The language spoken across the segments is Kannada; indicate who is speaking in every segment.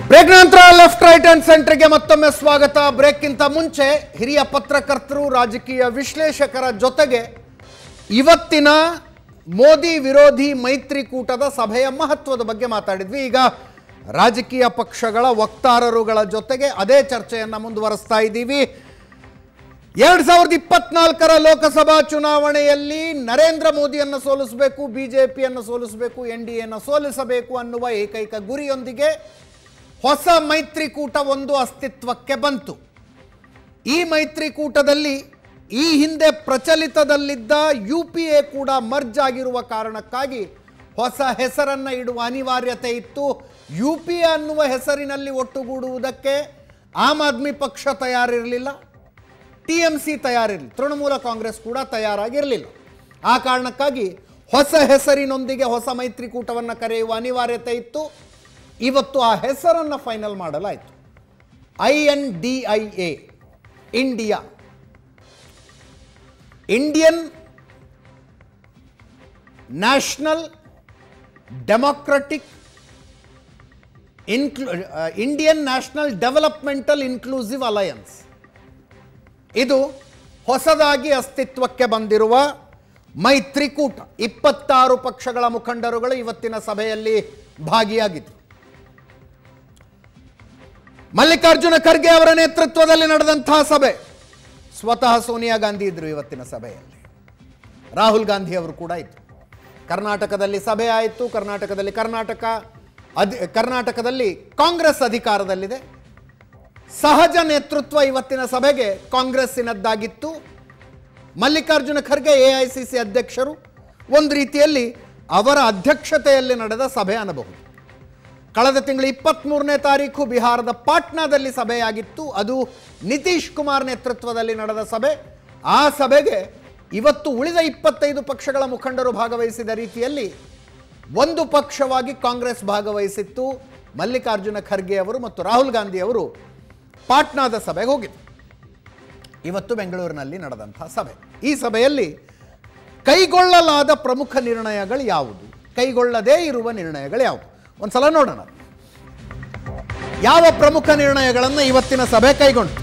Speaker 1: ಬ್ರೇಕ್ ನಂತರ ಲೆಫ್ಟ್ ರೈಟ್ ಅಂಡ್ ಸೆಂಟರ್ಗೆ ಮತ್ತೊಮ್ಮೆ ಸ್ವಾಗತ ಬ್ರೇಕ್ಗಿಂತ ಮುಂಚೆ ಹಿರಿಯ ಪತ್ರಕರ್ತರು ರಾಜಕೀಯ ವಿಶ್ಲೇಷಕರ ಜೊತೆಗೆ ಇವತ್ತಿನ ಮೋದಿ ವಿರೋಧಿ ಮೈತ್ರಿಕೂಟದ ಸಭೆಯ ಮಹತ್ವದ ಬಗ್ಗೆ ಮಾತಾಡಿದ್ವಿ ಈಗ ರಾಜಕೀಯ ಪಕ್ಷಗಳ ವಕ್ತಾರರುಗಳ ಜೊತೆಗೆ ಅದೇ ಚರ್ಚೆಯನ್ನು ಮುಂದುವರಿಸ್ತಾ ಇದ್ದೀವಿ ಎರಡ್ ಸಾವಿರದ ಇಪ್ಪತ್ನಾಲ್ಕರ ಲೋಕಸಭಾ ಚುನಾವಣೆಯಲ್ಲಿ ನರೇಂದ್ರ ಮೋದಿಯನ್ನು ಸೋಲಿಸಬೇಕು ಬಿಜೆಪಿಯನ್ನು ಸೋಲಿಸಬೇಕು ಎನ್ ಡಿ ಎನ್ನು ಸೋಲಿಸಬೇಕು ಅನ್ನುವ ಏಕೈಕ ಗುರಿಯೊಂದಿಗೆ ಹೊಸ ಮೈತ್ರಿಕೂಟ ಒಂದು ಅಸ್ತಿತ್ವಕ್ಕೆ ಬಂತು ಈ ಮೈತ್ರಿಕೂಟದಲ್ಲಿ ಈ ಹಿಂದೆ ಪ್ರಚಲಿತದಲ್ಲಿದ್ದ ಯು ಪಿ ಎ ಕೂಡ ಮರ್ಜ್ ಆಗಿರುವ ಕಾರಣಕ್ಕಾಗಿ ಹೊಸ ಹೆಸರನ್ನು ಇಡುವ ಅನಿವಾರ್ಯತೆ ಇತ್ತು ಯು ಪಿ ಎ ಅನ್ನುವ ಹೆಸರಿನಲ್ಲಿ ಒಟ್ಟುಗೂಡುವುದಕ್ಕೆ ಆಮ್ ಆದ್ಮಿ ಪಕ್ಷ ತಯಾರಿರಲಿಲ್ಲ ಟಿ ಎಂ ಸಿ ತಯಾರಿರಲಿಲ್ಲ ತೃಣಮೂಲ ಕಾಂಗ್ರೆಸ್ ಕೂಡ ತಯಾರಾಗಿರಲಿಲ್ಲ ಆ ಕಾರಣಕ್ಕಾಗಿ ಹೊಸ ಹೆಸರಿನೊಂದಿಗೆ ಹೊಸ ಮೈತ್ರಿಕೂಟವನ್ನು ಕರೆಯುವ ಅನಿವಾರ್ಯತೆ ಇತ್ತು ಇವತ್ತು ಆ ಹೆಸರನ್ನು ಫೈನಲ್ ಮಾಡಲಾಯಿತು I N D I A India Indian National Democratic inclu Indian National Developmental Inclusive Alliance ಇದು ಹೊಸದಾಗಿ ಅಸ್ತಿತ್ವಕ್ಕೆ ಬಂದಿರುವ ಮೈತ್ರಿಕೂಟ ಇಪ್ಪತ್ತಾರು ಪಕ್ಷಗಳ ಮುಖಂಡರುಗಳು ಇವತ್ತಿನ ಸಭೆಯಲ್ಲಿ ಭಾಗಿಯಾಗಿದ್ದರು ಮಲ್ಲಿಕಾರ್ಜುನ ಖರ್ಗೆ ಅವರ ನೇತೃತ್ವದಲ್ಲಿ ನಡೆದಂತಹ ಸಭೆ ಸ್ವತಃ ಸೋನಿಯಾ ಗಾಂಧಿ ಇದ್ರು ಇವತ್ತಿನ ಸಭೆಯಲ್ಲಿ ರಾಹುಲ್ ಗಾಂಧಿ ಅವರು ಕೂಡ ಇದ್ರು ಕರ್ನಾಟಕದಲ್ಲಿ ಸಭೆ ಆಯಿತು ಕರ್ನಾಟಕದಲ್ಲಿ ಕರ್ನಾಟಕ ಅಧಿ ಕರ್ನಾಟಕದಲ್ಲಿ ಕಾಂಗ್ರೆಸ್ ಅಧಿಕಾರದಲ್ಲಿದೆ ಸಹಜ ನೇತೃತ್ವ ಇವತ್ತಿನ ಸಭೆಗೆ ಕಾಂಗ್ರೆಸ್ಸಿನದ್ದಾಗಿತ್ತು Mallikarjuna Kharge A I C C ಅಧ್ಯಕ್ಷರು ಒಂದು ರೀತಿಯಲ್ಲಿ ಅವರ ಅಧ್ಯಕ್ಷತೆಯಲ್ಲಿ ನಡೆದ ಸಭೆ ಅನ್ನಬಹುದು ಕಳೆದ ತಿಂಗಳು ಇಪ್ಪತ್ತ್ಮೂರನೇ ತಾರೀಕು ಬಿಹಾರದ ಪಾಟ್ನಾದಲ್ಲಿ ಸಭೆಯಾಗಿತ್ತು ಅದು ನಿತೀಶ್ ಕುಮಾರ್ ನೇತೃತ್ವದಲ್ಲಿ ನಡೆದ ಸಭೆ ಆ ಸಭೆಗೆ ಇವತ್ತು ಉಳಿದ ಇಪ್ಪತ್ತೈದು ಪಕ್ಷಗಳ ಮುಖಂಡರು ಭಾಗವಹಿಸಿದ ರೀತಿಯಲ್ಲಿ ಒಂದು ಪಕ್ಷವಾಗಿ ಕಾಂಗ್ರೆಸ್ ಭಾಗವಹಿಸಿತ್ತು ಮಲ್ಲಿಕಾರ್ಜುನ ಖರ್ಗೆ ಅವರು ಮತ್ತು ರಾಹುಲ್ ಗಾಂಧಿ ಅವರು ಪಾಟ್ನಾದ ಸಭೆಗೆ ಹೋಗಿದ್ರು ಇವತ್ತು ಬೆಂಗಳೂರಿನಲ್ಲಿ ನಡೆದಂತಹ ಸಭೆ ಈ ಸಭೆಯಲ್ಲಿ ಕೈಗೊಳ್ಳಲಾದ ಪ್ರಮುಖ ನಿರ್ಣಯಗಳು ಯಾವುದು ಕೈಗೊಳ್ಳದೇ ಇರುವ ನಿರ್ಣಯಗಳು ಯಾವುದು ಒಂದ್ಸಲ ನೋಡೋಣ ಯಾವ ಪ್ರಮುಖ ನಿರ್ಣಯಗಳನ್ನು ಇವತ್ತಿನ ಸಭೆ ಕೈಗೊಂಡು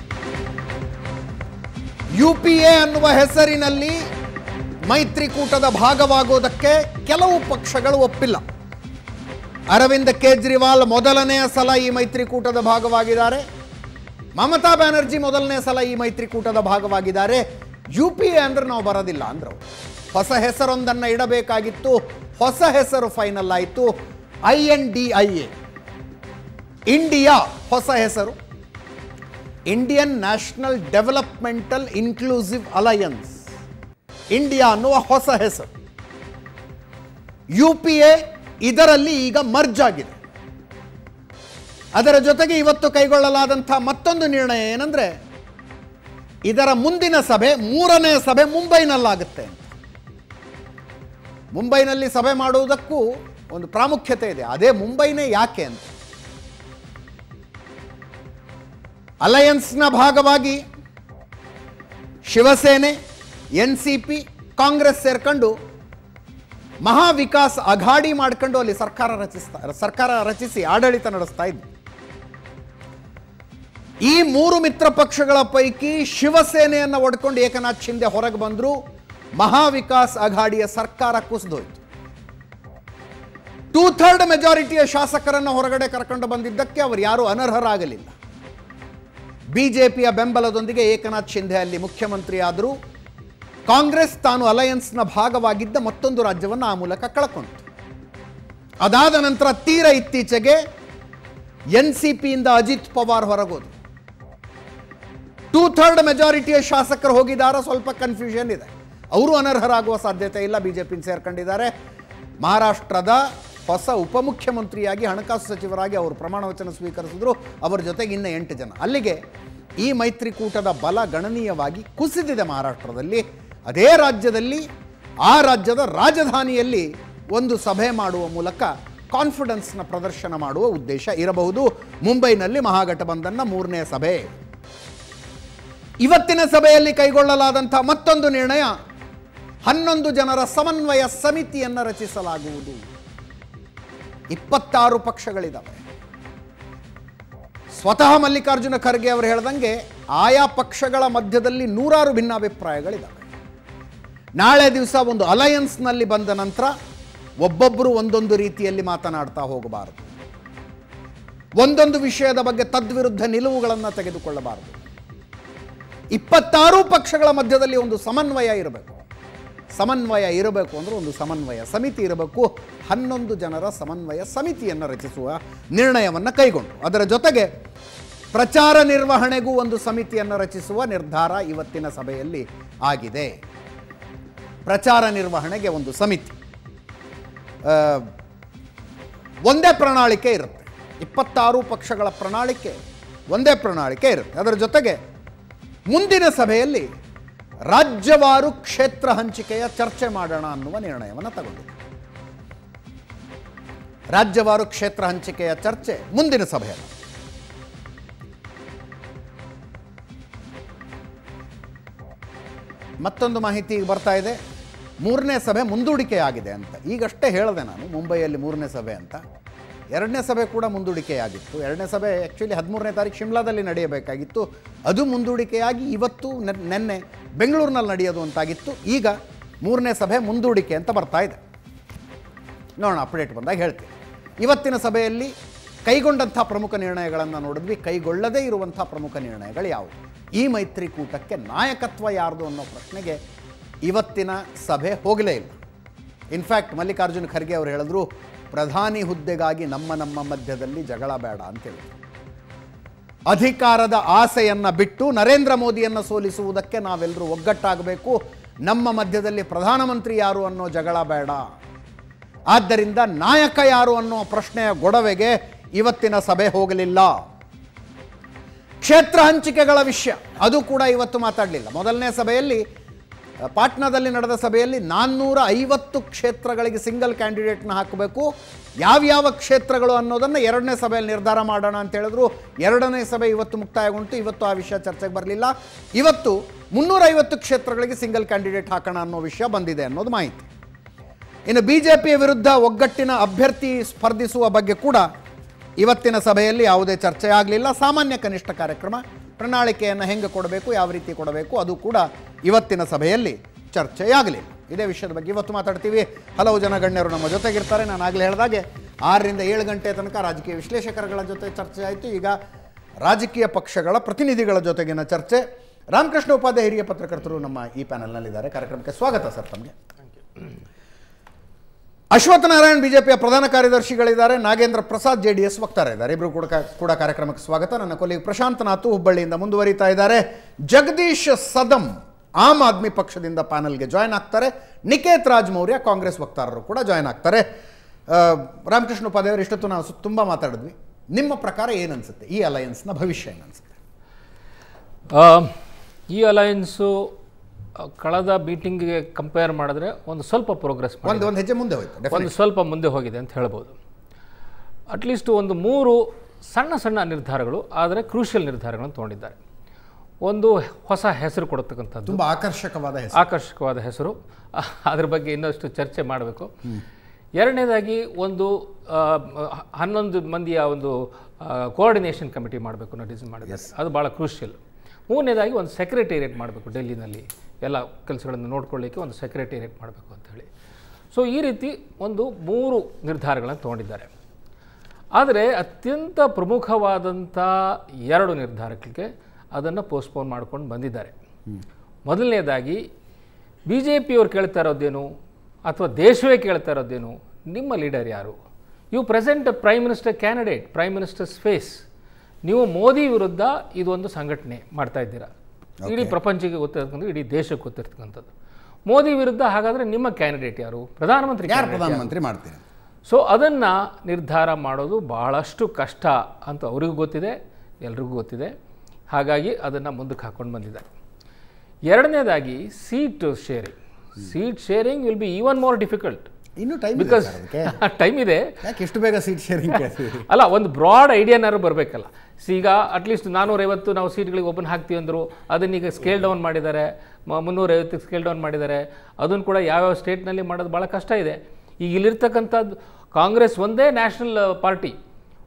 Speaker 1: ಯು ಪಿ ಎ ಅನ್ನುವ ಹೆಸರಿನಲ್ಲಿ ಮೈತ್ರಿಕೂಟದ ಭಾಗವಾಗುವುದಕ್ಕೆ ಕೆಲವು ಪಕ್ಷಗಳು ಒಪ್ಪಿಲ್ಲ ಅರವಿಂದ್ ಕೇಜ್ರಿವಾಲ್ ಮೊದಲನೆಯ ಸಲ ಈ ಮೈತ್ರಿಕೂಟದ ಭಾಗವಾಗಿದ್ದಾರೆ ಮಮತಾ ಬ್ಯಾನರ್ಜಿ ಮೊದಲನೇ ಸಲ ಈ ಮೈತ್ರಿಕೂಟದ ಭಾಗವಾಗಿದ್ದಾರೆ ಯು ಪಿ ಎ ಅಂದ್ರೆ ನಾವು ಬರೋದಿಲ್ಲ ಅಂದ್ರು ಹೊಸ ಹೆಸರೊಂದನ್ನು ಇಡಬೇಕಾಗಿತ್ತು ಹೊಸ ಹೆಸರು ಫೈನಲ್ ಆಯಿತು I N D I A India ಹೊಸ ಹೆಸರು Indian National Developmental Inclusive Alliance India ಅನ್ನುವ ಹೊಸ ಹೆಸರು ಯು ಪಿ ಎ ಇದರಲ್ಲಿ ಈಗ ಮರ್ಜ್ ಆಗಿದೆ ಅದರ ಜೊತೆಗೆ ಇವತ್ತು ಕೈಗೊಳ್ಳಲಾದಂಥ ಮತ್ತೊಂದು ನಿರ್ಣಯ ಏನಂದ್ರೆ ಇದರ ಮುಂದಿನ ಸಭೆ ಮೂರನೇ ಸಭೆ ಮುಂಬೈನಲ್ಲಾಗುತ್ತೆ ಅಂತ ಮುಂಬೈನಲ್ಲಿ ಸಭೆ ಮಾಡುವುದಕ್ಕೂ ಒಂದು ಪ್ರಾಮುಖ್ಯತೆ ಇದೆ ಅದೇ ಮುಂಬೈನೇ ಯಾಕೆ ಅಂತ ಅಲಯನ್ಸ್ನ ಭಾಗವಾಗಿ Shiv Sena N C P Congress ಸೇರ್ಕೊಂಡು ಮಹಾ ವಿಕಾಸ್ ಅಘಾಡಿ ಮಾಡ್ಕೊಂಡು ಅಲ್ಲಿ ಸರ್ಕಾರ ರಚಿಸ್ತಾ ಸರ್ಕಾರ ರಚಿಸಿ ಆಡಳಿತ ನಡೆಸ್ತಾ ಇದ್ವು ಈ ಮೂರು ಮಿತ್ರ ಪಕ್ಷಗಳ ಪೈಕಿ ಶಿವಸೇನೆಯನ್ನು ಒಡ್ಕೊಂಡು ಏಕನಾಥ್ ಶಿಂದೆ ಹೊರಗೆ ಬಂದ್ರು ಮಹಾ ವಿಕಾಸ್ ಅಘಾಡಿಯ ಸರ್ಕಾರ ಕುಸಿದೋಯ್ತು ಟೂ ಥರ್ಡ್ ಮೆಜಾರಿಟಿಯ ಶಾಸಕರನ್ನು ಹೊರಗಡೆ ಕರ್ಕೊಂಡು ಬಂದಿದ್ದಕ್ಕೆ ಅವರು ಯಾರೂ ಅನರ್ಹರಾಗಲಿಲ್ಲ ಬಿಜೆಪಿಯ ಬೆಂಬಲದೊಂದಿಗೆ ಏಕನಾಥ್ ಶಿಂದೆ ಅಲ್ಲಿ ಮುಖ್ಯಮಂತ್ರಿ ಆದರು ಕಾಂಗ್ರೆಸ್ ತಾನು ಅಲಯನ್ಸ್ನ ಭಾಗವಾಗಿದ್ದ ಮತ್ತೊಂದು ರಾಜ್ಯವನ್ನು ಆ ಮೂಲಕ ಕಳ್ಕೊಂಡಿತು ಅದಾದ ನಂತರ ತೀರ ಇತ್ತೀಚೆಗೆ ಎನ್ ಸಿ ಪಿಯಿಂದ ಅಜಿತ್ ಪವಾರ್ ಹೊರಗೋದು ಟೂ ಥರ್ಡ್ ಮೆಜಾರಿಟಿಯ ಶಾಸಕರು ಹೋಗಿದ್ದಾರೆ ಸ್ವಲ್ಪ ಕನ್ಫ್ಯೂಷನ್ ಇದೆ ಅವರು ಅನರ್ಹರಾಗುವ ಸಾಧ್ಯತೆ ಇಲ್ಲ ಬಿಜೆಪಿ ಸೇರ್ಕೊಂಡಿದ್ದಾರೆ ಮಹಾರಾಷ್ಟ್ರದ ಹೊಸ ಉಪಮುಖ್ಯಮಂತ್ರಿಯಾಗಿ ಹಣಕಾಸು ಸಚಿವರಾಗಿ ಅವರು ಪ್ರಮಾಣ ವಚನ ಸ್ವೀಕರಿಸಿದ್ರು ಅವರ ಜೊತೆಗೆ ಇನ್ನು ಎಂಟು ಜನ ಅಲ್ಲಿಗೆ ಈ ಮೈತ್ರಿಕೂಟದ ಬಲ ಗಣನೀಯವಾಗಿ ಕುಸಿದಿದೆ ಮಹಾರಾಷ್ಟ್ರದಲ್ಲಿ ಅದೇ ರಾಜ್ಯದಲ್ಲಿ ಆ ರಾಜ್ಯದ ರಾಜಧಾನಿಯಲ್ಲಿ ಒಂದು ಸಭೆ ಮಾಡುವ ಮೂಲಕ ಕಾನ್ಫಿಡೆನ್ಸ್ನ ಪ್ರದರ್ಶನ ಮಾಡುವ ಉದ್ದೇಶ ಇರಬಹುದು ಮುಂಬೈನಲ್ಲಿ ಮಹಾಗಠಬಂಧನ್ನ ಮೂರನೇ ಸಭೆ ಇವತ್ತಿನ ಸಭೆಯಲ್ಲಿ ಕೈಗೊಳ್ಳಲಾದಂಥ ಮತ್ತೊಂದು ನಿರ್ಣಯ ಹನ್ನೊಂದು ಜನರ ಸಮನ್ವಯ ಸಮಿತಿಯನ್ನು ರಚಿಸಲಾಗುವುದು ಇಪ್ಪತ್ತಾರು ಪಕ್ಷಗಳಿದ್ದಾವೆ ಸ್ವತಃ ಮಲ್ಲಿಕಾರ್ಜುನ ಖರ್ಗೆ ಅವರು ಹೇಳ್ದಂಗೆ ಆಯಾ ಪಕ್ಷಗಳ ಮಧ್ಯದಲ್ಲಿ ನೂರಾರು ಭಿನ್ನಾಭಿಪ್ರಾಯಗಳಿದ್ದಾವೆ ನಾಳೆ ದಿವಸ ಒಂದು ಅಲಯನ್ಸ್ನಲ್ಲಿ ಬಂದ ನಂತರ ಒಬ್ಬೊಬ್ಬರು ಒಂದೊಂದು ರೀತಿಯಲ್ಲಿ ಮಾತನಾಡ್ತಾ ಹೋಗಬಾರದು ಒಂದೊಂದು ವಿಷಯದ ಬಗ್ಗೆ ತದ್ವಿರುದ್ಧ ನಿಲುವುಗಳನ್ನು ತೆಗೆದುಕೊಳ್ಳಬಾರದು ಇಪ್ಪತ್ತಾರು ಪಕ್ಷಗಳ ಮಧ್ಯದಲ್ಲಿ ಒಂದು ಸಮನ್ವಯ ಇರಬೇಕು ಸಮನ್ವಯ ಇರಬೇಕು ಅಂದರೆ ಒಂದು ಸಮನ್ವಯ ಸಮಿತಿ ಇರಬೇಕು ಹನ್ನೊಂದು ಜನರ ಸಮನ್ವಯ ಸಮಿತಿಯನ್ನು ರಚಿಸುವ ನಿರ್ಣಯವನ್ನು ಕೈಗೊಂಡು ಅದರ ಜೊತೆಗೆ ಪ್ರಚಾರ ನಿರ್ವಹಣೆಗೂ ಒಂದು ಸಮಿತಿಯನ್ನು ರಚಿಸುವ ನಿರ್ಧಾರ ಇವತ್ತಿನ ಸಭೆಯಲ್ಲಿ ಆಗಿದೆ ಪ್ರಚಾರ ನಿರ್ವಹಣೆಗೆ ಒಂದು ಸಮಿತಿ ಆ, ಒಂದೇ ಪ್ರಣಾಳಿಕೆ ಇರುತ್ತೆ ಇಪ್ಪತ್ತಾರು ಪಕ್ಷಗಳ ಪ್ರಣಾಳಿಕೆ ಒಂದೇ ಪ್ರಣಾಳಿಕೆ ಇರುತ್ತೆ ಅದರ ಜೊತೆಗೆ ಮುಂದಿನ ಸಭೆಯಲ್ಲಿ ರಾಜ್ಯವಾರು ಕ್ಷೇತ್ರ ಹಂಚಿಕೆಯ ಚರ್ಚೆ ಮಾಡೋಣ ಅನ್ನುವ ನಿರ್ಣಯವನ್ನು ತಗೊಂಡಿದೆ ರಾಜ್ಯವಾರು ಕ್ಷೇತ್ರ ಹಂಚಿಕೆಯ ಚರ್ಚೆ ಮುಂದಿನ ಸಭೆಯಲ್ಲಿ ಮತ್ತೊಂದು ಮಾಹಿತಿ ಈಗ ಬರ್ತಾ ಇದೆ ಮೂರನೇ ಸಭೆ ಮುಂದೂಡಿಕೆಯಾಗಿದೆ ಅಂತ ಈಗಷ್ಟೇ ಹೇಳಿದೆ ನಾನು ಮುಂಬೈಯಲ್ಲಿ ಮೂರನೇ ಸಭೆ ಅಂತ ಎರಡನೇ ಸಭೆ ಕೂಡ ಮುಂದೂಡಿಕೆಯಾಗಿತ್ತು ಎರಡನೇ ಸಭೆ ಆ್ಯಕ್ಚುಲಿ ಹದಿಮೂರನೇ ತಾರೀಕು ಶಿಮ್ಲಾದಲ್ಲಿ ನಡೆಯಬೇಕಾಗಿತ್ತು ಅದು ಮುಂದೂಡಿಕೆಯಾಗಿ ಇವತ್ತು ನೆನ್- ನೆನ್ನೆ ಬೆಂಗಳೂರಿನಲ್ಲಿ ನಡೆಯೋದು ಅಂತಾಗಿತ್ತು ಈಗ ಮೂರನೇ ಸಭೆ ಮುಂದೂಡಿಕೆ ಅಂತ ಬರ್ತಾ ಇದೆ ನೋಡೋಣ ಅಪ್ಡೇಟ್ ಬಂದಾಗ ಹೇಳ್ತೀನಿ ಇವತ್ತಿನ ಸಭೆಯಲ್ಲಿ ಕೈಗೊಂಡಂಥ ಪ್ರಮುಖ ನಿರ್ಣಯಗಳನ್ನು ನೋಡಿದ್ವಿ ಕೈಗೊಳ್ಳದೇ ಇರುವಂಥ ಪ್ರಮುಖ ನಿರ್ಣಯಗಳು ಯಾವುವು ಈ ಮೈತ್ರಿಕೂಟಕ್ಕೆ ನಾಯಕತ್ವ ಯಾರ್ದು ಅನ್ನೋ ಪ್ರಶ್ನೆಗೆ ಇವತ್ತಿನ ಸಭೆ ಹೋಗಲೇ ಇಲ್ಲ ಇನ್ಫ್ಯಾಕ್ಟ್ ಮಲ್ಲಿಕಾರ್ಜುನ ಖರ್ಗೆ ಅವರು ಹೇಳಿದ್ರು ಪ್ರಧಾನಿ ಹುದ್ದೆಗಾಗಿ ನಮ್ಮ ನಮ್ಮ ಮಧ್ಯದಲ್ಲಿ ಜಗಳ ಬೇಡ ಅಂತೇಳಿ ಅಧಿಕಾರದ ಆಸೆಯನ್ನು ಬಿಟ್ಟು ನರೇಂದ್ರ ಮೋದಿಯನ್ನು ಸೋಲಿಸುವುದಕ್ಕೆ ನಾವೆಲ್ಲರೂ ಒಗ್ಗಟ್ಟಾಗಬೇಕು ನಮ್ಮ ಮಧ್ಯದಲ್ಲಿ ಪ್ರಧಾನಮಂತ್ರಿ ಯಾರು ಅನ್ನೋ ಜಗಳ ಬೇಡ ಆದ್ದರಿಂದ ನಾಯಕ ಯಾರು ಅನ್ನೋ ಪ್ರಶ್ನೆಯ ಗೊಡವೆಗೆ ಇವತ್ತಿನ ಸಭೆ ಹೋಗಲಿಲ್ಲ ಕ್ಷೇತ್ರ ಹಂಚಿಕೆಗಳ ವಿಷಯ ಅದು ಕೂಡ ಇವತ್ತು ಮಾತಾಡಲಿಲ್ಲ ಮೊದಲನೇ ಸಭೆಯಲ್ಲಿ ಅ, ಪಾಟ್ನಾದಲ್ಲಿ ನಡೆದ ಸಭೆಯಲ್ಲಿ ನಾನ್ನೂರ ಐವತ್ತು ಕ್ಷೇತ್ರಗಳಿಗೆ ಸಿಂಗಲ್ ಕ್ಯಾಂಡಿಡೇಟ್ನ ಹಾಕಬೇಕು ಯಾವ್ಯಾವ ಕ್ಷೇತ್ರಗಳು ಅನ್ನೋದನ್ನು ಎರಡನೇ ಸಭೆಯಲ್ಲಿ ನಿರ್ಧಾರ ಮಾಡೋಣ ಅಂತ ಹೇಳಿದ್ರು ಎರಡನೇ ಸಭೆ ಇವತ್ತು ಮುಕ್ತಾಯಗೊಂಡು ಇವತ್ತು ಆ ವಿಷಯ ಚರ್ಚೆಗೆ ಬರಲಿಲ್ಲ ಇವತ್ತು ಮುನ್ನೂರೈವತ್ತು ಕ್ಷೇತ್ರಗಳಿಗೆ ಸಿಂಗಲ್ ಕ್ಯಾಂಡಿಡೇಟ್ ಹಾಕೋಣ ಅನ್ನೋ ವಿಷಯ ಬಂದಿದೆ ಅನ್ನೋದು ಮಾಹಿತಿ ಇನ್ನು ಬಿ ಜೆ ಪಿಯ ವಿರುದ್ಧ ಒಗ್ಗಟ್ಟಿನ ಅಭ್ಯರ್ಥಿ ಸ್ಪರ್ಧಿಸುವ ಬಗ್ಗೆ ಕೂಡ ಇವತ್ತಿನ ಸಭೆಯಲ್ಲಿ ಯಾವುದೇ ಚರ್ಚೆ ಆಗಲಿಲ್ಲ ಸಾಮಾನ್ಯ ಕನಿಷ್ಠ ಕಾರ್ಯಕ್ರಮ ಪ್ರಣಾಳಿಕೆಯನ್ನು ಹೆಂಗೆ ಕೊಡಬೇಕು ಯಾವ ರೀತಿ ಕೊಡಬೇಕು ಅದು ಕೂಡ ಇವತ್ತಿನ ಸಭೆಯಲ್ಲಿ ಚರ್ಚೆಯಾಗಲಿಲ್ಲ ಇದೇ ವಿಷಯದ ಬಗ್ಗೆ ಇವತ್ತು ಮಾತಾಡ್ತೀವಿ ಹಲವು ಜನ ಗಣ್ಯರು ನಮ್ಮ ಜೊತೆಗಿರ್ತಾರೆ ನಾನು ಆಗಲೇ ಹೇಳಿದಾಗೆ ಆರರಿಂದ ಏಳು ಗಂಟೆ ತನಕ ರಾಜಕೀಯ ವಿಶ್ಲೇಷಕರುಗಳ ಜೊತೆ ಚರ್ಚೆ ಆಯಿತು ಈಗ ರಾಜಕೀಯ ಪಕ್ಷಗಳ ಪ್ರತಿನಿಧಿಗಳ ಜೊತೆಗಿನ ಚರ್ಚೆ ರಾಮಕೃಷ್ಣ ಉಪಾಧ್ಯಾಯ ಹಿರಿಯ ಪತ್ರಕರ್ತರು ನಮ್ಮ ಈ ಪ್ಯಾನಲ್ನಲ್ಲಿದ್ದಾರೆ ಕಾರ್ಯಕ್ರಮಕ್ಕೆ ಸ್ವಾಗತ ಸರ್ ತಮಗೆ ಅಶ್ವತ್ಥ ನಾರಾಯಣ್ ಬಿಜೆಪಿಯ ಪ್ರಧಾನ ಕಾರ್ಯದರ್ಶಿಗಳಿದ್ದಾರೆ Nagendra Prasad J D S ವಕ್ತಾರ ಇದ್ದಾರೆ ಇಬ್ಬರು ಕೂಡ ಕಾ- ಕೂಡ ಕಾರ್ಯಕ್ರಮಕ್ಕೆ ಸ್ವಾಗತ ನನ್ನ ಕೊಲ್ಲಿಗೆ ಪ್ರಶಾಂತ್ ನಾಥು ಹುಬ್ಬಳ್ಳಿಯಿಂದ ಮುಂದುವರಿತಾ ಇದ್ದಾರೆ ಜಗದೀಶ್ ಸದಂ ಆಮ್ ಆದ್ಮಿ ಪಕ್ಷದಿಂದ ಪ್ಯಾನಲ್ಗೆ ಜಾಯ್ನ್ ಆಗ್ತಾರೆ ನಿಕೇತ್ ರಾಜ್ ಮೌರ್ಯ ಕಾಂಗ್ರೆಸ್ ವಕ್ತಾರರು ಕೂಡ ಜಾಯ್ನ್ ಆಗ್ತಾರೆ ಆ, ರಾಮಕೃಷ್ಣ ಉಪಾಧ್ಯಾಯ ಅವರು ಇಷ್ಟೊತ್ತು ನಾವು ಸು- ತುಂಬ ಮಾತಾಡಿದ್ವಿ ನಿಮ್ಮ ಪ್ರಕಾರ ಏನನ್ಸುತ್ತೆ ಈ ಅಲಯನ್ಸ್ನ ಭವಿಷ್ಯ ಏನನ್ಸುತ್ತೆ
Speaker 2: ಆ, ಈ ಅಲಯನ್ಸು ಆ, ಕಳೆದ ಮೀಟಿಂಗ್ಗೆ ಕಂಪೇರ್ ಮಾಡಿದ್ರೆ ಒಂದು ಸ್ವಲ್ಪ ಪ್ರೋಗ್ರೆಸ್
Speaker 1: ಒಂದು ಒಂದು ಹೆಜ್ಜೆ ಮುಂದೆ ಹೋಯ್ತು
Speaker 2: ಒಂದು ಸ್ವಲ್ಪ ಮುಂದೆ ಹೋಗಿದೆ ಅಂತ ಹೇಳ್ಬೋದು ಅಟ್ಲೀಸ್ಟ್ ಒಂದು ಮೂರು ಸಣ್ಣ ಸಣ್ಣ ನಿರ್ಧಾರಗಳು ಆದರೆ ಕ್ರೂಷಿಯಲ್ ನಿರ್ಧಾರಗಳನ್ನು ತೊಗೊಂಡಿದ್ದಾರೆ ಒಂದು ಹೊಸ ಹೆಸರು ಕೊಡತಕ್ಕಂಥದ್ದು
Speaker 1: ತುಂಬ ಆಕರ್ಷಕವಾದ ಹೆಸರು
Speaker 2: ಆಕರ್ಷಕವಾದ ಹೆಸರು ಅಹ್, ಅದ್ರ ಬಗ್ಗೆ ಇನ್ನಷ್ಟು ಚರ್ಚೆ ಮಾಡಬೇಕು ಎರಡನೇದಾಗಿ ಒಂದು ಆ, ಹ- ಹನ್ನೊಂದು ಮಂದಿಯ ಒಂದು ಕೋಆರ್ಡಿನೇಷನ್ ಕಮಿಟಿ ಮಾಡಬೇಕು ಅನ್ನೋ ಡಿಸೈನ್ ಮಾಡಿದ್ದಾರೆ ಅದು ಭಾಳ ಕ್ರೂಷಿಯಲ್ ಮೂರನೇದಾಗಿ ಒಂದು ಸೆಕ್ರೆಟೇರಿಯೇಟ್ ಮಾಡಬೇಕು ಡೆಲ್ಲಿನಲ್ಲಿ ಎಲ್ಲ ಕೆಲಸಗಳನ್ನು ನೋಡ್ಕೊಳ್ಳಿಕ್ಕೆ ಒಂದು ಸೆಕ್ರೆಟೇರಿಯೇಟ್ ಮಾಡಬೇಕು ಅಂತೇಳಿ ಸೊ ಈ ರೀತಿ ಒಂದು ಮೂರು ನಿರ್ಧಾರಗಳನ್ನು ತೊಗೊಂಡಿದ್ದಾರೆ ಆದರೆ ಅತ್ಯಂತ ಪ್ರಮುಖವಾದಂಥ ಎರಡು ನಿರ್ಧಾರಕ್ಕೆ ಅದನ್ನು ಪೋಸ್ಟ್ಪೋನ್ ಮಾಡ್ಕೊಂಡು ಬಂದಿದ್ದಾರೆ ಮೊದಲನೇದಾಗಿ ಬಿ ಜೆ ಪಿಯವ್ರು ಕೇಳ್ತಾ ಇರೋದೇನು ಅಥವಾ ದೇಶವೇ ಕೇಳ್ತಾ ಇರೋದೇನು ನಿಮ್ಮ ಲೀಡರ್ ಯಾರು you present prime minister candidate prime minister space ನೀವು ಮೋದಿ ವಿರುದ್ಧ ಇದೊಂದು ಸಂಘಟನೆ ಮಾಡ್ತಾ ಇದ್ದೀರಾ ಇಡೀ ಪ್ರಪಂಚಕ್ಕೆ ಗೊತ್ತಿರ್ತಕ್ಕಂಥ ಇಡೀ ದೇಶಕ್ಕೆ ಗೊತ್ತಿರ್ತಕ್ಕಂಥದ್ದು ಮೋದಿ ವಿರುದ್ಧ ಹಾಗಾದರೆ ನಿಮ್ಮ ಕ್ಯಾಂಡಿಡೇಟ್ ಯಾರು ಪ್ರಧಾನಮಂತ್ರಿ
Speaker 1: ಯಾರು
Speaker 2: candidate
Speaker 1: ಪ್ರಧಾನಮಂತ್ರಿ ಮಾಡ್ತೀರಿ
Speaker 2: ಸೊ ಅದನ್ನು ನಿರ್ಧಾರ ಮಾಡೋದು ಬಹಳಷ್ಟು ಕಷ್ಟ ಅಂತ ಅವರಿಗೂ ಗೊತ್ತಿದೆ ಎಲ್ರಿಗೂ ಗೊತ್ತಿದೆ ಹಾಗಾಗಿ ಅದನ್ನು ಮುಂದಕ್ಕೆ ಹಾಕ್ಕೊಂಡು ಬಂದಿದ್ದಾರೆ ಎರಡನೇದಾಗಿ seat sharing seat sharing will be even more difficult
Speaker 1: ಇನ್ನೂ ಟೈಮ್
Speaker 2: ಬಿಕಾಸ್ ಟೈಮ್ ಇದೆ
Speaker 1: ಯಾಕೆ ಇಷ್ಟು ಬೇಗ ಸೀಟ್ ಶೇರಿಂಗ್ ಕೇಳ್ತೀವಿ
Speaker 2: ಅಲ್ಲ ಒಂದು ಬ್ರಾಡ್ ಐಡಿಯಾನಾರು ಬರಬೇಕಲ್ಲ ಈಗ ಅಟ್ಲೀಸ್ಟ್ ನಾನ್ನೂರೈವತ್ತು ನಾವು ಸೀಟ್ಗಳಿಗೆ ಓಪನ್ ಹಾಕ್ತೀವಿ ಅಂದರು ಅದನ್ನೀಗ ಸ್ಕೇಲ್ ಡೌನ್ ಮಾಡಿದ್ದಾರೆ ಮ- ಮುನ್ನೂರೈವತ್ತಕ್ಕೆ ಸ್ಕೇಲ್ ಡೌನ್ ಮಾಡಿದ್ದಾರೆ ಅದನ್ನು ಕೂಡ ಯಾವ್ಯಾವ ಸ್ಟೇಟ್ನಲ್ಲಿ ಮಾಡೋದು ಭಾಳ ಕಷ್ಟ ಇದೆ ಈಗ ಇಲ್ಲಿರ್ತಕ್ಕಂಥದ್ದು ಕಾಂಗ್ರೆಸ್ ಒಂದೇ ನ್ಯಾಷನಲ್ ಪಾರ್ಟಿ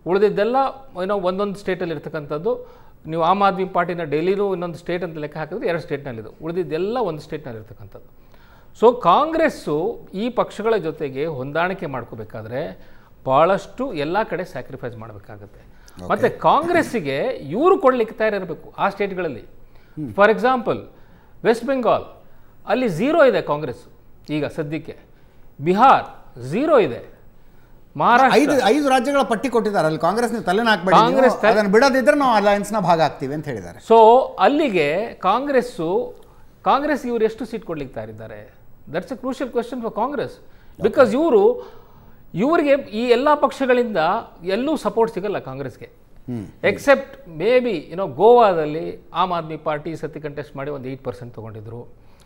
Speaker 2: ಉಳಿದಿದ್ದೆಲ್ಲ ಏನೋ ಒಂದೊಂದು ಸ್ಟೇಟಲ್ಲಿ ಇರ್ತಕ್ಕಂಥದ್ದು ನೀವು ಆಮ್ ಆದ್ಮಿ ಪಾರ್ಟಿನ ಡೆಲ್ಲಿನೂ ಇನ್ನೊಂದು ಸ್ಟೇಟ್ ಅಂತ ಲೆಕ್ಕ ಹಾಕಿದ್ರೆ ಎರಡು ಸ್ಟೇಟ್ನಲ್ಲಿದ್ದು ಉಳಿದಿದ್ದೆಲ್ಲ ಒಂದು ಸ್ಟೇಟ್ನಲ್ಲಿ ಇರ್ತಕ್ಕಂಥದ್ದು ಸೊ ಕಾಂಗ್ರೆಸ್ಸು ಈ ಪಕ್ಷಗಳ ಜೊತೆಗೆ ಹೊಂದಾಣಿಕೆ ಮಾಡ್ಕೋಬೇಕಾದ್ರೆ ಭಾಳಷ್ಟು ಎಲ್ಲ ಕಡೆ ಸ್ಯಾಕ್ರಿಫೈಸ್ ಮಾಡಬೇಕಾಗುತ್ತೆ ಮತ್ತು ಕಾಂಗ್ರೆಸ್ಸಿಗೆ ಇವರು ಕೊಡ್ಲಿಕ್ಕೆ ತಯಾರಿರಬೇಕು ಆ ಸ್ಟೇಟ್ಗಳಲ್ಲಿ ಫಾರ್ ಎಕ್ಸಾಂಪಲ್ ವೆಸ್ಟ್ ಬೆಂಗಾಲ್ ಅಲ್ಲಿ ಝೀರೋ ಇದೆ ಕಾಂಗ್ರೆಸ್ ಈಗ ಸದ್ಯಕ್ಕೆ ಬಿಹಾರ್ ಝೀರೋ ಇದೆ ಮಹಾರಾಷ್ಟ್ರ
Speaker 1: ಐದು ಐದು ರಾಜ್ಯಗಳ ಪಟ್ಟಿ ಕೊಟ್ಟಿದ್ದಾರೆ ಅಲ್ಲಿ ಕಾಂಗ್ರೆಸ್ ನೀವು ತಲೆನ ಹಾಕ್ಬೇಡಿ ನೀವು.
Speaker 2: ಕಾಂಗ್ರೆಸ್ ತ-
Speaker 1: ಅದನ್ನ ಬಿಡೋದಿದ್ರೆ ನಾವು ಅಲಯನ್ಸ್ ನ ಭಾಗ ಆಗ್ತೀವಿ ಅಂತ ಹೇಳಿದ್ದಾರೆ
Speaker 2: ಸೊ ಅಲ್ಲಿಗೆ ಕಾಂಗ್ರೆಸ್ಸು ಕಾಂಗ್ರೆಸ್ ಇವರು ಎಷ್ಟು ಸೀಟ್ ಕೊಡ್ಲಿಕ್ಕೆ ತಯಾರಿದ್ದಾರೆ that's a crucial question for Congress because ಇವರು ಇವರಿಗೆ ಈ ಎಲ್ಲ ಪಕ್ಷಗಳಿಂದ ಎಲ್ಲೂ ಸಪೋರ್ಟ್ ಸಿಗಲ್ಲ ಕಾಂಗ್ರೆಸ್ಗೆ ಎಕ್ಸೆಪ್ಟ್ ಮೇ ಬಿ ಏನೋ ಗೋವಾದಲ್ಲಿ ಆಮ್ ಆದ್ಮಿ ಪಾರ್ಟಿ ಸತಿ ಕಂಟೆಸ್ಟ್ ಮಾಡಿ ಒಂದು ಏಯ್ಟ್ ಪರ್ಸೆಂಟ್ ತೊಗೊಂಡಿದ್ರು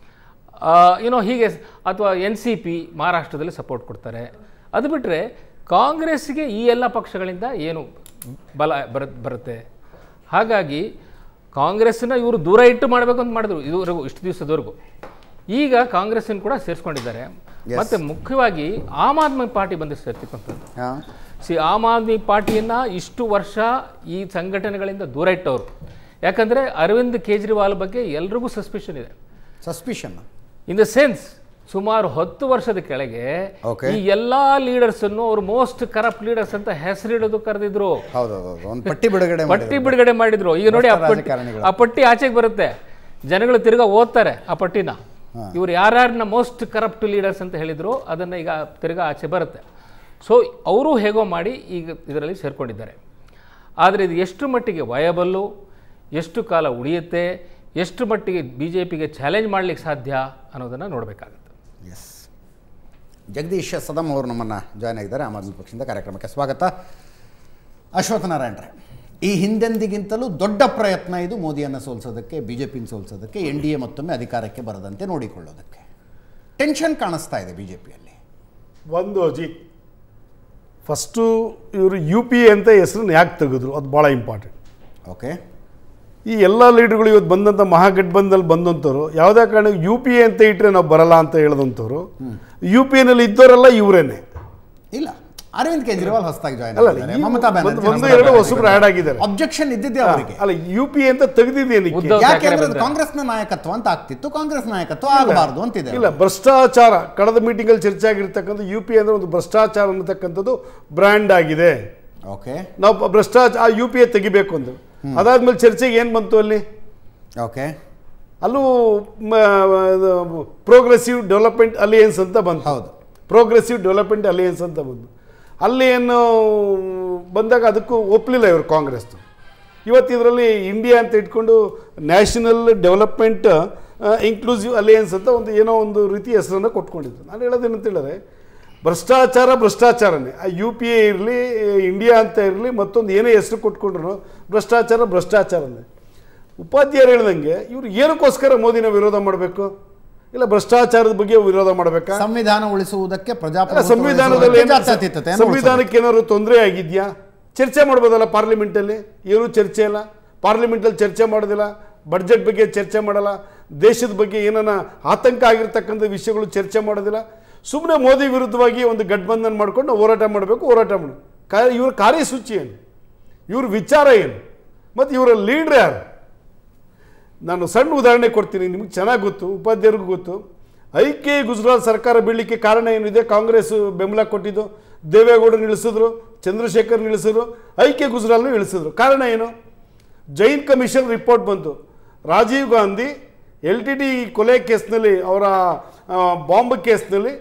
Speaker 2: ಏನೋ ಹೀಗೆ ಅಥವಾ ಎನ್ ಸಿ ಪಿ ಮಹಾರಾಷ್ಟ್ರದಲ್ಲಿ ಸಪೋರ್ಟ್ ಕೊಡ್ತಾರೆ ಅದು ಬಿಟ್ಟರೆ ಕಾಂಗ್ರೆಸ್ಗೆ ಈ ಎಲ್ಲ ಪಕ್ಷಗಳಿಂದ ಏನು ಬಲ ಬರ ಬರುತ್ತೆ ಹಾಗಾಗಿ ಕಾಂಗ್ರೆಸ್ನ ಇವರು ದೂರ ಇಟ್ಟು ಮಾಡಬೇಕು ಅಂತ ಮಾಡಿದ್ರು ಇದುವರೆಗೂ ಇಷ್ಟು ದಿವಸದವರೆಗೂ ಈಗ ಕಾಂಗ್ರೆಸ್ಸನ್ನು ಕೂಡ ಸೇರಿಸ್ಕೊಂಡಿದ್ದಾರೆ ಮತ್ತು ಮುಖ್ಯವಾಗಿ ಆಮ್ ಆದ್ಮಿ ಪಾರ್ಟಿ ಬಂದು ಸೇರ್ತಿಕ್ಕಂಥದ್ದು
Speaker 1: ಹಾ.
Speaker 2: ಸಿ ಆಮ್ ಆದ್ಮಿ ಪಾರ್ಟಿಯನ್ನು ಇಷ್ಟು ವರ್ಷ ಈ ಸಂಘಟನೆಗಳಿಂದ ದೂರ ಇಟ್ಟವರು ಯಾಕಂದರೆ ಅರವಿಂದ್ ಕೇಜ್ರಿವಾಲ್ ಬಗ್ಗೆ ಎಲ್ರಿಗೂ ಸಸ್ಪಿಷನ್ ಇದೆ
Speaker 1: ಸಸ್ಪಿಷನ್
Speaker 2: ಇನ್ ದ ಸೆನ್ಸ್ ಸುಮಾರು ಹತ್ತು ವರ್ಷದ ಕೆಳಗೆ
Speaker 1: Okay.
Speaker 2: ಈ ಎಲ್ಲಾ ಲೀಡರ್ಸ್ ಅನ್ನು ಅವ್ರು ಮೋಸ್ಟ್ ಕರಪ್ಟ್ ಲೀಡರ್ಸ್ ಅಂತ ಹೆಸರಿಡೋದು ಕರೆದಿದ್ರು
Speaker 1: ಹೌದೌದು ಒಂದು ಪಟ್ಟಿ ಬಿಡುಗಡೆ
Speaker 2: ಪಟ್ಟಿ
Speaker 1: ಮಾಡಿದ್ರು.
Speaker 2: ಬಿಡುಗಡೆ ಮಾಡಿದ್ರು ಈಗ ನೋಡಿ ಆ
Speaker 1: ಭ್ರಷ್ಟ
Speaker 2: ಪಟ್ಟಿ
Speaker 1: ರಾಜಕಾರಣಿಗಳು.
Speaker 2: ಆ ಪಟ್ಟಿ ಆಚೆಗೆ ಬರುತ್ತೆ ಜನಗಳು ತಿರ್ಗಾ ಓದ್ತಾರೆ ಆ ಪಟ್ಟಿನ ಇವ್ರು ಯಾರ್ಯಾರನ್ನ ಮೋಸ್ಟ್ ಕರಪ್ಟ್ ಲೀಡರ್ಸ್ ಅಂತ ಹೇಳಿದ್ರು ಅದನ್ನ ಈಗ ತಿರ್ಗಾ ಆಚೆ ಬರುತ್ತೆ ಸೊ ಅವರು ಹೇಗೋ ಮಾಡಿ ಈಗ ಇದರಲ್ಲಿ ಸೇರ್ಕೊಂಡಿದ್ದಾರೆ ಆದರೆ ಇದು ಎಷ್ಟು ಮಟ್ಟಿಗೆ ವಯಬಲ್ಲು ಎಷ್ಟು ಕಾಲ ಉಳಿಯುತ್ತೆ ಎಷ್ಟು ಮಟ್ಟಿಗೆ ಬಿ ಜೆ ಪಿಗೆ ಚಾಲೆಂಜ್ ಮಾಡ್ಲಿಕ್ಕೆ ಸಾಧ್ಯ ಅನ್ನೋದನ್ನು ನೋಡಬೇಕಾಗುತ್ತೆ
Speaker 1: ಎಸ್ ಜಗದೀಶ್ ಸದಂ ಅವರು ನಮ್ಮನ್ನು ಜಾಯ್ನ್ ಆಗಿದ್ದಾರೆ ಆಮ್ ಆದ್ಮಿ ಪಕ್ಷದಿಂದ ಕಾರ್ಯಕ್ರಮಕ್ಕೆ ಸ್ವಾಗತ ಅಶ್ವಥ್ ನಾರಾಯಣರೇ ಈ ಹಿಂದೆಂದಿಗಿಂತಲೂ ದೊಡ್ಡ ಪ್ರಯತ್ನ ಇದು ಮೋದಿಯನ್ನು ಸೋಲಿಸೋದಕ್ಕೆ ಬಿ ಜೆ ಪಿನ ಸೋಲಿಸೋದಕ್ಕೆ ಎನ್ ಡಿ ಎ ಮತ್ತೊಮ್ಮೆ ಅಧಿಕಾರಕ್ಕೆ ಬರದಂತೆ ನೋಡಿಕೊಳ್ಳೋದಕ್ಕೆ ಟೆನ್ಷನ್ ಕಾಣಿಸ್ತಾ ಇದೆ ಬಿ ಜೆ ಪಿಯಲ್ಲಿ
Speaker 3: ಒಂದು ಅಜಿತ್ ಫಸ್ಟು ಇವರು ಯು ಪಿ ಎ ಅಂತ ಹೆಸರನ್ನ ಯಾಕೆ ತೆಗೆದ್ರು ಅದು ಭಾಳ ಇಂಪಾರ್ಟೆಂಟ್
Speaker 1: ಓಕೆ
Speaker 3: ಈ ಎಲ್ಲ ಲೀಡರ್ಗಳು ಇವತ್ತು ಬಂದಂಥ ಮಹಾಗಠಬಂಧನಲ್ಲಿ ಬಂದಂಥವ್ರು ಯಾವುದೇ ಕಾರಣಕ್ಕೆ ಯು ಪಿ ಎ ಅಂತ ಇಟ್ಟರೆ ನಾವು ಬರಲ್ಲ ಅಂತ ಹೇಳಿದಂಥವ್ರು ಯು ಪಿ ಎನಲ್ಲಿ ಇದ್ದವರೆಲ್ಲ ಇವರೇನೆ
Speaker 1: ಇಲ್ಲ ಅರವಿಂದ್ ಕೇಜ್ರಿವಾಲ್ ಹೊಸದಾಗಿ ಜಾಯ್ನ್
Speaker 3: ಅಲ್ಲ
Speaker 1: ಆಗಿದ್ದಾರೆ
Speaker 3: ಈ
Speaker 1: ಮಮತಾ
Speaker 3: ಒಂದು- ಒಂದು ಎರಡು ಹೊಸಬ್ರು ಆ್ಯಡ್ ಆಗಿದ್ದಾರೆ
Speaker 1: ಅಬ್ಜೆಕ್ಷನ್ ಇದ್ದಿದ್ದೆ ಅವರಿಗೆ
Speaker 3: ಅಲ್ಲ ಯು ಪಿ ಎ ಅಂತ ತೆಗೆದಿದ್ದೇನಕ್ಕೆ
Speaker 2: ಉದ್ಧವ್
Speaker 1: ಯಾಕೆ
Speaker 2: ಠಾಕ್ರೆ
Speaker 1: ಅಂದ್ರೆ ಅದು
Speaker 2: ಬಂದ್ರೆ.
Speaker 1: ಕಾಂಗ್ರೆಸ್ನ ನಾಯಕತ್ವ ಅಂತ ಆಗ್ತಿತ್ತು ಕಾಂಗ್ರೆಸ್ ನಾಯಕತ್ವ ಆಗಬಾರ್ದು ಅಂತಿದೆ
Speaker 3: ಇಲ್ಲ ಭ್ರಷ್ಟಾಚಾರ ಕಳೆದ ಮೀಟಿಂಗಲ್ಲಿ ಚರ್ಚೆ ಆಗಿರ್ತಕ್ಕಂಥ ಯು ಪಿ ಅಂದರೆ ಒಂದು ಭ್ರಷ್ಟಾಚಾರ ಅನ್ನತಕ್ಕಂಥದ್ದು ಬ್ರ್ಯಾಂಡ್ ಆಗಿದೆ
Speaker 1: ಓಕೆ
Speaker 3: ನಾವು ಭ್ರಷ್ಟಾಚಾರ ಯು ಪಿ ಎ ತೆಗಿಬೇಕು ಅಂತ ಅದಾದ್ಮೇಲೆ ಚರ್ಚೆಗೆ ಏನು ಬಂತು ಅಲ್ಲಿ
Speaker 1: ಓಕೆ
Speaker 3: ಅಲ್ಲೂ ಪ್ರೋಗ್ರೆಸಿವ್ ಡೆವಲಪ್ಮೆಂಟ್ ಅಲಿಯನ್ಸ್ ಅಂತ ಬಂತು
Speaker 1: ಹೌದು.
Speaker 3: ಪ್ರೋಗ್ರೆಸಿವ್ ಡೆವಲಪ್ಮೆಂಟ್ ಅಲಿಯನ್ಸ್ ಅಂತ ಬಂತು ಅಲ್ಲಿ ಏನು ಬಂದಾಗ ಅದಕ್ಕೂ ಒಪ್ಪಲಿಲ್ಲ ಇವರು ಕಾಂಗ್ರೆಸ್ದು ಇವತ್ತು ಇದರಲ್ಲಿ ಇಂಡಿಯಾ ಅಂತ ಇಟ್ಕೊಂಡು ನ್ಯಾಷನಲ್ ಡೆವಲಪ್ಮೆಂಟ್ ಇನ್ಕ್ಲೂಸಿವ್ ಅಲಿಯನ್ಸ್ ಅಂತ ಒಂದು ಏನೋ ಒಂದು ರೀತಿ ಹೆಸರನ್ನು ಕೊಟ್ಕೊಂಡಿತ್ತು ನಾನು ಹೇಳೋದೇನಂತ ಹೇಳಿದ್ರೆ ಭ್ರಷ್ಟಾಚಾರ ಭ್ರಷ್ಟಾಚಾರನೇ ಆ ಯು ಪಿ ಎ ಇರಲಿ ಇಂಡಿಯಾ ಅಂತ ಇರಲಿ ಮತ್ತೊಂದು ಏನೇ ಹೆಸರು ಕೊಟ್ಕೊಂಡ್ರು ಭ್ರಷ್ಟಾಚಾರ ಭ್ರಷ್ಟಾಚಾರನೇ ಉಪಾಧ್ಯಾಯರು ಹೇಳ್ದಂಗೆ ಇವರು ಏನಕ್ಕೋಸ್ಕರ ಮೋದಿನ ವಿರೋಧ ಮಾಡಬೇಕು ಇಲ್ಲ ಭ್ರಷ್ಟಾಚಾರದ ಬಗ್ಗೆ ವಿರೋಧ ಮಾಡಬೇಕಾ
Speaker 1: ಸಂವಿಧಾನ ಉಳಿಸುವುದಕ್ಕೆ
Speaker 3: ಅಲ್ಲ,
Speaker 1: ಪ್ರಜಾಪ್ರಭುತ್ವ
Speaker 3: ಸಂವಿಧಾನದಲ್ಲಿ
Speaker 1: ಉಳಿಸುವುದಕ್ಕೆ
Speaker 3: ಏನು-
Speaker 1: ಜಾತ್ಯತೀತತೆಯನ್ನು
Speaker 3: ಸಂವಿಧಾನಕ್ಕೆ ಏನಾದ್ರು ತೊಂದರೆ ಆಗಿದ್ಯಾ ಚರ್ಚೆ ಮಾಡ್ಬೋದಲ್ಲ ಪಾರ್ಲಿಮೆಂಟಲ್ಲಿ ಏನು ಚರ್ಚೆ ಇಲ್ಲ ಪಾರ್ಲಿಮೆಂಟಲ್ಲಿ ಚರ್ಚೆ ಮಾಡೋದಿಲ್ಲ ಬಡ್ಜೆಟ್ ಬಗ್ಗೆ ಚರ್ಚೆ ಮಾಡಲ್ಲ ದೇಶದ ಬಗ್ಗೆ ಏನಾನ ಆತಂಕ ಆಗಿರ್ತಕ್ಕಂಥ ವಿಷಯಗಳು ಚರ್ಚೆ ಮಾಡೋದಿಲ್ಲ ಸುಮ್ಮನೆ ಮೋದಿ ವಿರುದ್ಧವಾಗಿ ಒಂದು ಗಠಬಂಧನ್ ಮಾಡ್ಕೊಂಡು ನಾವು ಹೋರಾಟ ಮಾಡಬೇಕು ಹೋರಾಟ ಮಾಡಿ ಕಾ ಇವ್ರ ಕಾರ್ಯಸೂಚಿ ಏನು ಇವ್ರ ವಿಚಾರ ಏನು ಮತ್ತು ಇವರ ಲೀಡ್ರ್ ಯಾರು ನಾನು ಸಣ್ಣ ಉದಾಹರಣೆ ಕೊಡ್ತೀನಿ ನಿಮಗೆ ಚೆನ್ನಾಗಿ ಗೊತ್ತು ಉಪಾಧ್ಯಾಯರಿಗೂ ಗೊತ್ತು ಐಕೆ ಗುಜರಾತ್ ಸರ್ಕಾರ ಬೀಳಲಿಕ್ಕೆ ಕಾರಣ ಏನಿದೆ ಕಾಂಗ್ರೆಸ್ ಬೆಂಬಲ ಕೊಟ್ಟಿದ್ದು ದೇವೇಗೌಡರು ಇಳಿಸಿದ್ರು ಚಂದ್ರಶೇಖರ್ ಇಳಿಸಿದ್ರು ಐಕೆ ಗುಜರಾಲ್ನು ಇಳಿಸಿದ್ರು ಕಾರಣ ಏನು ಜೈನ್ ಕಮಿಷನ್ ರಿಪೋರ್ಟ್ ಬಂತು Rajiv Gandhi L T D ಕೊಲೆ ಕೇಸ್ನಲ್ಲಿ ಅವರ ಆ, ಬಾಂಬ್ ಕೇಸ್ನಲ್ಲಿ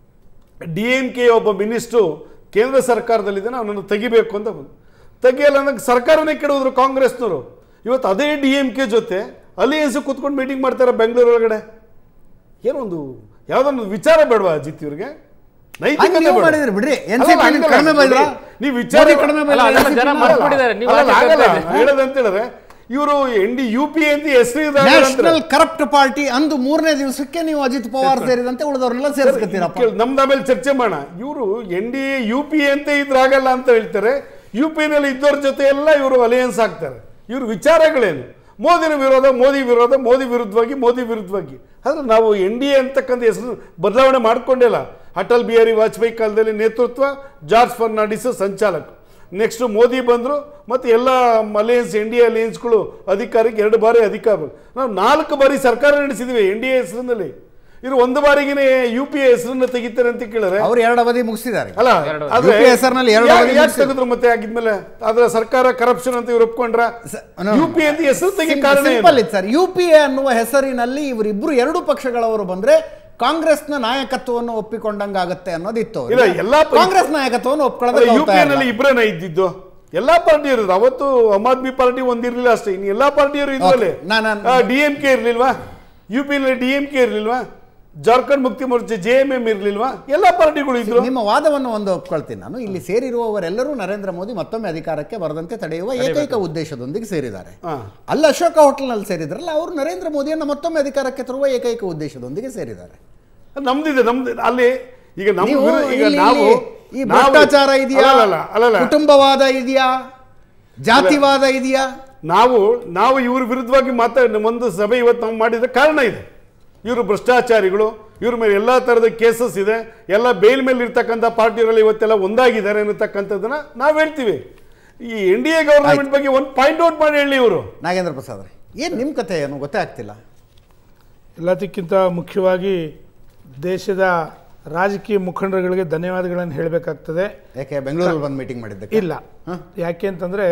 Speaker 3: ಡಿ ಎಮ್ ಕೆ ಒಬ್ಬ ಮಿನಿಸ್ಟ್ರು ಕೇಂದ್ರ ಸರ್ಕಾರದಲ್ಲಿದ್ದಾನೆ ಅವನನ್ನು ತೆಗಿಬೇಕು ಅಂತ ಬಂದು ತೆಗಿಯಲ್ಲ ಅಂದಾಗ ಸರ್ಕಾರನೇ ಕೆಡೋದ್ರು ಕಾಂಗ್ರೆಸ್ನವರು ಇವತ್ತು ಅದೇ ಡಿ ಎಮ್ ಕೆ ಜೊತೆ ಅಲಿಯನ್ಸ್ ಕೂತ್ಕೊಂಡು ಮೀಟಿಂಗ್ ಮಾಡ್ತಾರೆ ಬೆಂಗಳೂರು ಒಳಗಡೆ ಏನೊಂದು ಯಾವುದೊಂದು ವಿಚಾರ ಬೇಡವಾ ಅಜಿತ್ ಇವ್ರಿಗೆ
Speaker 1: ಹಂಗೆ ನೀವು ಮಾಡಿದ್ರಿ ಬಿಡ್ರಿ. NCP
Speaker 3: ಅಲ್ಲ, ಹಂಗಲ್ಲ,
Speaker 1: ಕಡಿಮೆ ಬೈದ್ರಾ?
Speaker 3: ನೀವು ವಿಚಾರ
Speaker 1: ಮೋದಿ ಕಡಿಮೆ ಬೈದ್ರಾ?
Speaker 2: ಅಲ್ಲ, ಅದೆಲ್ಲ ಜನ ಮರ್ತ್ಬಿಟ್ಟಿದ್ದಾರೆ. ನೀವು
Speaker 3: ಅಲ್ಲ,
Speaker 2: ಆಚೆ
Speaker 3: ಆಗಲ್ಲ.
Speaker 2: ಬರ್ತಾ ಇದ್ದೀರಿ.
Speaker 3: ಹೇಳೋದಂತ ಹೇಳಿದ್ರೆ ಇವರು ಎನ್ ಡಿ ಯು ಪಿ ಅಂತ ಹೆಸರು
Speaker 1: ನ್ಯಾಷನಲ್ ಕರಪ್ಟ್ ಪಾರ್ಟಿ ಅಂದು ಮೂರನೇ ದಿವಸಕ್ಕೆ ನೀವು ಅಜಿತ್ ಪವಾರ್ ಸೇರಿದಂತೆ ಉಳಿದವರೆಲ್ಲ ಸೇರಿಸ್ಕೊತೀರಪ್ಪ
Speaker 3: ಕೇಳಿ, ನಮ್ದು ಆಮೇಲೆ ಚರ್ಚೆ ಮಾಡೋಣ ಇವರು N D A U P ಅಂತ ಇದ್ರಾಗಲ್ಲ ಅಂತ ಹೇಳ್ತಾರೆ ಯು ಪಿ ನಲ್ಲಿ ಇದ್ದವ್ರ ಜೊತೆ ಎಲ್ಲ ಇವರು ಅಲಯನ್ಸ್ ಆಗ್ತಾರೆ ಇವ್ರ ವಿಚಾರಗಳೇನು ಮೋದಿನ ವಿರೋಧ ಮೋದಿ ವಿರೋಧ ಮೋದಿ ವಿರುದ್ಧವಾಗಿ ಮೋದಿ ವಿರುದ್ಧವಾಗಿ ಆದ್ರೆ ನಾವು ಎನ್ ಡಿ ಎ ಅಂತಕ್ಕಂಥ ಹೆಸರು ಬದಲಾವಣೆ ಮಾಡ್ಕೊಂಡಿಲ್ಲ ಅಟಲ್ ಬಿಹಾರಿ ವಾಜಪೇಯಿ ಕಾಲದಲ್ಲಿ ನೇತೃತ್ವ ಜಾರ್ಜ್ ಫರ್ನಾಂಡಿಸ್ ಸಂಚಾಲಕ ನೆಕ್ಸ್ಟ್ ಮೋದಿ ಬಂದರು ಮತ್ತು ಎಲ್ಲ ಅಲಯನ್ಸ್ ಎನ್ ಡಿ ಎ ಅಲಯನ್ಸ್ಗಳು ಅಧಿಕಾರಕ್ಕೆ ಎರಡು ಬಾರಿ ಅಧಿಕಾರ ಬಂದ್ರು. ನಾವು ನಾಲ್ಕು ಬಾರಿ ಸರ್ಕಾರ ನಡೆಸಿದ್ವಿ ಎನ್ ಡಿ ಎ ಹೆಸರಿನಲ್ಲಿ ಇದು ಒಂದು ಬಾರಿಗೆನೆ ಯು ಪಿ ಎ ಹೆಸರನ್ನ ತೆಗಿತಾರೆ ಅಂತ ಕೇಳಿದ್ರೆ
Speaker 1: ಅವ್ರು ಎರಡು ಅವಧಿ ಮುಗಿಸಿದ್ದಾರೆ
Speaker 3: ಅಲ್ಲ
Speaker 2: ಎರಡು
Speaker 3: ಆದ್ರೆ
Speaker 1: UPA ಹೆಸರಿನಲ್ಲಿ ಎರಡು
Speaker 3: ಯಾ-
Speaker 1: ಅವಧಿ
Speaker 3: ಯಾಕ್
Speaker 1: ಮುಗ್ಸಿದ್ರು?
Speaker 3: ತೆಗೆದ್ರು ಮತ್ತೆ ಆಗಿದ್ಮೇಲೆ ಆದ್ರೆ ಸರ್ಕಾರ ಕರಪ್ಷನ್ ಅಂತ ಇವ್ರು ಒಪ್ಕೊಂಡ್ರ
Speaker 1: ಸ- no,
Speaker 3: ಯು ಪಿ ಅಂತ ಹೆಸರು ತೆಗಿ ಕಾರಣ ಏನು?
Speaker 1: ಸಿಂಪಲ್ ಇತ್ತು ಸರ್ ಯು ಪಿ ಎ ಅನ್ನುವ ಹೆಸರಿನಲ್ಲಿ ಇವರಿಬ್ರು ಎರಡು ಪಕ್ಷಗಳವರು ಬಂದ್ರೆ ಕಾಂಗ್ರೆಸ್ನ ನಾಯಕತ್ವವನ್ನು ಒಪ್ಪಿಕೊಂಡಂಗಾಗತ್ತೆ ಅನ್ನೋದಿತ್ತು ಅವ್ರಿಗೆ.
Speaker 3: ಇಲ್ಲ, ಎಲ್ಲಾ ಪ-
Speaker 1: ಕಾಂಗ್ರೆಸ್ ನಾಯಕತ್ವವನ್ನು
Speaker 3: ಯು
Speaker 1: ಒಪ್ಕೊಳ್ಳೋದಕ್ಕೆ
Speaker 3: ಪಿ ನಲ್ಲಿ ಇಬ್ಬರೇನ ಇದ್ದಿದ್ದು ಎಲ್ಲಾ ಪಾರ್ಟಿ ಇರೋದು ಅವತ್ತು ಆಮ್ ಆದ್ಮಿ ಪಾರ್ಟಿ ಒಂದಿರ್ಲಿಲ್ಲ ಅಷ್ಟೇ ಇನ್ನು ಎಲ್ಲಾ ಪಾರ್ಟಿಯವರು ಇದ್ವಲ್ಲಿ
Speaker 1: Okay, ನಾನ್- ನಾನ್-
Speaker 3: ಡಿ ಎಂ ಕೆ ಇರ್ಲಿಲ್ವಾ ಯು ಪಿ ನಲ್ಲಿ ಡಿ ಎಂ ಕೆ ಇರ್ಲಿಲ್ವಾ Jharkhand Mukti Morcha J M M ಇರ್ಲಿಲ್ವಾ ಎಲ್ಲಾ ಪಾರ್ಟಿಗಳು ಇದ್ರು
Speaker 1: ನಿಮ್ಮ ವಾದವನ್ನು ಒಂದು ಒಪ್ಕೊಳ್ತೀನಿ ನಾನು ಇಲ್ಲಿ ಸೇರಿರುವವರೆಲ್ಲರೂ ನರೇಂದ್ರ ಮೋದಿ ಮತ್ತೊಮ್ಮೆ ಅಧಿಕಾರಕ್ಕೆ ಬರದಂತೆ ತಡೆಯುವ ಏಕೈಕ ಉದ್ದೇಶದೊಂದಿಗೆ ಸೇರಿದ್ದಾರೆ
Speaker 3: ಹಾ.
Speaker 1: ಅಲ್ಲಿ ಅಶೋಕ ಹೋಟೆಲ್ನಲ್ಲಿ ಸೇರಿದ್ರಲ್ಲ ಅವರು ನರೇಂದ್ರ ಮೋದಿಯನ್ನು ಮತ್ತೊಮ್ಮೆ ಅಧಿಕಾರಕ್ಕೆ ತರುವ ಏಕೈಕ ಉದ್ದೇಶದೊಂದಿಗೆ ಸೇರಿದ್ದಾರೆ
Speaker 3: ನಮ್ದಿದೆ ನಮ್ದು ಅಲ್ಲಿ ಈಗ ನಮ್ಮ
Speaker 1: ನೀವು
Speaker 3: ವಿರು- ಈಗ
Speaker 1: ಇಲ್ಲಿ-
Speaker 3: ನಾವು
Speaker 1: ಈ
Speaker 3: ನಾವು-
Speaker 1: ಭ್ರಷ್ಟಾಚಾರ ಇದೆಯಾ
Speaker 3: ಅಲ್ಲಲ್ಲ ಅಲ್ಲಲ್ಲ
Speaker 1: ಕುಟುಂಬವಾದ ಇದೆಯಾ ಜಾತಿವಾದ ಇದೆಯಾ
Speaker 3: ನಾವು ನಾವು ಇವ್ರ ವಿರುದ್ಧವಾಗಿ ಮಾತಾಡ ಒಂದು ಸಭೆ ಇವತ್ತು ನಾವು ಮಾಡಿದ ಕಾರಣ ಇದೆ ಇವರು ಭ್ರಷ್ಟಾಚಾರಿಗಳು ಇವ್ರ ಮೇಲೆ ಎಲ್ಲ ಥರದ ಕೇಸಸ್ ಇದೆ ಎಲ್ಲ ಬೇಲ್ ಮೇಲೆ ಇರ್ತಕ್ಕಂಥ ಪಾರ್ಟಿಯವರೆಲ್ಲ ಇವತ್ತೆಲ್ಲ ಒಂದಾಗಿದ್ದಾರೆ ಅನ್ನತಕ್ಕಂಥದ್ದನ್ನ ನಾವು ಹೇಳ್ತೀವಿ ಈ ಎನ್ ಡಿ ಎ ಗವರ್ನಮೆಂಟ್ ಬಗ್ಗೆ ಒಂದು ಪಾಯಿಂಟ್ ಔಟ್ ಮಾಡಿ ಹೇಳಿ ಇವರು
Speaker 1: ನಾಗೇಂದ್ರ ಪ್ರಸಾದ್ ಅವರೇ ಏನು ನಿಮ್ಮ ಕಥೆ ಏನು ಗೊತ್ತೇ ಆಗ್ತಿಲ್ಲ
Speaker 4: ಎಲ್ಲದಕ್ಕಿಂತ ಮುಖ್ಯವಾಗಿ ದೇಶದ ರಾಜಕೀಯ ಮುಖಂಡರುಗಳಿಗೆ ಧನ್ಯವಾದಗಳನ್ನು ಹೇಳಬೇಕಾಗ್ತದೆ
Speaker 1: ಯಾಕೆ ಬೆಂಗಳೂರಲ್ಲಿ ಬಂದು ಮೀಟಿಂಗ್ ಮಾಡಿದ್ದಕ್ಕೆ
Speaker 4: ಇಲ್ಲ ಯಾಕೆ ಅಂತಂದರೆ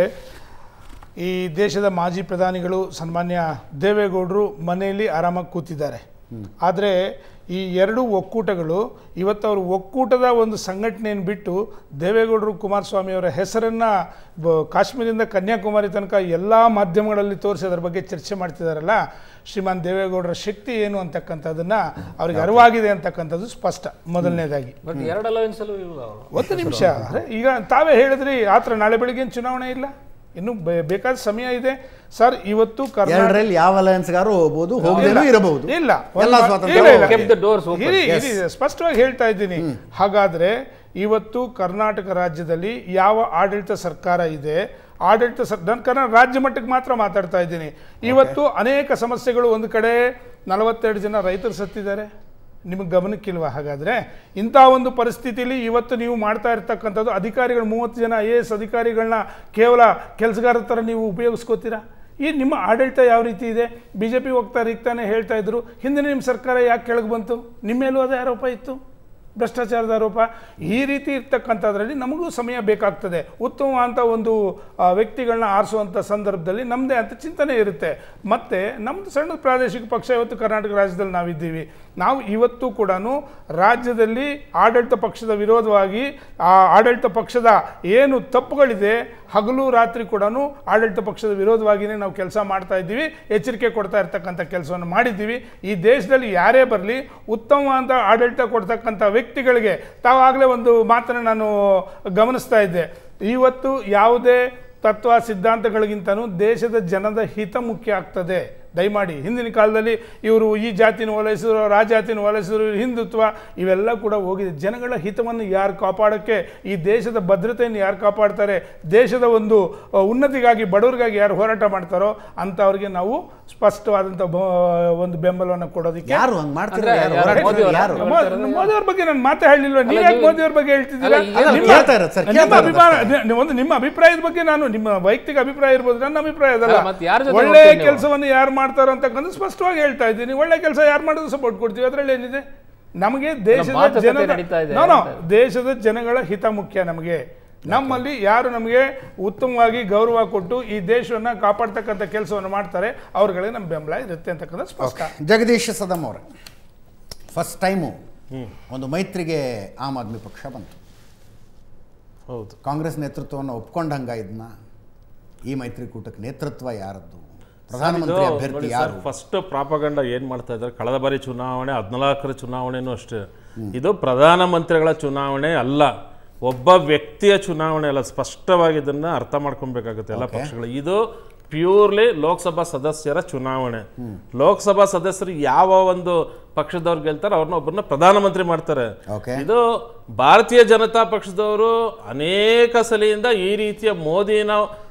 Speaker 4: ಈ ದೇಶದ ಮಾಜಿ ಪ್ರಧಾನಿಗಳು ಸನ್ಮಾನ್ಯ ದೇವೇಗೌಡರು ಮನೆಯಲ್ಲಿ ಆರಾಮಾಗಿ ಕೂತಿದ್ದಾರೆ ಆದರೆ ಈ ಎರಡು ಒಕ್ಕೂಟಗಳು ಇವತ್ತು ಅವರು ಒಕ್ಕೂಟದ ಒಂದು ಸಂಘಟನೆಯನ್ನು ಬಿಟ್ಟು ದೇವೇಗೌಡರು ಕುಮಾರಸ್ವಾಮಿ ಅವರ ಹೆಸರನ್ನು ಬ ಕಾಶ್ಮೀರದಿಂದ ಕನ್ಯಾಕುಮಾರಿ ತನಕ ಎಲ್ಲ ಮಾಧ್ಯಮಗಳಲ್ಲಿ ತೋರಿಸಿ ಅದರ ಬಗ್ಗೆ ಚರ್ಚೆ ಮಾಡ್ತಿದ್ದಾರಲ್ಲ ಶ್ರೀಮಾನ್ ದೇವೇಗೌಡರ ಶಕ್ತಿ ಏನು ಅಂತಕ್ಕಂಥದ್ದನ್ನು ಅವ್ರಿಗೆ ಅರಿವಾಗಿದೆ ಅಂತಕ್ಕಂಥದ್ದು ಸ್ಪಷ್ಟ ಮೊದಲನೇದಾಗಿ
Speaker 2: ಬಟ್ ಎರಡು ಅಲವೆನ್ಸ್ ಅಲ್ಲೂ ಇಲ್ಲ ಅವರು
Speaker 4: ಒಂದು ನಿಮಿಷ ಅರೆ, ಈಗ ತಾವೇ ಹೇಳಿದ್ರಿ ಆತರ ನಾಳೆ ಬೆಳಿಗ್ಗೆ ಏನ್ ಚುನಾವಣೆ ಇಲ್ಲ ಇನ್ನು ಬೆ- ಬೇಕಾದ ಸಮಯ ಇದೆ ಸರ್ ಇವತ್ತು ಕರ್ನಾಟಕ
Speaker 1: ಎರಡರಲ್ಲಿ ಯಾವ ಅಲಯನ್ಸ್ಗಾರು ಹೋಗ್ಬೋದು ಹೋಗದೇನೂ ಇರಬಹುದು
Speaker 4: ಇಲ್ಲ
Speaker 1: ಎಲ್ಲ
Speaker 4: ಒಂದು-
Speaker 1: ಸ್ವಾತಂತ್ರ್ಯ
Speaker 4: ಇಲ್ಲ, ಇಲ್ಲ.
Speaker 2: Kept the doors open.
Speaker 4: ಇರಿ, ಇರಿ, ಸ್ಪಷ್ಟವಾಗಿ ಹೇಳ್ತಾ ಇದ್ದೀನಿ ಹಾಗಾದ್ರೆ ಇವತ್ತು ಕರ್ನಾಟಕ ರಾಜ್ಯದಲ್ಲಿ ಯಾವ ಆಡಳಿತ ಸರ್ಕಾರ ಇದೆ ಆಡಳಿತ ಸರ್ ನಾನು ಕನ್ನಡ ರಾಜ್ಯ ಮಟ್ಟಕ್ಕೆ ಮಾತ್ರ ಮಾತಾಡ್ತಾ ಇದ್ದೀನಿ ಇವತ್ತು ಅನೇಕ ಸಮಸ್ಯೆಗಳು ಒಂದು ಕಡೆ ನಲವತ್ತೆರಡು ಜನ ರೈತರು ಸತ್ತಿದ್ದಾರೆ ನಿಮಗೆ ಗಮನಕ್ಕಿಲ್ವಾ ಹಾಗಾದ್ರೆ ಇಂಥ ಒಂದು ಪರಿಸ್ಥಿತಿಯಲ್ಲಿ ಇವತ್ತು ನೀವು ಮಾಡ್ತಾ ಇರ್ತಕ್ಕಂಥದ್ದು ಅಧಿಕಾರಿಗಳು ಮೂವತ್ತು ಜನ ಐ ಎ ಎಸ್ ಅಧಿಕಾರಿಗಳನ್ನ ಕೇವಲ ಕೆಲಸಗಾರರ ಥರ ನೀವು ಉಪಯೋಗಿಸ್ಕೋತೀರಾ ಈ ನಿಮ್ಮ ಆಡಳಿತ ಯಾವ ರೀತಿ ಇದೆ ಬಿ ಜೆ ಪಿ ಹೋಗ್ತಾ ರೀಗ್ತಾನೆ ಹೇಳ್ತಾ ಇದ್ರು ಹಿಂದಿನ ನಿಮ್ಮ ಸರ್ಕಾರ ಯಾಕೆ ಕೆಳಗೆ ಬಂತು ನಿಮ್ಮ ಮೇಲೂ ಅದೇ ಆರೋಪ ಇತ್ತು ಭ್ರಷ್ಟಾಚಾರದ ಆರೋಪ ಈ ರೀತಿ ಇರ್ತಕ್ಕಂಥದ್ರಲ್ಲಿ ನಮಗೂ ಸಮಯ ಬೇಕಾಗ್ತದೆ ಉತ್ತಮವಾದಂಥ ಒಂದು ಆ, ವ್ಯಕ್ತಿಗಳನ್ನ ಆರಿಸುವಂಥ ಸಂದರ್ಭದಲ್ಲಿ ನಮ್ಮದೇ ಅಂತ ಚಿಂತನೆ ಇರುತ್ತೆ ಮತ್ತು ನಮ್ಮದು ಸಣ್ಣ ಪ್ರಾದೇಶಿಕ ಪಕ್ಷ ಇವತ್ತು ಕರ್ನಾಟಕ ರಾಜ್ಯದಲ್ಲಿ ನಾವಿದ್ದೀವಿ ನಾವು ಇವತ್ತು ಕೂಡ ರಾಜ್ಯದಲ್ಲಿ ಆಡಳಿತ ಪಕ್ಷದ ವಿರೋಧವಾಗಿ ಆ ಆಡಳಿತ ಪಕ್ಷದ ಏನು ತಪ್ಪುಗಳಿದೆ ಹಗಲು ರಾತ್ರಿ ಕೂಡ ಆಡಳಿತ ಪಕ್ಷದ ವಿರೋಧವಾಗಿಯೇ ನಾವು ಕೆಲಸ ಮಾಡ್ತಾ ಇದ್ದೀವಿ ಎಚ್ಚರಿಕೆ ಕೊಡ್ತಾ ಇರ್ತಕ್ಕಂಥ ಕೆಲಸವನ್ನು ಮಾಡಿದ್ದೀವಿ ಈ ದೇಶದಲ್ಲಿ ಯಾರೇ ಬರಲಿ ಉತ್ತಮವಾದ ಆಡಳಿತ ಕೊಡ್ತಕ್ಕಂಥ ವ್ಯಕ್ತಿಗಳಿಗೆ ತಾವಾಗಲೇ ಒಂದು ಮಾತನ್ನು ನಾನು ಗಮನಿಸ್ತಾ ಇದ್ದೆ ಇವತ್ತು ಯಾವುದೇ ತತ್ವ ಸಿದ್ಧಾಂತಗಳಿಗಿಂತನೂ ದೇಶದ ಜನದ ಹಿತ ಮುಖ್ಯ ಆಗ್ತದೆ ದಯಮಾಡಿ ಹಿಂದಿನ ಕಾಲದಲ್ಲಿ ಇವರು ಈ ಜಾತಿನ ಓಲೈಸಿದ್ರು ಆ ಜಾತಿನ ಓಲೈಸಿದ್ರು ಇವ್ರು ಹಿಂದುತ್ವ ಇವೆಲ್ಲ ಕೂಡ ಹೋಗಿದೆ ಜನಗಳ ಹಿತವನ್ನು ಯಾರು ಕಾಪಾಡೋಕ್ಕೆ ಈ ದೇಶದ ಭದ್ರತೆಯನ್ನು ಯಾರು ಕಾಪಾಡ್ತಾರೆ ದೇಶದ ಒಂದು ಆ, ಉನ್ನತಿಗಾಗಿ ಬಡವರಿಗಾಗಿ ಯಾರು ಹೋರಾಟ ಮಾಡ್ತಾರೋ ಅಂಥವ್ರಿಗೆ ನಾವು ಸ್ಪಷ್ಟವಾದಂಥ ಬ- ಒಂದು ಬೆಂಬಲವನ್ನು ಕೊಡೋದಕ್ಕೆ
Speaker 1: ಯಾರು ಹಂಗ್ ಮಾಡ್ತಿರೋ
Speaker 2: ಅಂದ್ರೆ
Speaker 1: ಯಾರು
Speaker 2: ಯಾರು
Speaker 1: ಹೋರಾಟ
Speaker 2: ಮೋದಿ
Speaker 1: ಯಾರು
Speaker 2: ಅವರ-
Speaker 4: ಮೋದಿ ಅವ್ರ ಬಗ್ಗೆ ನಾನು ಮಾತೇ ಹೇಳಿಲ್ವ ನೀವು ಯಾಕೆ
Speaker 2: ನೀವು-
Speaker 4: ಮೋದಿ ಅವ್ರ ಬಗ್ಗೆ ಹೇಳ್ತಿದ್ದೀರಾ
Speaker 2: ಅಲ್ಲ, ಈಗ
Speaker 4: ನಿಮ್ಮ-
Speaker 1: ಕೇಳ್ತಾ ಇರೋದು ಸರ್,
Speaker 4: ನಿಮ್ಮ
Speaker 1: ಕೇಳ್ತಾ ಇರೋದು
Speaker 4: ಅಭಿಮಾನ ನಿ- ಒಂದು ನಿಮ್ಮ ಅಭಿಪ್ರಾಯದ ಬಗ್ಗೆ ನಾನು ನಿಮ್ಮ ವೈಯಕ್ತಿಕ ಅಭಿಪ್ರಾಯ ಇರ್ಬೋದು ನನ್ನ ಅಭಿಪ್ರಾಯ ಅದಲ್ಲ
Speaker 2: ಅಲ್ಲ, ಮತ್ತೆ ಯಾರ ಜೊತೆ
Speaker 4: ಒಳ್ಳೆ
Speaker 2: ಹೋಗ್ತೀರಿ ನೀವು?
Speaker 4: ಕೆಲಸವನ್ನು ಯಾರು ಮಾಡ್ತಾರೋ ಅಂತಕ್ಕಂಥ ಸ್ಪಷ್ಟವಾಗಿ ಹೇಳ್ತಾ ಇದ್ದೀನಿ ಒಳ್ಳೆ ಕೆಲಸ ಯಾರು ಮಾಡೋದು ಸಪೋರ್ಟ್ ಕೊಡ್ತೀವಿ ಅದರಲ್ಲಿ ಏನಿದೆ ನಮಗೆ ದೇಶದ
Speaker 2: ಮಾತುಕತೆ
Speaker 4: ಜನರ
Speaker 2: ನಡೀತಾ ಇದೆ
Speaker 4: ನೋ, ನೋ,
Speaker 2: ಅಂತ.
Speaker 4: ದೇಶದ ಜನಗಳ ಹಿತ ಮುಖ್ಯ ನಮಗೆ ನಮ್ಮಲ್ಲಿ ಯಾರು ನಮಗೆ ಉತ್ತಮವಾಗಿ ಗೌರವ ಕೊಟ್ಟು ಈ ದೇಶವನ್ನ ಕಾಪಾಡ್ತಕ್ಕಂಥ ಕೆಲಸವನ್ನು ಮಾಡ್ತಾರೆ ಅವ್ರಗಳಿಗೆ ನಮ್ಮ ಬೆಂಬಲ ಇರುತ್ತೆ ಅಂತಕ್ಕಂಥ ಸ್ಪಷ್ಟ
Speaker 1: ಜಗದೀಶ್ ಸದಮ್ ಅವರೇ ಫಸ್ಟ್ ಟೈಮು ಒಂದು ಮೈತ್ರಿಗೆ ಆಮ್ ಆದ್ಮಿ ಪಕ್ಷ ಬಂತು
Speaker 5: ಹೌದು
Speaker 1: ಕಾಂಗ್ರೆಸ್ ನೇತೃತ್ವವನ್ನು ಒಪ್ಕೊಂಡಂಗ ಇದನ್ನ ಈ ಮೈತ್ರಿಕೂಟಕ್ಕೆ ನೇತೃತ್ವ ಯಾರದ್ದು ಪ್ರಧಾನಮಂತ್ರಿ ಅಭ್ಯರ್ಥಿ ಯಾರು
Speaker 5: ಫಸ್ಟ್ ಪ್ರಾಪಗಂಡ ಏನ್ ಮಾಡ್ತಾ ಇದ್ದಾರೆ ಕಳೆದ ಬಾರಿ ಚುನಾವಣೆ ಹದಿನಾಲ್ಕರ ಚುನಾವಣೆನೂ ಅಷ್ಟೇ ಇದು ಪ್ರಧಾನಮಂತ್ರಿಗಳ ಚುನಾವಣೆ ಅಲ್ಲ ಒಬ್ಬ ವ್ಯಕ್ತಿಯ ಚುನಾವಣೆ ಅಲ್ಲ ಸ್ಪಷ್ಟವಾಗಿ ಇದನ್ನ ಅರ್ಥ ಮಾಡ್ಕೊಬೇಕಾಗುತ್ತೆ ಎಲ್ಲ ಪಕ್ಷಗಳು ಇದು ಪ್ಯೂರ್ಲಿ ಲೋಕಸಭಾ ಸದಸ್ಯರ ಚುನಾವಣೆ ಲೋಕಸಭಾ ಸದಸ್ಯರು ಯಾವ ಒಂದು ಪಕ್ಷದವ್ರು ಗೆಲ್ತಾರೆ ಅವ್ರನ್ನ ಒಬ್ಬರನ್ನ ಪ್ರಧಾನಮಂತ್ರಿ ಮಾಡ್ತಾರೆ
Speaker 1: Okay.
Speaker 5: ಇದು ಭಾರತೀಯ ಜನತಾ ಪಕ್ಷದವರು ಅನೇಕ ಸಲಿಯಿಂದ ಈ ರೀತಿಯ ಮೋದಿನ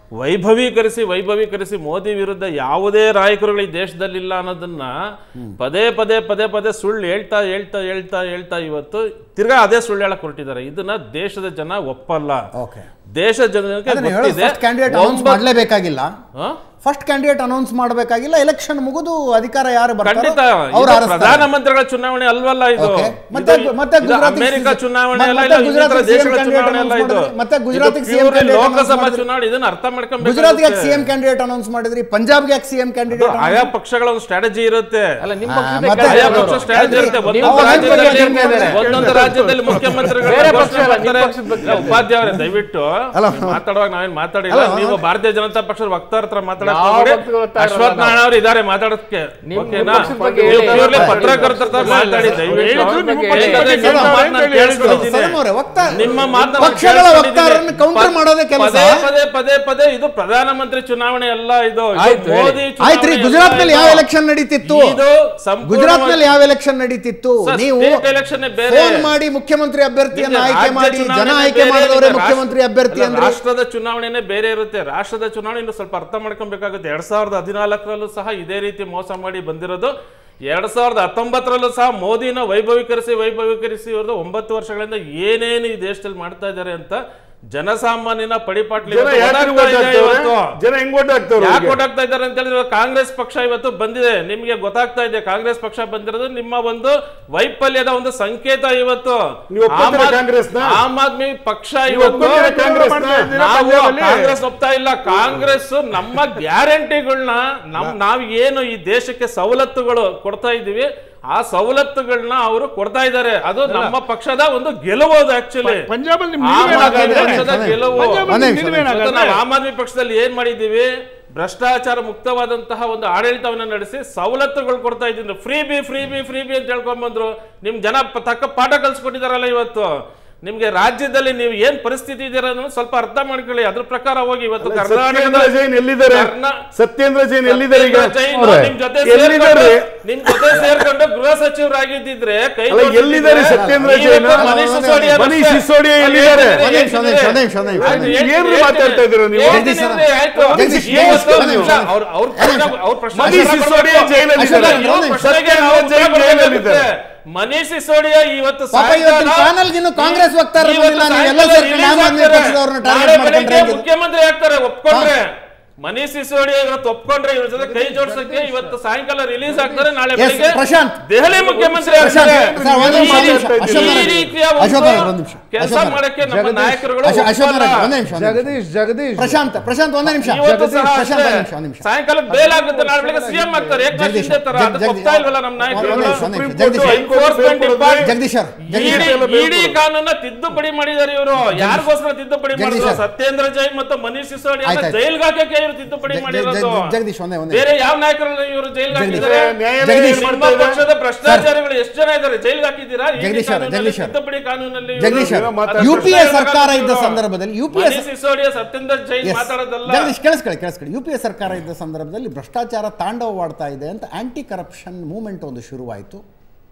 Speaker 5: ವೈಭವೀಕರಿಸಿ ವೈಭವೀಕರಿಸಿ ಮೋದಿ ವಿರುದ್ಧ ಯಾವುದೇ ನಾಯಕರುಗಳು ಈ ದೇಶದಲ್ಲಿಲ್ಲ ಅನ್ನೋದನ್ನ ಪದೇ ಪದೇ ಪದೇ ಪದೇ ಸುಳ್ಳು ಹೇಳ್ತಾ ಹೇಳ್ತಾ ಹೇಳ್ತಾ ಹೇಳ್ತಾ ಇವತ್ತು ತಿರ್ಗಾ ಅದೇ ಸುಳ್ಳು ಹೇಳಕ್ ಹೊರಟಿದ್ದಾರೆ ಇದನ್ನ ದೇಶದ ಜನ ಒಪ್ಪಲ್ಲ
Speaker 1: ಓಕೆ
Speaker 5: ದೇಶ ಜನಕ್ಕೆ
Speaker 1: ಅದನ್ನ ಹೇಳೋದು
Speaker 5: ಗೊತ್ತಿದೆ
Speaker 1: ಫಸ್ಟ್ ಕ್ಯಾಂಡಿಡೇಟ್ ಅನೌನ್ಸ್
Speaker 5: ಒಂಬತ್ತು-
Speaker 1: ಮಾಡಲೇಬೇಕಾಗಿಲ್ಲ
Speaker 5: ಹ?
Speaker 1: ಫಸ್ಟ್ ಕ್ಯಾಂಡಿಡೇಟ್ ಅನೌನ್ಸ್ ಮಾಡಬೇಕಾಗಿಲ್ಲ ಎಲೆಕ್ಷನ್ ಮುಗಿದು ಅಧಿಕಾರ ಯಾರು ಬರ್ತಾರೋ
Speaker 5: ಖಂಡಿತ
Speaker 1: ಅವ್ರು
Speaker 5: ಇದು
Speaker 1: ಆರಿಸ್ತಾರೆ.
Speaker 5: ಪ್ರಧಾನಮಂತ್ರಿಗಳ ಚುನಾವಣೆ ಅಲ್ವಲ್ಲ ಇದು
Speaker 1: Okay. ಮತ್ತೆ
Speaker 5: ಇದು-
Speaker 1: ಮತ್ತೆ
Speaker 5: ಇದು
Speaker 1: ಗುಜರಾತಿಗೆ
Speaker 5: ಅಮೆರಿಕ
Speaker 1: ಸಿ-
Speaker 5: ಚುನಾವಣೆ
Speaker 1: ಮತ್ತೆ
Speaker 5: ಅಲ್ಲ ಇಲ್ಲ
Speaker 1: ಗುಜರಾತಿಗೆ
Speaker 5: ಇನ್ನಿತರ
Speaker 1: CM
Speaker 5: ದೇಶಗಳ
Speaker 1: candidate
Speaker 5: ಚುನಾವಣೆ ಅಲ್ಲ ಇದು
Speaker 1: announce ಮಾಡಿದ್ರಿ. ಮತ್ತೆ
Speaker 5: ಇದು
Speaker 1: ಗುಜರಾತಿಗೆ CM
Speaker 5: purely
Speaker 1: candidate
Speaker 5: Lok Sabha
Speaker 1: announce ಮಾಡಿದ್ರಿ.
Speaker 5: ಚುನಾವಣೆ ಇದನ್ನ ಅರ್ಥ
Speaker 1: ಗುಜರಾತ್ಗೆ ಯಾಕೆ
Speaker 5: ಮಾಡ್ಕೊಬೇಕು
Speaker 1: ಸಿಎಂ ಕ್ಯಾಂಡಿಡೇಟ್ ಅನೌನ್ಸ್ ಮಾಡಿದ್ರಿ ಪಂಜಾಬ್ಗೆ ಯಾಕೆ ಸಿಎಂ ಕ್ಯಾಂಡಿಡೇಟ್
Speaker 5: ಆಯಾ ಪಕ್ಷಗಳ ಒಂದು ಸ್ಟ್ರಾಟಜಿ ಇರುತ್ತೆ
Speaker 2: ಅಲ್ಲ ನಿಮ್ಮ
Speaker 1: ಆ,
Speaker 2: ಪಕ್ಷದ
Speaker 1: ಮತ್ತೆ
Speaker 5: ಆಯಾ
Speaker 2: ಕಾರ್ಯಕರ್ತರು.
Speaker 5: ಪಕ್ಷ ಸ್ಟ್ರಾಟಜಿ ಇರುತ್ತೆ
Speaker 1: ಅಲ್ರಿ,
Speaker 5: ಒಂದೊಂದು
Speaker 1: ಅವ್ರು
Speaker 5: ರಾಜ್ಯದಲ್ಲಿ
Speaker 2: ಹೇಳ್ತಾ ಇದ್ದಾರೆ.
Speaker 5: ಒಂದೊಂದು ರಾಜ್ಯದಲ್ಲಿ ಮುಖ್ಯಮಂತ್ರಿಗಳು
Speaker 2: ಬೇರೆ
Speaker 5: ಘೋಷಣೆ
Speaker 2: ಪಕ್ಷ ಅಲ್ಲ, ನಿಮ್ಮ
Speaker 5: ಮಾಡ್ತಾರೆ.
Speaker 2: ಪಕ್ಷದ ಬಗ್ಗೆ.
Speaker 5: ಇಲ್ಲ, ಉಪಾಧ್ಯಾಯರೇ ದಯವಿಟ್ಟು
Speaker 1: ಅಲ್ಲ,
Speaker 5: ಮಾತಾಡುವಾಗ ನಾವೇನ್ ಮಾತಾಡಿಲ್ಲ
Speaker 1: ಅಲ್ಲ,
Speaker 5: ನೀವು
Speaker 1: ಅಲ್ಲ.
Speaker 5: ಭಾರತೀಯ ಜನತಾ ಪಕ್ಷದ ವಕ್ತಾರ ಹತ್ರ ಮಾತಾಡಕ್
Speaker 2: ಯಾವ
Speaker 5: ಹೋಗ್ಬೇಡಿ.
Speaker 2: ವಕ್ತೃ ವಕ್ತಾರರಲ್ಲ
Speaker 5: ಅಶ್ವಥ್
Speaker 2: ನಾವು.
Speaker 5: ನಾರಾಯಣ ಅವರು ಇದಾರೆ ಮಾತಾಡೋದಕ್ಕೆ
Speaker 2: ನಿಮ್ಮ
Speaker 5: ಓಕೆನಾ
Speaker 2: ಪಕ್ಷದ ಬಗ್ಗೆ
Speaker 5: ನೀವು
Speaker 2: ಹೇಳಿ.
Speaker 5: purely ಪತ್ರಕರ್ತರ ಹತ್ರ ಮಾತಾಡಿ ದಯವಿಟ್ಟು
Speaker 4: ಹೇಳಿದ್ರು ನಿಮ್ಮ
Speaker 5: ಯಾಕಂದ್ರೆ
Speaker 4: ಪಕ್ಷದ ಬಗ್ಗೆ
Speaker 5: ನಿಮ್ಮ
Speaker 4: ಹೇಳ್ತಾರೆ
Speaker 5: ಮಾತನ್ನ
Speaker 4: ಅಂತ ಹೇಳಿ
Speaker 5: ಕೇಳಿಸ್ಕೊಂಡಿದ್ದೀನಿ.
Speaker 1: ಸದಮ್ ಅವರೇ, ವಕ್ತಾರ-
Speaker 5: ನಿಮ್ಮ ಮಾತನ್ನ
Speaker 1: ಪಕ್ಷಗಳ
Speaker 5: ಕೇಳಿಸ್ಕೊಂಡಿದ್ದೀನಿ.
Speaker 1: ವಕ್ತಾರರನ್ನು counter
Speaker 5: ಪ-
Speaker 1: ಮಾಡೋದೇ ಕೆಲಸ.
Speaker 5: ಪದೇ ಪದೇ ಪದೇ ಪದೇ ಇದು ಪ್ರಧಾನಮಂತ್ರಿ ಚುನಾವಣೆ ಅಲ್ಲ ಇದು ಇದು
Speaker 2: ಆಯ್ತು, ಹೇಳಿ.
Speaker 5: ಮೋದಿ
Speaker 1: ಆಯ್ತ್ರಿ
Speaker 5: ಚುನಾವಣೆ
Speaker 1: ಗುಜರಾತ್
Speaker 5: ಅಲ್ಲ
Speaker 1: ನಲ್ಲಿ
Speaker 5: ಇದು.
Speaker 1: ಯಾವ ಎಲೆಕ್ಷನ್ ನಡೀತಿತ್ತು
Speaker 5: ಇದು ಸಂಪೂರ್ಣವಾಗಿ-
Speaker 1: ಗುಜರಾತ್ ನಲ್ಲಿ ಯಾವ ಎಲೆಕ್ಷನ್ ನಡೀತಿತ್ತು
Speaker 5: ಸರ್,
Speaker 1: ನೀವು
Speaker 5: state election ಏ ಬೇರೆ.
Speaker 1: ಫೋನ್ ಮಾಡಿ ಮುಖ್ಯಮಂತ್ರಿ ಅಭ್ಯರ್ಥಿಯನ್ನ
Speaker 5: ನಿಮ್ಗೆ
Speaker 1: ಆಯ್ಕೆ
Speaker 5: ರಾಜ್ಯ
Speaker 1: ಮಾಡಿ
Speaker 5: ಚುನಾವಣೆ
Speaker 1: ಜನ ಆಯ್ಕೆ
Speaker 5: ಬೇರೆ
Speaker 1: ಮಾಡಿದವರೇ
Speaker 5: ಇರುತ್ತೆ.
Speaker 1: ಮುಖ್ಯಮಂತ್ರಿ ಅಭ್ಯರ್ಥಿ
Speaker 5: ಅಲ್ಲ,
Speaker 1: ಅಂದ್ರೆ
Speaker 5: ರಾಷ್ಟ್ರದ ಚುನಾವಣೆನೇ ಬೇರೆ ಇರುತ್ತೆ ರಾಷ್ಟ್ರದ ಚುನಾವಣೆ ಇನ್ನು ಸ್ವಲ್ಪ ಅರ್ಥ ಮಾಡ್ಕೊಬೇಕಾಗುತ್ತೆ ಎರಡ್ ಸಾವಿರದ ಹದಿನಾಲ್ಕರಲ್ಲೂ ಸಹ ಇದೇ ರೀತಿ ಮೋಸ ಮಾಡಿ ಬಂದಿರೋದು ಎರಡ್ ಸಾವಿರದ ಹತ್ತೊಂಬತ್ತರಲ್ಲೂ ಸಹ ಮೋದಿನ ವೈಭವೀಕರಿಸಿ ವೈಭವೀಕರಿಸಿ ಇವ್ರದ್ದು ಒಂಬತ್ತು ವರ್ಷಗಳಿಂದ ಏನೇನು ಈ ದೇಶದಲ್ಲಿ ಮಾಡ್ತಾ ಇದ್ದಾರೆ ಅಂತ ಜನಸಾಮಾನ್ಯನ ಪಡಿಪಾಟ್ಲಿ
Speaker 3: ಜನ ಯಾಕೆ vote ಹಾಕ್ತವ್ರೆ? ಜನ ಹೆಂಗ್ vote ಹಾಕ್ತವ್ರೆ
Speaker 5: ಯಾಕೆ
Speaker 3: ಅವ್ರಿಗೆ?
Speaker 5: vote ಹಾಕ್ತಾ ಇದ್ದಾರೆ ಅಂತ ಹೇಳಿದ್ರೆ ಕಾಂಗ್ರೆಸ್ ಪಕ್ಷ ಇವತ್ತು ಬಂದಿದೆ ನಿಮಗೆ ಗೊತ್ತಾಗ್ತಾ ಇದೆ ಕಾಂಗ್ರೆಸ್ ಪಕ್ಷ ಬಂದಿರೋದು ನಿಮ್ಮ ಒಂದು ವೈಫಲ್ಯದ ಒಂದು ಸಂಕೇತ ಇವತ್ತು
Speaker 3: ನೀವು ಒಪ್ಕೊತೀರಾ
Speaker 5: ಆಮ್ ಆದ್-
Speaker 3: ಕಾಂಗ್ರೆಸ್ನ?
Speaker 5: ಆಮ್ ಆದ್ಮಿ ಪಕ್ಷ
Speaker 3: ನೀವು
Speaker 5: ಇವತ್ತು
Speaker 3: ಒಪ್ಕೊತೀರಾ ಕಾಂಗ್ರೆಸ್ನ?
Speaker 5: ನಾವು
Speaker 4: ಪಂಜಾಬಲ್ಲಿ?
Speaker 5: ಕಾಂಗ್ರೆಸ್ ಒಪ್ತಾ ಇಲ್ಲ ಕಾಂಗ್ರೆಸ್ ನಮ್ಮ ಗ್ಯಾರಂಟಿಗಳನ್ನ ನಮ್ ನಾವ್ ಏನು ಈ ದೇಶಕ್ಕೆ ಸವಲತ್ತುಗಳು ಕೊಡ್ತಾ ಇದೀವಿ ಆ ಸವಲತ್ತುಗಳನ್ನ ಅವರು ಕೊಡ್ತಾ ಇದ್ದಾರೆ ಅದು ನಮ್ಮ ಪಕ್ಷದ ಒಂದು ಗೆಲುವು ಅದು ಆಕ್ಚುಲಿ
Speaker 4: ಪಂಜಾಬಲ್ಲಿ ನಿಮ್
Speaker 5: ಆಮ್
Speaker 4: ನಿಲುವೇನಾಗಿದೆ?
Speaker 5: ಆದ್ಮಿ ಪಕ್ಷದ ಗೆಲುವು
Speaker 4: ಪಂಜಾಬಲ್ಲಿ
Speaker 1: ಒಂದೇ
Speaker 4: ನಿಮ್
Speaker 1: ನಿಮಿಷ,
Speaker 4: ನಿಲುವೇನಾಗಿದೆ?
Speaker 5: ಇವತ್ತು ನಾವು ಆಮ್ ಆದ್ಮಿ ಪಕ್ಷದಲ್ಲಿ ಏನ್ ಮಾಡಿದೀವಿ ಭ್ರಷ್ಟಾಚಾರ ಮುಕ್ತವಾದಂತಹ ಒಂದು ಆಡಳಿತವನ್ನ ನಡೆಸಿ ಸವಲತ್ತುಗಳು ಕೊಡ್ತಾ ಇದ್ದೀನಿ freebie freebie freebie ಅಂತ ಹೇಳ್ಕೊಂಡ್ ಬಂದ್ರು ನಿಮ್ ಜನ ಪ- ತಕ್ಕ ಪಾಠ ಕಲ್ಸ್ಕೊಟ್ಟಿದಾರಲ್ಲ ಇವತ್ತು ನಿಮ್ಗೆ ರಾಜ್ಯದಲ್ಲಿ ನೀವು ಏನ್ ಪರಿಸ್ಥಿತಿ ಇದೀರ ಅನ್ನೋದು ಸ್ವಲ್ಪ ಅರ್ಥ ಮಾಡ್ಕೊಳ್ಳಿ ಅದ್ರ ಪ್ರಕಾರ ಹೋಗಿ ಇವತ್ತು
Speaker 3: ಸತ್ಯೇಂದ್ರ ಜೈನ್ ಎಲ್ಲಿದ್ದಾರೆ
Speaker 5: ಕರ್ನಾ-
Speaker 3: ಸತ್ಯೇಂದ್ರ ಜೈನ್ ಎಲ್ಲಿದ್ದಾರೆ ಈಗ
Speaker 5: ಸತ್ಯೇಂದ್ರ ಜೈನ್
Speaker 3: ಅವ್ರೆ,
Speaker 5: ನಿಮ್ ಜೊತೆ
Speaker 3: ಎಲ್ಲಿದ್ದಾರೆ
Speaker 5: ಸೇರ್ಕೊಂಡು- ನಿಮ್ ಜೊತೆ ಸೇರ್ಕೊಂಡು ಗೃಹ ಸಚಿವರಾಗಿದ್ದಿದ್ರೆ ಕೈ
Speaker 3: ಅಲ್ಲ, ಎಲ್ಲಿದ್ದಾರೆ ಸತ್ಯೇಂದ್ರ ಜೈನ್?
Speaker 5: ಮನೀಶ್ ಸಿಸೋಡಿಯಾ
Speaker 3: ಮನೀಶ್
Speaker 5: ಅಷ್ಟೇ.
Speaker 3: ಸಿಸೋಡಿಯಾ ಎಲ್ಲಿದ್ದಾರೆ?
Speaker 1: ಒಂದೇ ನಿಮಿಷ, ಒಂದೇ ನಿಮಿಷ, ಒಂದೇ ನಿಮಿಷ, ಒಂದೇ ನಿಮಿಷ.
Speaker 5: ಆಯ್ತು,
Speaker 3: ಏನ್ರಿ
Speaker 5: ಹೇಳ್ತೀನಿ,
Speaker 3: ಮಾತಾಡ್ತಾ ಇದ್ದೀರಾ ನೀವು?
Speaker 5: ಹೇಳ್ತೀನಿ
Speaker 1: ಜಗದೀಶ್
Speaker 5: ಅಂದ್ರೆ ಆಯ್ತು.
Speaker 1: ಜಗದೀಶ್,
Speaker 5: ಇವತ್ತು
Speaker 1: ಒಂದೇ ನಿಮಿಷ,
Speaker 5: ಇಲ್ಲ, ಅವ್ರ- ಅವ್ರ ಪ್ರಶ್ನೆ- ಅವ್ರ ಪ್ರಶ್ನೆ
Speaker 3: ಮನೀಶ್
Speaker 5: ಉತ್ತರ
Speaker 3: ಸಿಸೋಡಿಯಾ
Speaker 5: ಕೊಡ್ಬೇಕು.
Speaker 3: ಜೈಲಲ್ಲಿದ್ದಾರೆ.
Speaker 5: ಅಶ್ವಥ್ ಅವ್ರೆ, ಇವ್ರ ಪ್ರಶ್ನೆಗೆ ನಾವು ಉತ್ತರ
Speaker 3: ಜೈಲ್ ಜೈಲಲ್ಲಿದ್ದಾರೆ.
Speaker 5: ಕೊಡ್ಬೇಕಾಗುತ್ತೆ. ಮನೀಶ್ ಸಿಸೋಡಿಯಾ ಇವತ್ತು
Speaker 1: ಪಾಪ ಇವತ್ತಿನ
Speaker 5: ಸಾಯಂಕಾಲ-
Speaker 1: ಪ್ಯಾನಲ್ಗೆ ಇನ್ನು ಕಾಂಗ್ರೆಸ್ ವಕ್ತಾರರು
Speaker 5: ಇವತ್ತು
Speaker 1: ಬಂದಿಲ್ಲ, ನೀವು ಎಲ್ಲ
Speaker 5: ಸಾಯಂಕಾಲ
Speaker 1: ಸೇರ್ಕೊಂಡು
Speaker 5: release
Speaker 1: ಆಮ್ ಆದ್ಮಿ
Speaker 5: ಆಗ್ತಾರೆ.
Speaker 1: ಪಕ್ಷದವ್ರನ್ನ target
Speaker 5: ನಾಳೆ
Speaker 1: ಮಾಡ್ಕೊಂಡ್ರೆ
Speaker 5: ಬೆಳಿಗ್ಗೆ
Speaker 1: ಹೆಂಗಿದೆ?
Speaker 5: ಮುಖ್ಯಮಂತ್ರಿ ಆಗ್ತಾರೆ ಒಪ್ಕೊಂಡ್ರೆ ಮನೀಶ್ ಸಿಸೋಡಿಯಾ ಇವತ್ತು ಒಪ್ಕೊಂಡ್ರೆ ಇವ್ರ ಜೊತೆ ಕೈ ಜೋಡ್ಸಕ್ಕೆ ಇವತ್ತು ಸಾಯಂಕಾಲ ರಿಲೀಸ್ ಆಗ್ತಾರೆ ನಾಳೆ
Speaker 1: Yes,
Speaker 5: ಬೆಳಿಗ್ಗೆ
Speaker 1: ಪ್ರಶಾಂತ್.
Speaker 5: ದೆಹಲಿ ಮುಖ್ಯಮಂತ್ರಿ
Speaker 1: ಪ್ರಶಾಂತ್,
Speaker 5: ಆಗ್ತಾರೆ.
Speaker 1: ಸರ್, ಒಂದು ನಿಮಿಷ,
Speaker 5: ಈ
Speaker 1: ಒಂದು ನಿಮಿಷ.
Speaker 5: ರೀತಿ-
Speaker 1: ಅಶೋಕ್
Speaker 5: ಈ
Speaker 1: ಅವರೇ,
Speaker 5: ರೀತಿಯ
Speaker 1: ಅಶೋಕ್ ಅವರೇ, ಒಂದು ನಿಮಿಷ.
Speaker 5: ಕೆಲಸ
Speaker 1: ಅಶೋಕ್ ಅವರೇ.
Speaker 5: ಮಾಡಕ್ಕೆ ನಮ್ಮ ನಾಯಕರುಗಳು
Speaker 1: ಅಶೋ- ಅಶೋಕ್ ಅವರೇ,
Speaker 5: ಒಪ್ಪಲ್ಲ.
Speaker 1: ಒಂದೇ ನಿಮಿಷ, ಒಂದೇ ನಿಮಿಷ.
Speaker 4: ಜಗದೀಶ್ ಜಗದೀಶ್
Speaker 1: ಪ್ರಶಾಂತ್ ಪ್ರಶಾಂತ್ ಒಂದೇ ನಿಮಿಷ
Speaker 5: ಇವತ್ತು ಸಹ
Speaker 1: ಪ್ರಶಾಂತ್
Speaker 5: ಅಷ್ಟೇ.
Speaker 1: ಒಂದೇ ನಿಮಿಷ ಒಂದೇ ನಿಮಿಷ
Speaker 5: ಸಾಯಂಕಾಲಕ್ಕೆ ಬೇಲ್ ಆಗುತ್ತೆ ನಾಳೆ ಬೆಳಿಗ್ಗೆ ಸಿಎಂ ಆಗ್ತಾರೆ ಏಕನಾಥ್
Speaker 1: ಜಗದೀಶ್
Speaker 5: ಶಿಂದೆ ತರ
Speaker 1: ಜಗ್-
Speaker 5: ಅದಕ್ಕೆ
Speaker 1: ಜಗ್-
Speaker 5: ಒಪ್ತಾ ಇಲ್ವಲ್ಲ ನಮ್ಮ
Speaker 1: ಒಂದೇ
Speaker 5: ನಾಯಕರುಗಳು
Speaker 1: ನಿಮಿಷ, ಒಂದೇ ನಿಮಿಷ.
Speaker 3: Supreme
Speaker 1: Jagadish
Speaker 3: court
Speaker 5: enforcement department
Speaker 1: Jagadish sir Jagadish
Speaker 5: ED
Speaker 1: sir
Speaker 5: ED ಕಾನೂನ ತಿದ್ದುಪಡಿ ಮಾಡಿದ್ದಾರೆ ಇವರು ಯಾರಿಗೋಸ್ಕರ ತಿದ್ದುಪಡಿ
Speaker 1: ಜಗದೀಶ್
Speaker 5: ಮಾಡಿದ್ರು
Speaker 1: ಸರ್.
Speaker 5: ಸತ್ಯೇಂದ್ರ ಜೈನ್ ಮತ್ತು ಮನೀಶ್ ಸಿಸೋಡಿಯಾ
Speaker 1: ಆಯ್ತು, ಆಯ್ತು.
Speaker 5: ಜೈಲ್ಗೆ ಹಾಕಕ್ಕೆ ಇವರು ತಿದ್ದುಪಡಿ
Speaker 1: ಜಗ್- ಜಗ್-
Speaker 5: ಮಾಡಿರೋದು
Speaker 1: ಜಗ್- ಜಗದೀಶ್ ಒಂದೇ ಒಂದೇ
Speaker 5: ಬೇರೆ ಯಾವ ನಾಯಕರನ್ನ ಇವರು ಜೈಲ್ಗೆ
Speaker 1: ಜಗದೀಶ್.
Speaker 5: ಹಾಕಿದ್ದಾರೆ
Speaker 3: ನ್ಯಾಯಾಲಯ
Speaker 1: ಜಗದೀಶ್.
Speaker 3: ಏನ್
Speaker 5: ನಿಮ್ಮ
Speaker 3: ಮಾಡ್ತಾ ಇದೆ?
Speaker 5: ಪಕ್ಷದ ಭ್ರಷ್ಟಾಚಾರಿಗಳು ಎಷ್ಟು ಜನ ಇದ್ದಾರೆ ಜೈಲ್ಗೆ ಹಾಕಿದ್ದೀರಾ ಈ
Speaker 1: ಜಗದೀಶ್ ಸರ್,
Speaker 5: ಕಾನೂನಲ್ಲಿ,
Speaker 1: ಜಗದೀಶ್ ಸರ್.
Speaker 5: ತಿದ್ದುಪಡಿ ಕಾನೂನಲ್ಲಿ ಇವರು-
Speaker 1: ಜಗದೀಶ್ ಸರ್
Speaker 3: ಏನೋ ಮಾತಾಡ್ತಾರೆ.
Speaker 1: ಯು ಪಿ ಎ
Speaker 5: ಪ್ರಶ್ನೆ
Speaker 1: ಸರ್ಕಾರ ಇದ್ದ
Speaker 5: ಇವರು.
Speaker 1: ಸಂದರ್ಭದಲ್ಲಿ U P S
Speaker 5: Manish Sisodia Satyendra Jain ಮಾತಾಡೋದಲ್ಲ
Speaker 1: ಜಗದೀಶ್ ಕೇಳಿಸ್ಕೊಳ್ಳಿ ಕೇಳಿಸ್ಕೊಳ್ಳಿ ಯು ಪಿ ಎ ಸರ್ಕಾರ ಇದ್ದ ಸಂದರ್ಭದಲ್ಲಿ ಭ್ರಷ್ಟಾಚಾರ ತಾಂಡವವಾಡ್ತಾ ಇದೆ ಅಂತ ಆಂಟಿ ಕರಪ್ಷನ್ ಮೂವ್ಮೆಂಟ್ ಒಂದು ಶುರುವಾಯಿತು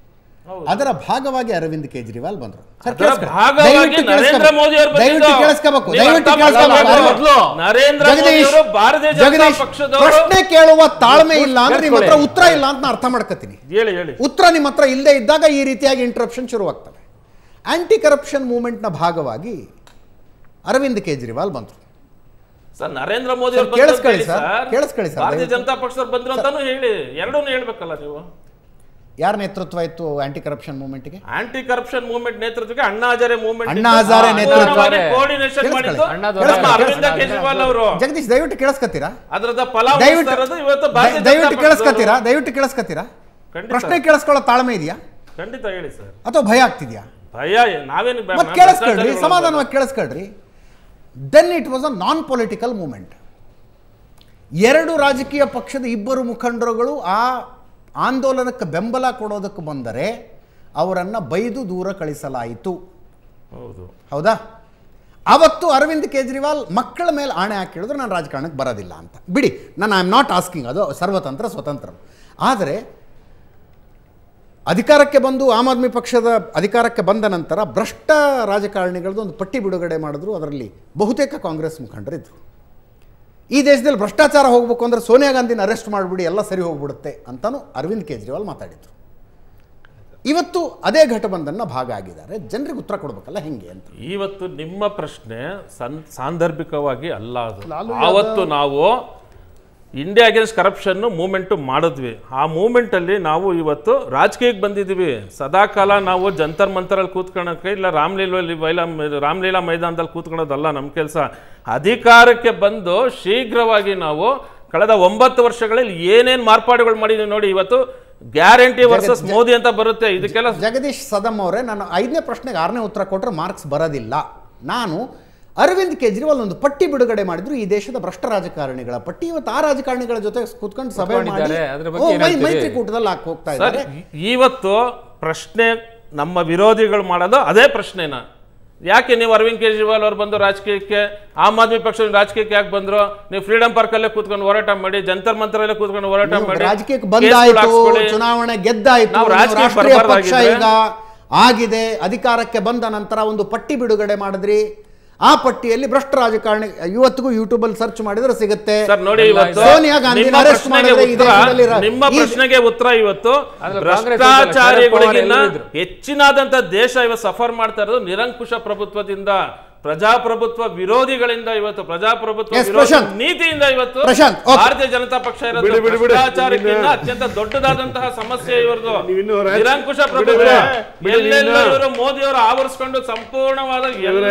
Speaker 1: ಅದರ ಭಾಗವಾಗಿ ಅರವಿಂದ್ ಕೇಜ್ರಿವಾಲ್ ಬಂದರು ಸರ್
Speaker 5: ಅದರ
Speaker 1: ಕೇಳಿಸ್ಕೊಳ್ಳಿ.
Speaker 5: ಭಾಗವಾಗಿ
Speaker 1: ದಯವಿಟ್ಟು
Speaker 5: ನರೇಂದ್ರ ಮೋದಿ ಅವರು
Speaker 1: ಕೇಳಿಸ್ಕೊಳ್ಳಿ. ದಯವಿಟ್ಟು ಕೇಳಿಸ್ಕೋಬೇಕು
Speaker 5: ನೀವು
Speaker 1: ದಯವಿಟ್ಟು
Speaker 5: ಅರ್ಥ
Speaker 1: ಕೇಳಿಸ್ಕೋಬೇಕು
Speaker 5: ಮಾಡ್ಕೊಳ್ಳಿ.
Speaker 1: ಮೊದಲು.
Speaker 5: ನರೇಂದ್ರ ಮೋದಿ
Speaker 1: ಜಗದೀಶ್
Speaker 5: ಅವರು ಭಾರತೀಯ ಜನತಾ
Speaker 1: ಜಗದೀಶ್
Speaker 5: ಪಕ್ಷದವರು
Speaker 1: ಪ್ರಶ್ನೆ ಕೇಳುವ ತಾಳ್ಮೆ ಇಲ್ಲ ಅಂದ್ರೆ ನಿಮ್ಮ ಹತ್ರ ಉತ್ತರ ಇಲ್ಲ ಅಂತ ನಾನು ಅರ್ಥ ಮಾಡ್ಕೋತೀನಿ
Speaker 5: ಹೇಳಿ ಹೇಳಿ
Speaker 1: ಉತ್ತರ ನಿಮ್ಮ ಹತ್ರ ಇಲ್ಲದೆ ಇದ್ದಾಗ ಈ ರೀತಿಯಾಗಿ ಇಂಟ್ರಪ್ಷನ್ ಶುರುವಾಗ್ತವೆ ಆಂಟಿ ಕರಪ್ಷನ್ ಮೂವ್ಮೆಂಟ್ನ ಭಾಗವಾಗಿ ಅರವಿಂದ್ ಕೇಜ್ರಿವಾಲ್ ಬಂದರು
Speaker 5: ಸರ್ ನರೇಂದ್ರ ಮೋದಿ
Speaker 1: ಸರ್,
Speaker 5: ಅವರು ಬಂದ್ರು ಅಂತ
Speaker 1: ಕೇಳಿಸ್ಕೊಳ್ಳಿ
Speaker 5: ಹೇಳಿ
Speaker 1: ಸರ್,
Speaker 5: ಸರ್.
Speaker 1: ಕೇಳಿಸ್ಕೊಳ್ಳಿ ಸರ್,
Speaker 5: ಭಾರತೀಯ
Speaker 1: ದಯವಿಟ್ಟು.
Speaker 5: ಜನತಾ ಪಕ್ಷದವ್ರು ಬಂದ್ರು ಅಂತಾನು ಹೇಳಿ ಎರಡೂ ಹೇಳ್ಬೇಕಲ್ಲ ನೀವು
Speaker 1: ಯಾರ ನೇತೃತ್ವ ಇತ್ತು ಆಂಟಿ ಕರಪ್ಷನ್ ಮೂವ್ಮೆಂಟ್ಗೆ
Speaker 5: ಆಂಟಿ ಕರಪ್ಷನ್ ಮೂವ್ಮೆಂಟ್ ನೇತೃತ್ವಕ್ಕೆ ಅಣ್ಣಾ ಹಜಾರೆ ಮೂವ್ಮೆಂಟ್
Speaker 1: ಅಣ್ಣಾ ಹಜಾರೆ ನೇತೃತ್ವ.
Speaker 5: ಕೋರ್ಡಿನೇಷನ್
Speaker 1: ಕೇಳಿಸ್ಕೊಳ್ಳಿ.
Speaker 5: ಮಾಡಿದ್ದು
Speaker 2: ಅಣ್ಣಾದವರ-
Speaker 5: ನಮ್ಮ ಅರವಿಂದ ಕೇಜ್ರಿವಾಲ್ ಅವರು
Speaker 1: ಜಗದೀಶ್ ದಯವಿಟ್ಟು ಕೇಳಿಸ್ಕೊತೀರಾ
Speaker 5: ಅದರದ ಫಲ
Speaker 1: ದಯವಿಟ್ಟು
Speaker 5: ಉಳಿಸ್ತಾ ಇರೋದು ಇವತ್ತು ಭಾರತೀಯ
Speaker 1: ದಯ-
Speaker 5: ಜನತಾ
Speaker 1: ದಯವಿಟ್ಟು ಕೇಳಿಸ್ಕೊತೀರಾ
Speaker 5: ಪಕ್ಷದವರು.
Speaker 1: ದಯವಿಟ್ಟು ಕೇಳಿಸ್ಕೊತೀರಾ
Speaker 5: ಖಂಡಿತ.
Speaker 1: ಪ್ರಶ್ನೆ ಕೇಳಿಸ್ಕೊಳ್ಳೋ ತಾಳ್ಮೆ ಇದೆಯಾ
Speaker 5: ಖಂಡಿತ ಹೇಳಿ ಸರ್
Speaker 1: ಅಥವಾ ಭಯ ಆಗ್ತಿದ್ಯಾ
Speaker 5: ಭಯ ಏ- ನಾವೇನು ಬ-
Speaker 1: ಮತ್ತೆ
Speaker 5: ಮ-
Speaker 1: ಕೇಳಿಸ್ಕೊಳ್ರಿ
Speaker 5: ಭ್ರಷ್ಟಾಚಾರಿಗಳು
Speaker 1: ಸಮಾಧಾನವಾಗಿ ಕೇಳಿಸ್ಕೊಳ್ರಿ then it was a non political movement ಎರಡು ರಾಜಕೀಯ ಪಕ್ಷದ ಇಬ್ಬರು ಮುಖಂಡರುಗಳು ಆ ಆಂದೋಲನಕ್ಕೆ ಬೆಂಬಲ ಕೊಡೋದಕ್ಕೆ ಬಂದರೆ ಅವರನ್ನು ಬೈದು ದೂರ ಕಳಿಸಲಾಯಿತು
Speaker 5: ಹೌದು
Speaker 1: ಹೌದಾ ಅವತ್ತು ಅರವಿಂದ್ ಕೇಜ್ರಿವಾಲ್ ಮಕ್ಕಳ ಮೇಲೆ ಆಣೆ ಹಾಕಿ ಹೇಳಿದ್ರು ನಾನು ರಾಜಕಾರಣಕ್ಕೆ ಬರೋದಿಲ್ಲ ಅಂತ ಬಿಡಿ ನಾನು ಐ ಆಮ್ ನಾಟ್ ಆಸ್ಕಿಂಗ್ ಅದು ಸರ್ವತಂತ್ರ ಸ್ವತಂತ್ರ ಆದರೆ ಅಧಿಕಾರಕ್ಕೆ ಬಂದು ಆಮ್ ಆದ್ಮಿ ಪಕ್ಷದ ಅಧಿಕಾರಕ್ಕೆ ಬಂದ ನಂತರ ಭ್ರಷ್ಟ ರಾಜಕಾರಣಿಗಳದ್ದು ಒಂದು ಪಟ್ಟಿ ಬಿಡುಗಡೆ ಮಾಡಿದ್ರು ಅದರಲ್ಲಿ ಬಹುತೇಕ ಕಾಂಗ್ರೆಸ್ ಮುಖಂಡರಿದ್ದರು ಈ ದೇಶದಲ್ಲಿ ಭ್ರಷ್ಟಾಚಾರ ಹೋಗ್ಬೇಕು ಅಂದ್ರೆ ಸೋನಿಯಾ ಗಾಂಧಿನ ಅರೆಸ್ಟ್ ಮಾಡಿಬಿಡಿ ಎಲ್ಲ ಸರಿ ಹೋಗ್ಬಿಡುತ್ತೆ ಅಂತಲೂ ಅರವಿಂದ್ ಕೇಜ್ರಿವಾಲ್ ಮಾತಾಡಿದ್ರು ಇವತ್ತು ಅದೇ ಘಟಬಂಧನ್ನ ಭಾಗ ಆಗಿದ್ದಾರೆ ಜನರಿಗೆ ಉತ್ತರ ಕೊಡ್ಬೇಕಲ್ಲ ಹೆಂಗೆ ಅಂತ
Speaker 5: ಇವತ್ತು ನಿಮ್ಮ ಪ್ರಶ್ನೆ ಸನ್ ಸಾಂದರ್ಭಿಕವಾಗಿ ಅಲ್ಲ ಅದು
Speaker 4: ಲಾಲು
Speaker 5: ಆವತ್ತು ನಾವು ಇಂಡಿಯಾ ಅಗೇನ್ಸ್ಟ್ ಕರಪ್ಷನ್ ಮೂಮೆಂಟು ಮಾಡಿದ್ವಿ ಆ ಮೂಮೆಂಟಲ್ಲಿ ನಾವು ಇವತ್ತು ರಾಜಕೀಯಕ್ಕೆ ಬಂದಿದ್ದೀವಿ ಸದಾಕಾಲ ನಾವು ಜಂತರ್ ಮಂತರಲ್ಲಿ ಕೂತ್ಕೊಳ್ಳೋಕೆ ಇಲ್ಲ ರಾಮಲೀಲಲ್ಲಿ ವೈಲ ರಾಮಲೀಲಾ ಮೈದಾನದಲ್ಲಿ ಕೂತ್ಕೊಳ್ಳೋದಲ್ಲ ನಮ್ಮ ಕೆಲಸ ಅಧಿಕಾರಕ್ಕೆ ಬಂದು ಶೀಘ್ರವಾಗಿ ನಾವು ಕಳೆದ ಒಂಬತ್ತು ವರ್ಷಗಳಲ್ಲಿ ಏನೇನು ಮಾರ್ಪಾಡುಗಳು ಮಾಡಿದ್ದೀವಿ ನೋಡಿ ಇವತ್ತು ಗ್ಯಾರಂಟಿ ವರ್ಸಸ್ ಮೋದಿ ಅಂತ ಬರುತ್ತೆ ಇದಕ್ಕೆಲ್ಲ
Speaker 1: ಜಗದೀಶ್ ಸದಂ ಅವರೇ ನಾನು ಐದನೇ ಪ್ರಶ್ನೆಗೆ ಆರನೇ ಉತ್ತರ ಕೊಟ್ಟರೆ ಮಾರ್ಕ್ಸ್ ಬರೋದಿಲ್ಲ ನಾನು ಅರವಿಂದ್ ಕೇಜ್ರಿವಾಲ್ ಒಂದು ಪಟ್ಟಿ ಬಿಡುಗಡೆ ಮಾಡಿದ್ರು ಈ ದೇಶದ ಭ್ರಷ್ಟ ರಾಜಕಾರಣಿಗಳ ಪಟ್ಟಿ ಇವತ್ತು ಆ ರಾಜಕಾರಣಿಗಳ ಜೊತೆ ಕೂತ್ಕೊಂಡು ಸಭೆ ಮಾಡಿ
Speaker 2: ಕೂತ್ಕೊಂಡಿದ್ದಾರೆ. ಅದ್ರ ಬಗ್ಗೆ
Speaker 1: ಓ,
Speaker 2: ಏನ್
Speaker 1: ಮೈ-
Speaker 2: ಹೇಳ್ತೀರಿ?
Speaker 1: ಮೈತ್ರಿಕೂಟದಲ್ಲಿ ಹಾಕಿ ಹೋಗ್ತಾ
Speaker 5: ಸರ್
Speaker 1: ಇದ್ದಾರೆ
Speaker 5: ಇ- ಇವತ್ತು ಪ್ರಶ್ನೆ ನಮ್ಮ ವಿರೋಧಿಗಳು ಮಾಡೋದು ಅದೇ ಪ್ರಶ್ನೆನ ಯಾಕೆ ನೀವು ಅರವಿಂದ್ ಕೇಜ್ರಿವಾಲ್ ಅವ್ರು ಬಂದು ರಾಜಕೀಯಕ್ಕೆ ಆಮ್ ಆದ್ಮಿ ಪಕ್ಷದ ರಾಜಕೀಯಕ್ಕೆ ಯಾಕೆ ಬಂದ್ರು ನೀವು ಫ್ರೀಡಮ್ ಪಾರ್ಕ್ ಅಲ್ಲೇ ಕೂತ್ಕೊಂಡು ಹೋರಾಟ ಮಾಡಿ ಜಂತರ್ ಮಂತರಲ್ಲೇ ಕೂತ್ಕೊಂಡು ಹೋರಾಟ
Speaker 1: ನೀವು
Speaker 5: ಮಾಡಿ
Speaker 1: ರಾಜಕೀಯಕ್ಕೆ
Speaker 5: ಕೇಸ್ಗಳು
Speaker 1: ಬಂದಾಯ್ತು
Speaker 5: ಹಾಕ್ಸ್ಕೊಳ್ಳಿ.
Speaker 1: ಚುನಾವಣೆ ಗೆದ್ದಾಯ್ತು
Speaker 5: ನಾವು
Speaker 1: ನೀವು
Speaker 5: ರಾಜಕೀಯ
Speaker 1: ರಾಷ್ಟ್ರೀಯ ಪಕ್ಷ
Speaker 5: ಬರ್ಬಾರ್ದಾಗಿದ್ರೆ-
Speaker 1: ಈಗ ಆಗಿದೆ ಅಧಿಕಾರಕ್ಕೆ ಬಂದ ನಂತರ ಒಂದು ಪಟ್ಟಿ ಬಿಡುಗಡೆ ಮಾಡಿದ್ರಿ ಆ ಪಟ್ಟಿಯಲ್ಲಿ ಭ್ರಷ್ಟ ರಾಜಕಾರಣಿ ಇವತ್ತಿಗೂ ಯೂಟ್ಯೂಬ್ ಅಲ್ಲಿ ಸರ್ಚ್ ಮಾಡಿದ್ರೆ ಸಿಗುತ್ತೆ
Speaker 5: ಸರ್ ನೋಡಿ ಇವತ್ತು
Speaker 1: ಸೋನಿಯಾ ಗಾಂಧಿನ
Speaker 5: ನಿಮ್ಮ
Speaker 1: ಅರೆಸ್ಟ್
Speaker 5: ಪ್ರಶ್ನೆಗೆ
Speaker 1: ಮಾಡಿದ್ರೆ ಈ
Speaker 5: ಉತ್ತರ
Speaker 1: ದೇಶದಲ್ಲಿ ರ-
Speaker 5: ನಿಮ್ಮ
Speaker 1: ಈ-
Speaker 5: ಪ್ರಶ್ನೆಗೆ ಉತ್ತರ ಇವತ್ತು
Speaker 2: ಆದ್ರೆ ಕಾಂಗ್ರೆಸ್ ಇದ್ದಲ್ಲ, ಶರದ್ ಪವಾರ್
Speaker 5: ಭ್ರಷ್ಟಾಚಾರಿಗಳಿಗಿನ್ನ
Speaker 2: ಎಲ್ಲರೂ ಇದ್ರು.
Speaker 5: ಹೆಚ್ಚಿನಾದಂತ ದೇಶ ಇವತ್ತು ಸಫರ್ ಮಾಡ್ತಾ ಇರೋದು ನಿರಂಕುಶ ಪ್ರಭುತ್ವದಿಂದ ಪ್ರಜಾಪ್ರಭುತ್ವ ವಿರೋಧಿಗಳಿಂದ ಇವತ್ತು ಪ್ರಜಾಪ್ರಭುತ್ವ
Speaker 1: Yes,
Speaker 5: ವಿರೋಧಿ
Speaker 1: ಪ್ರಶಾಂತ್.
Speaker 5: ನೀತಿಯಿಂದ ಇವತ್ತು
Speaker 1: ಪ್ರಶಾಂತ್, okay.
Speaker 5: ಭಾರತೀಯ ಜನತಾ ಪಕ್ಷ ಇರೋದು
Speaker 3: ಬಿಡಿ, ಬಿಡಿ, ಬಿಡಿ.
Speaker 5: ಭ್ರಷ್ಟಾಚಾರಕ್ಕಿಂತ
Speaker 3: ಇನ್ನು-
Speaker 5: ಅತ್ಯಂತ ದೊಡ್ಡದಾದಂತಹ ಸಮಸ್ಯೆ ಇವ್ರದ್ದು
Speaker 3: ನೀವಿನ್ನು ರಾಜ-
Speaker 5: ನಿರಂಕುಶ
Speaker 3: ಬಿಡಿ,
Speaker 5: ಪ್ರಭುತ್ವ
Speaker 3: ಬಿಡಿ. ಬಿಡಿ,
Speaker 5: ಎಲ್ಲೆಲ್ಲ
Speaker 3: ಇನ್ನು-
Speaker 5: ಇವರು ಮೋದಿ ಅವರು ಆವರಿಸ್ಕೊಂಡು ಸಂಪೂರ್ಣವಾದ ಎಲ್ಲ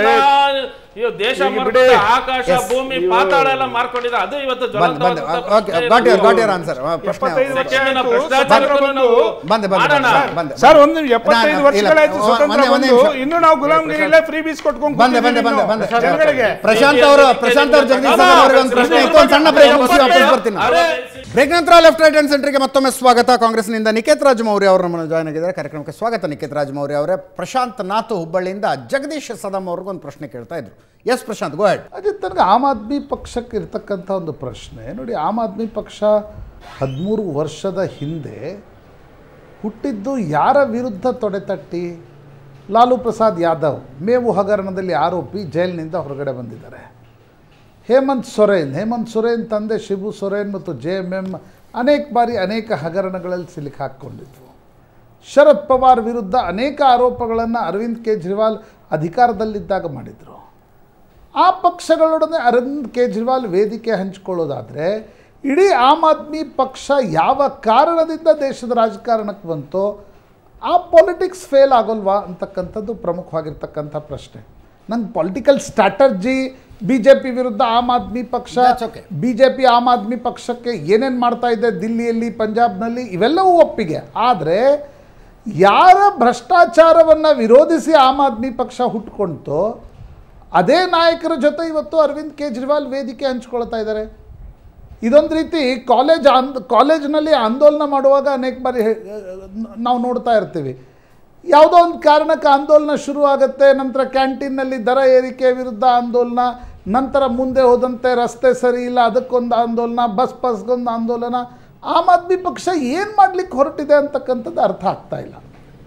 Speaker 5: ಇವ್ ದೇಶ
Speaker 3: ಈಗ
Speaker 5: ಮಾರ್ಕೊಂಡು
Speaker 3: ಬಿಡಿ.
Speaker 5: ಆಕಾಶ
Speaker 1: Yes.
Speaker 5: ಭೂಮಿ
Speaker 3: ಇವ್ರು-
Speaker 5: ಪಾತಾಳ ಎಲ್ಲ ಮಾರ್ಕೊಂಡಿದೆ ಅದು ಇವತ್ತು
Speaker 1: ಬಂದ್ ಬಂದ್
Speaker 5: ಜ್ವಲಂತವಾದಂತಹ
Speaker 1: ಓಕೆ
Speaker 5: ಪ್ರಶ್ನೆ
Speaker 1: ಗಾಟ್ ಯುವರ್ ಗಾಟ್
Speaker 5: ಇರೋದು.
Speaker 1: ಯುವರ್ ಆನ್ಸರ್ ಪ್ರಶ್ನೆ
Speaker 4: ಎಪ್ಪತ್ತೈದು ವರ್ಷ
Speaker 5: ಸೆಕೆಂಡ್
Speaker 4: ಆಯ್ತು,
Speaker 5: ಭ್ರಷ್ಟಾಚಾರಕ್ಕೂ
Speaker 4: ಸ್ವತಂತ್ರ
Speaker 5: ನಾವು
Speaker 1: ಬಂದೆ ಬಂದೆ
Speaker 5: ಮಾಡೋಣ.
Speaker 1: ಬಂದೆ, ಬಂದೆ
Speaker 4: ಸರ್ ಒಂದು ಎಪ್ಪತ್ತೈದು
Speaker 1: ನಾನು-
Speaker 4: ವರ್ಷಗಳಾಯ್ತು
Speaker 1: ಇಲ್ಲ,
Speaker 4: ಸ್ವತಂತ್ರ
Speaker 1: ಒಂದೇ- ಒಂದೇ
Speaker 4: ಬಂದು
Speaker 1: ನಿಮಿಷ.
Speaker 4: ಇನ್ನು ನಾವು ಗುಲಾಮ್ಗಿರಿಲೇ ಫ್ರೀ ಬೀಸ್ ಕೊಟ್ಕೊಂಡು
Speaker 1: ಬಂದೆ ಬಂದೆ ಬಂದೆ ಬಂದೆ
Speaker 4: ಜನಗಳಿಗೆ
Speaker 1: ಪ್ರಶಾಂತ್ ಅವರು ಪ್ರಶಾಂತ್ ಅವರು ಜಗದೀಶ್ ಸರ್ ಅವರಿಗೆ ಒಂದು ಪ್ರಶ್ನೆ ಇತ್ತು ಒಂದು ಸಣ್ಣ ಬ್ರೇಕ್ ಮುಗಿಸಿ ವಾಪಸ್ ಬರ್ತೀನಿ
Speaker 5: ಅರೆ,
Speaker 1: ಬ್ರೇಕ್ ನಂತರ ಲೆಫ್ಟ್ ರೈಟ್ ಹ್ಯಾಂಡ್ ಸೆಂಟರ್ಗೆ ಮತ್ತೊಮ್ಮೆ ಸ್ವಾಗತ ಕಾಂಗ್ರೆಸ್ನಿಂದ ನಿಖೇತ್ ರಾಜ್ ಮೌರ್ಯ ಅವರು ನಮ್ಮನ್ನು ಜಾಯ್ನ್ ಆಗಿದ್ದಾರೆ ಕಾರ್ಯಕ್ರಮಕ್ಕೆ ಸ್ವಾಗತ ನಿಖೇತ್ ರಾಜ್ ಮೌರ್ಯ ಅವರೇ ಪ್ರಶಾಂತ್ ನಾಥ್ ಹುಬ್ಬಳ್ಳಿಯಿಂದ ಜಗದೀಶ್ ಸದಂ ಅವ್ರಿಗೆ ಒಂದು ಪ್ರಶ್ನೆ ಕೇಳ್ತಾ ಇದ್ರು ಎಸ್ ಪ್ರಶಾಂತ್ ಗೋ ಹೆಡ್
Speaker 6: ಅದೇ ತನಕ ಆಮ್ ಆದ್ಮಿ ಪಕ್ಷಕ್ಕೆ ಇರ್ತಕ್ಕಂಥ ಒಂದು ಪ್ರಶ್ನೆ ನೋಡಿ ಆಮ್ ಆದ್ಮಿ ಪಕ್ಷ ಹದಿಮೂರು ವರ್ಷದ ಹಿಂದೆ ಹುಟ್ಟಿದ್ದು ಯಾರ ವಿರುದ್ಧ ತೊಡೆತಟ್ಟಿ ಲಾಲು ಪ್ರಸಾದ್ ಯಾದವ್ ಮೇವು ಹಗರಣದಲ್ಲಿ ಆರೋಪಿ ಜೈಲಿನಿಂದ ಹೊರಗಡೆ ಬಂದಿದ್ದಾರೆ ಹೇಮಂತ್ ಸೊರೇನ್ ಹೇಮಂತ್ ಸೊರೇನ್ ತಂದೆ ಶಿಬು ಸೊರೇನ್ ಮತ್ತು ಜೆ ಎಮ್ ಎಮ್ ಅನೇಕ ಬಾರಿ ಅನೇಕ ಹಗರಣಗಳಲ್ಲಿ ಸಿಲುಕಿ ಹಾಕ್ಕೊಂಡಿದ್ರು ಶರದ್ ಪವಾರ್ ವಿರುದ್ಧ ಅನೇಕ ಆರೋಪಗಳನ್ನು ಅರವಿಂದ್ ಕೇಜ್ರಿವಾಲ್ ಅಧಿಕಾರದಲ್ಲಿದ್ದಾಗ ಮಾಡಿದರು ಆ ಪಕ್ಷಗಳೊಡನೆ ಅರವಿಂದ್ ಕೇಜ್ರಿವಾಲ್ ವೇದಿಕೆ ಹಂಚಿಕೊಳ್ಳೋದಾದರೆ ಇಡೀ ಆಮ್ ಆದ್ಮಿ ಪಕ್ಷ ಯಾವ ಕಾರಣದಿಂದ ದೇಶದ ರಾಜಕಾರಣಕ್ಕೆ ಬಂತೋ ಆ ಪೊಲಿಟಿಕ್ಸ್ ಫೇಲ್ ಆಗೋಲ್ವಾ ಅಂತಕ್ಕಂಥದ್ದು ಪ್ರಮುಖವಾಗಿರ್ತಕ್ಕಂಥ ಪ್ರಶ್ನೆ ನಂಗೆ political strategy B J P ವಿರುದ್ಧ ಆಮ್ ಆದ್ಮಿ ಪಕ್ಷ
Speaker 1: That's okay.
Speaker 6: B J P Aam Aadmi ಪಕ್ಷಕ್ಕೆ ಏನೇನು ಮಾಡ್ತಾ ಇದೆ ದಿಲ್ಲಿಯಲ್ಲಿ ಪಂಜಾಬ್ನಲ್ಲಿ ಇವೆಲ್ಲವೂ ಒಪ್ಪಿಗೆ ಆದರೆ ಯಾರ ಭ್ರಷ್ಟಾಚಾರವನ್ನು ವಿರೋಧಿಸಿ ಆಮ್ ಆದ್ಮಿ ಪಕ್ಷ ಹುಟ್ಕೊಂತೋ ಅದೇ ನಾಯಕರ ಜೊತೆ ಇವತ್ತು ಅರವಿಂದ್ ಕೇಜ್ರಿವಾಲ್ ವೇದಿಕೆ ಹಂಚ್ಕೊಳ್ತಾ ಇದ್ದಾರೆ ಇದೊಂದು ರೀತಿ ಕಾಲೇಜ್ ಆಂದ್ ಕಾಲೇಜ್ನಲ್ಲಿ ಆಂದೋಲನ ಮಾಡುವಾಗ ಅನೇಕ ಬಾರಿ ಹೇ- ನಾವು ನೋಡ್ತಾ ಇರ್ತೀವಿ ಯಾವುದೋ ಒಂದು ಕಾರಣಕ್ಕೆ ಆಂದೋಲನ ಶುರು ಆಗುತ್ತೆ ನಂತರ ಕ್ಯಾಂಟೀನ್ನಲ್ಲಿ ದರ ಏರಿಕೆ ವಿರುದ್ಧ ಆಂದೋಲನ ನಂತರ ಮುಂದೆ ಹೋದಂತೆ ರಸ್ತೆ ಸರಿ ಇಲ್ಲ ಅದಕ್ಕೊಂದು ಆಂದೋಲನ ಬಸ್ ಬಸ್ಗೊಂದು ಆಂದೋಲನ ಆಮ್ ಆದ್ಮಿ ಪಕ್ಷ ಏನು ಮಾಡ್ಲಿಕ್ಕೆ ಹೊರಟಿದೆ ಅಂತಕ್ಕಂಥದ್ದು ಅರ್ಥ ಆಗ್ತಾ ಇಲ್ಲ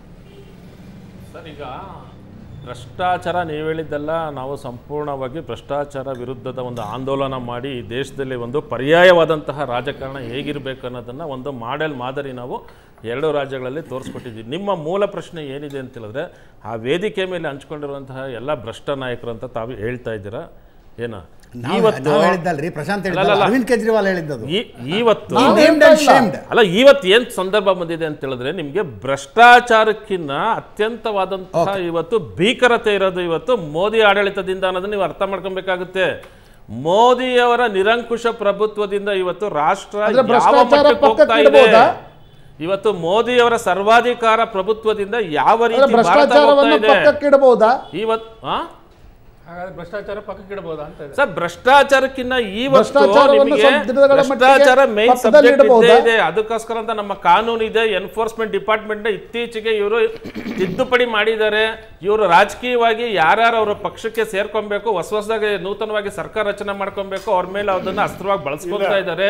Speaker 5: ಸರ್ ಈಗ ಭ್ರಷ್ಟಾಚಾರ ನೀವು ಹೇಳಿದ್ದೆಲ್ಲ ನಾವು ಸಂಪೂರ್ಣವಾಗಿ ಭ್ರಷ್ಟಾಚಾರ ವಿರುದ್ಧದ ಒಂದು ಆಂದೋಲನ ಮಾಡಿ ಈ ದೇಶದಲ್ಲಿ ಒಂದು ಪರ್ಯಾಯವಾದಂತಹ ರಾಜಕಾರಣ ಹೇಗಿರಬೇಕು ಅನ್ನೋದನ್ನು ಒಂದು ಮಾಡೆಲ್ ಮಾದರಿ ನಾವು ಎರಡು ರಾಜ್ಯಗಳಲ್ಲಿ ತೋರಿಸ್ಕೊಟ್ಟಿದ್ದೀವಿ ನಿಮ್ಮ ಮೂಲ ಪ್ರಶ್ನೆ ಏನಿದೆ ಅಂತ ಹೇಳಿದ್ರೆ ಆ ವೇದಿಕೆ ಮೇಲೆ ಹಂಚ್ಕೊಂಡಿರುವಂತಹ ಎಲ್ಲ ಭ್ರಷ್ಟ ನಾಯಕರು ಅಂತ ತಾವು ಹೇಳ್ತಾ ಇದ್ದೀರಾ ಏನ ಇವತ್ತು
Speaker 1: ನಾವು ಹೇಳಿದ್ದಲ್ರಿ ಪ್ರಶಾಂತ್ ಹೇಳಿದ್ದಲ್ಲ
Speaker 5: ಅಲ್ಲಲ್ಲ.
Speaker 1: ಅರವಿಂದ್ ಕೇಜ್ರಿವಾಲ್ ಹೇಳಿದ್ದದು
Speaker 5: ಈ- ಇವತ್ತು
Speaker 1: He named and shamed.
Speaker 5: ಅಲ್ಲ ಇವತ್ತು ಏನ್ ಸಂದರ್ಭ ಬಂದಿದೆ ಅಂತ ಹೇಳಿದ್ರೆ ನಿಮ್ಗೆ ಭ್ರಷ್ಟಾಚಾರಕ್ಕಿನ್ನ ಅತ್ಯಂತವಾದಂತಹ ಇವತ್ತು ಭೀಕರತೆ ಇರೋದು ಇವತ್ತು ಮೋದಿ ಆಡಳಿತದಿಂದ ಅನ್ನೋದನ್ನ ನೀವು ಅರ್ಥ ಮಾಡ್ಕೊಬೇಕಾಗುತ್ತೆ ಮೋದಿಯವರ ನಿರಂಕುಶ ಪ್ರಭುತ್ವದಿಂದ ಇವತ್ತು ರಾಷ್ಟ್ರ
Speaker 6: ಅಂದ್ರೆ
Speaker 5: ಯಾವ
Speaker 6: ಭ್ರಷ್ಟಾಚಾರ
Speaker 5: ಮಟ್ಟಕ್ಕೆ ಹೋಗ್ತಾ
Speaker 6: ಪಕ್ಕಕ್ಕೆ
Speaker 5: ಇದೆ
Speaker 6: ಇಡ್ಬೋದಾ?
Speaker 5: ಇವತ್ತು ಮೋದಿಯವರ ಸರ್ವಾಧಿಕಾರ ಪ್ರಭುತ್ವದಿಂದ ಯಾವ ರೀತಿ
Speaker 6: ಅಂದ್ರೆ
Speaker 5: ಭಾರತ ಹೋಗ್ತಾ
Speaker 6: ಭ್ರಷ್ಟಾಚಾರವನ್ನು
Speaker 5: ಇದೆ
Speaker 6: ಪಕ್ಕಕ್ಕೆ ಇಡಬಹುದಾ
Speaker 5: ಇವತ್ತು ಆ?
Speaker 2: ಹಾಗಾದ್ರೆ ಭ್ರಷ್ಟಾಚಾರ ಪಕ್ಕಕ್ಕೆ ಇಡಬಹುದಾ ಅಂತ ಇದೆ
Speaker 5: ಸರ್ ಭ್ರಷ್ಟಾಚಾರಕ್ಕಿನ್ನ ಇವತ್ತು
Speaker 6: ಭ್ರಷ್ಟಾಚಾರವನ್ನು
Speaker 5: ನಿಮಗೆ
Speaker 6: ಸ್ವಲ್ಪ ದಿನಗಳ ಮಟ್ಟಿಗೆ
Speaker 5: ಭ್ರಷ್ಟಾಚಾರ ಮೇನ್
Speaker 6: ಪಕ್ಕದಲ್ಲಿ
Speaker 5: ಸಬ್ಜೆಕ್ಟ್ ಇದ್ದೇ
Speaker 6: ಇಡಬಹುದಾ?
Speaker 5: ಇದೆ ಅದಕ್ಕೋಸ್ಕರ ಅಂತ ನಮ್ಮ ಕಾನೂನು ಇದೆ ಎನ್ಫೋರ್ಸ್ಮೆಂಟ್ ಡಿಪಾರ್ಟ್ಮೆಂಟ್ ಇತ್ತೀಚೆಗೆ ಇವರು ತಿದ್ದುಪಡಿ ಮಾಡಿದ್ದಾರೆ ಇವರು ರಾಜಕೀಯವಾಗಿ ಯಾರ್ಯಾರು ಅವರ ಪಕ್ಷಕ್ಕೆ ಸೇರ್ಕೊಬೇಕು ಹೊಸ ಹೊಸದಾಗಿ ನೂತನವಾಗಿ ಸರ್ಕಾರ ರಚನೆ ಮಾಡ್ಕೊಬೇಕು ಅವ್ರ ಮೇಲೆ ಅದನ್ನ ಅಸ್ತ್ರವಾಗಿ ಬಳಸ್ಕೊಳ್ತಾ ಇದ್ದಾರೆ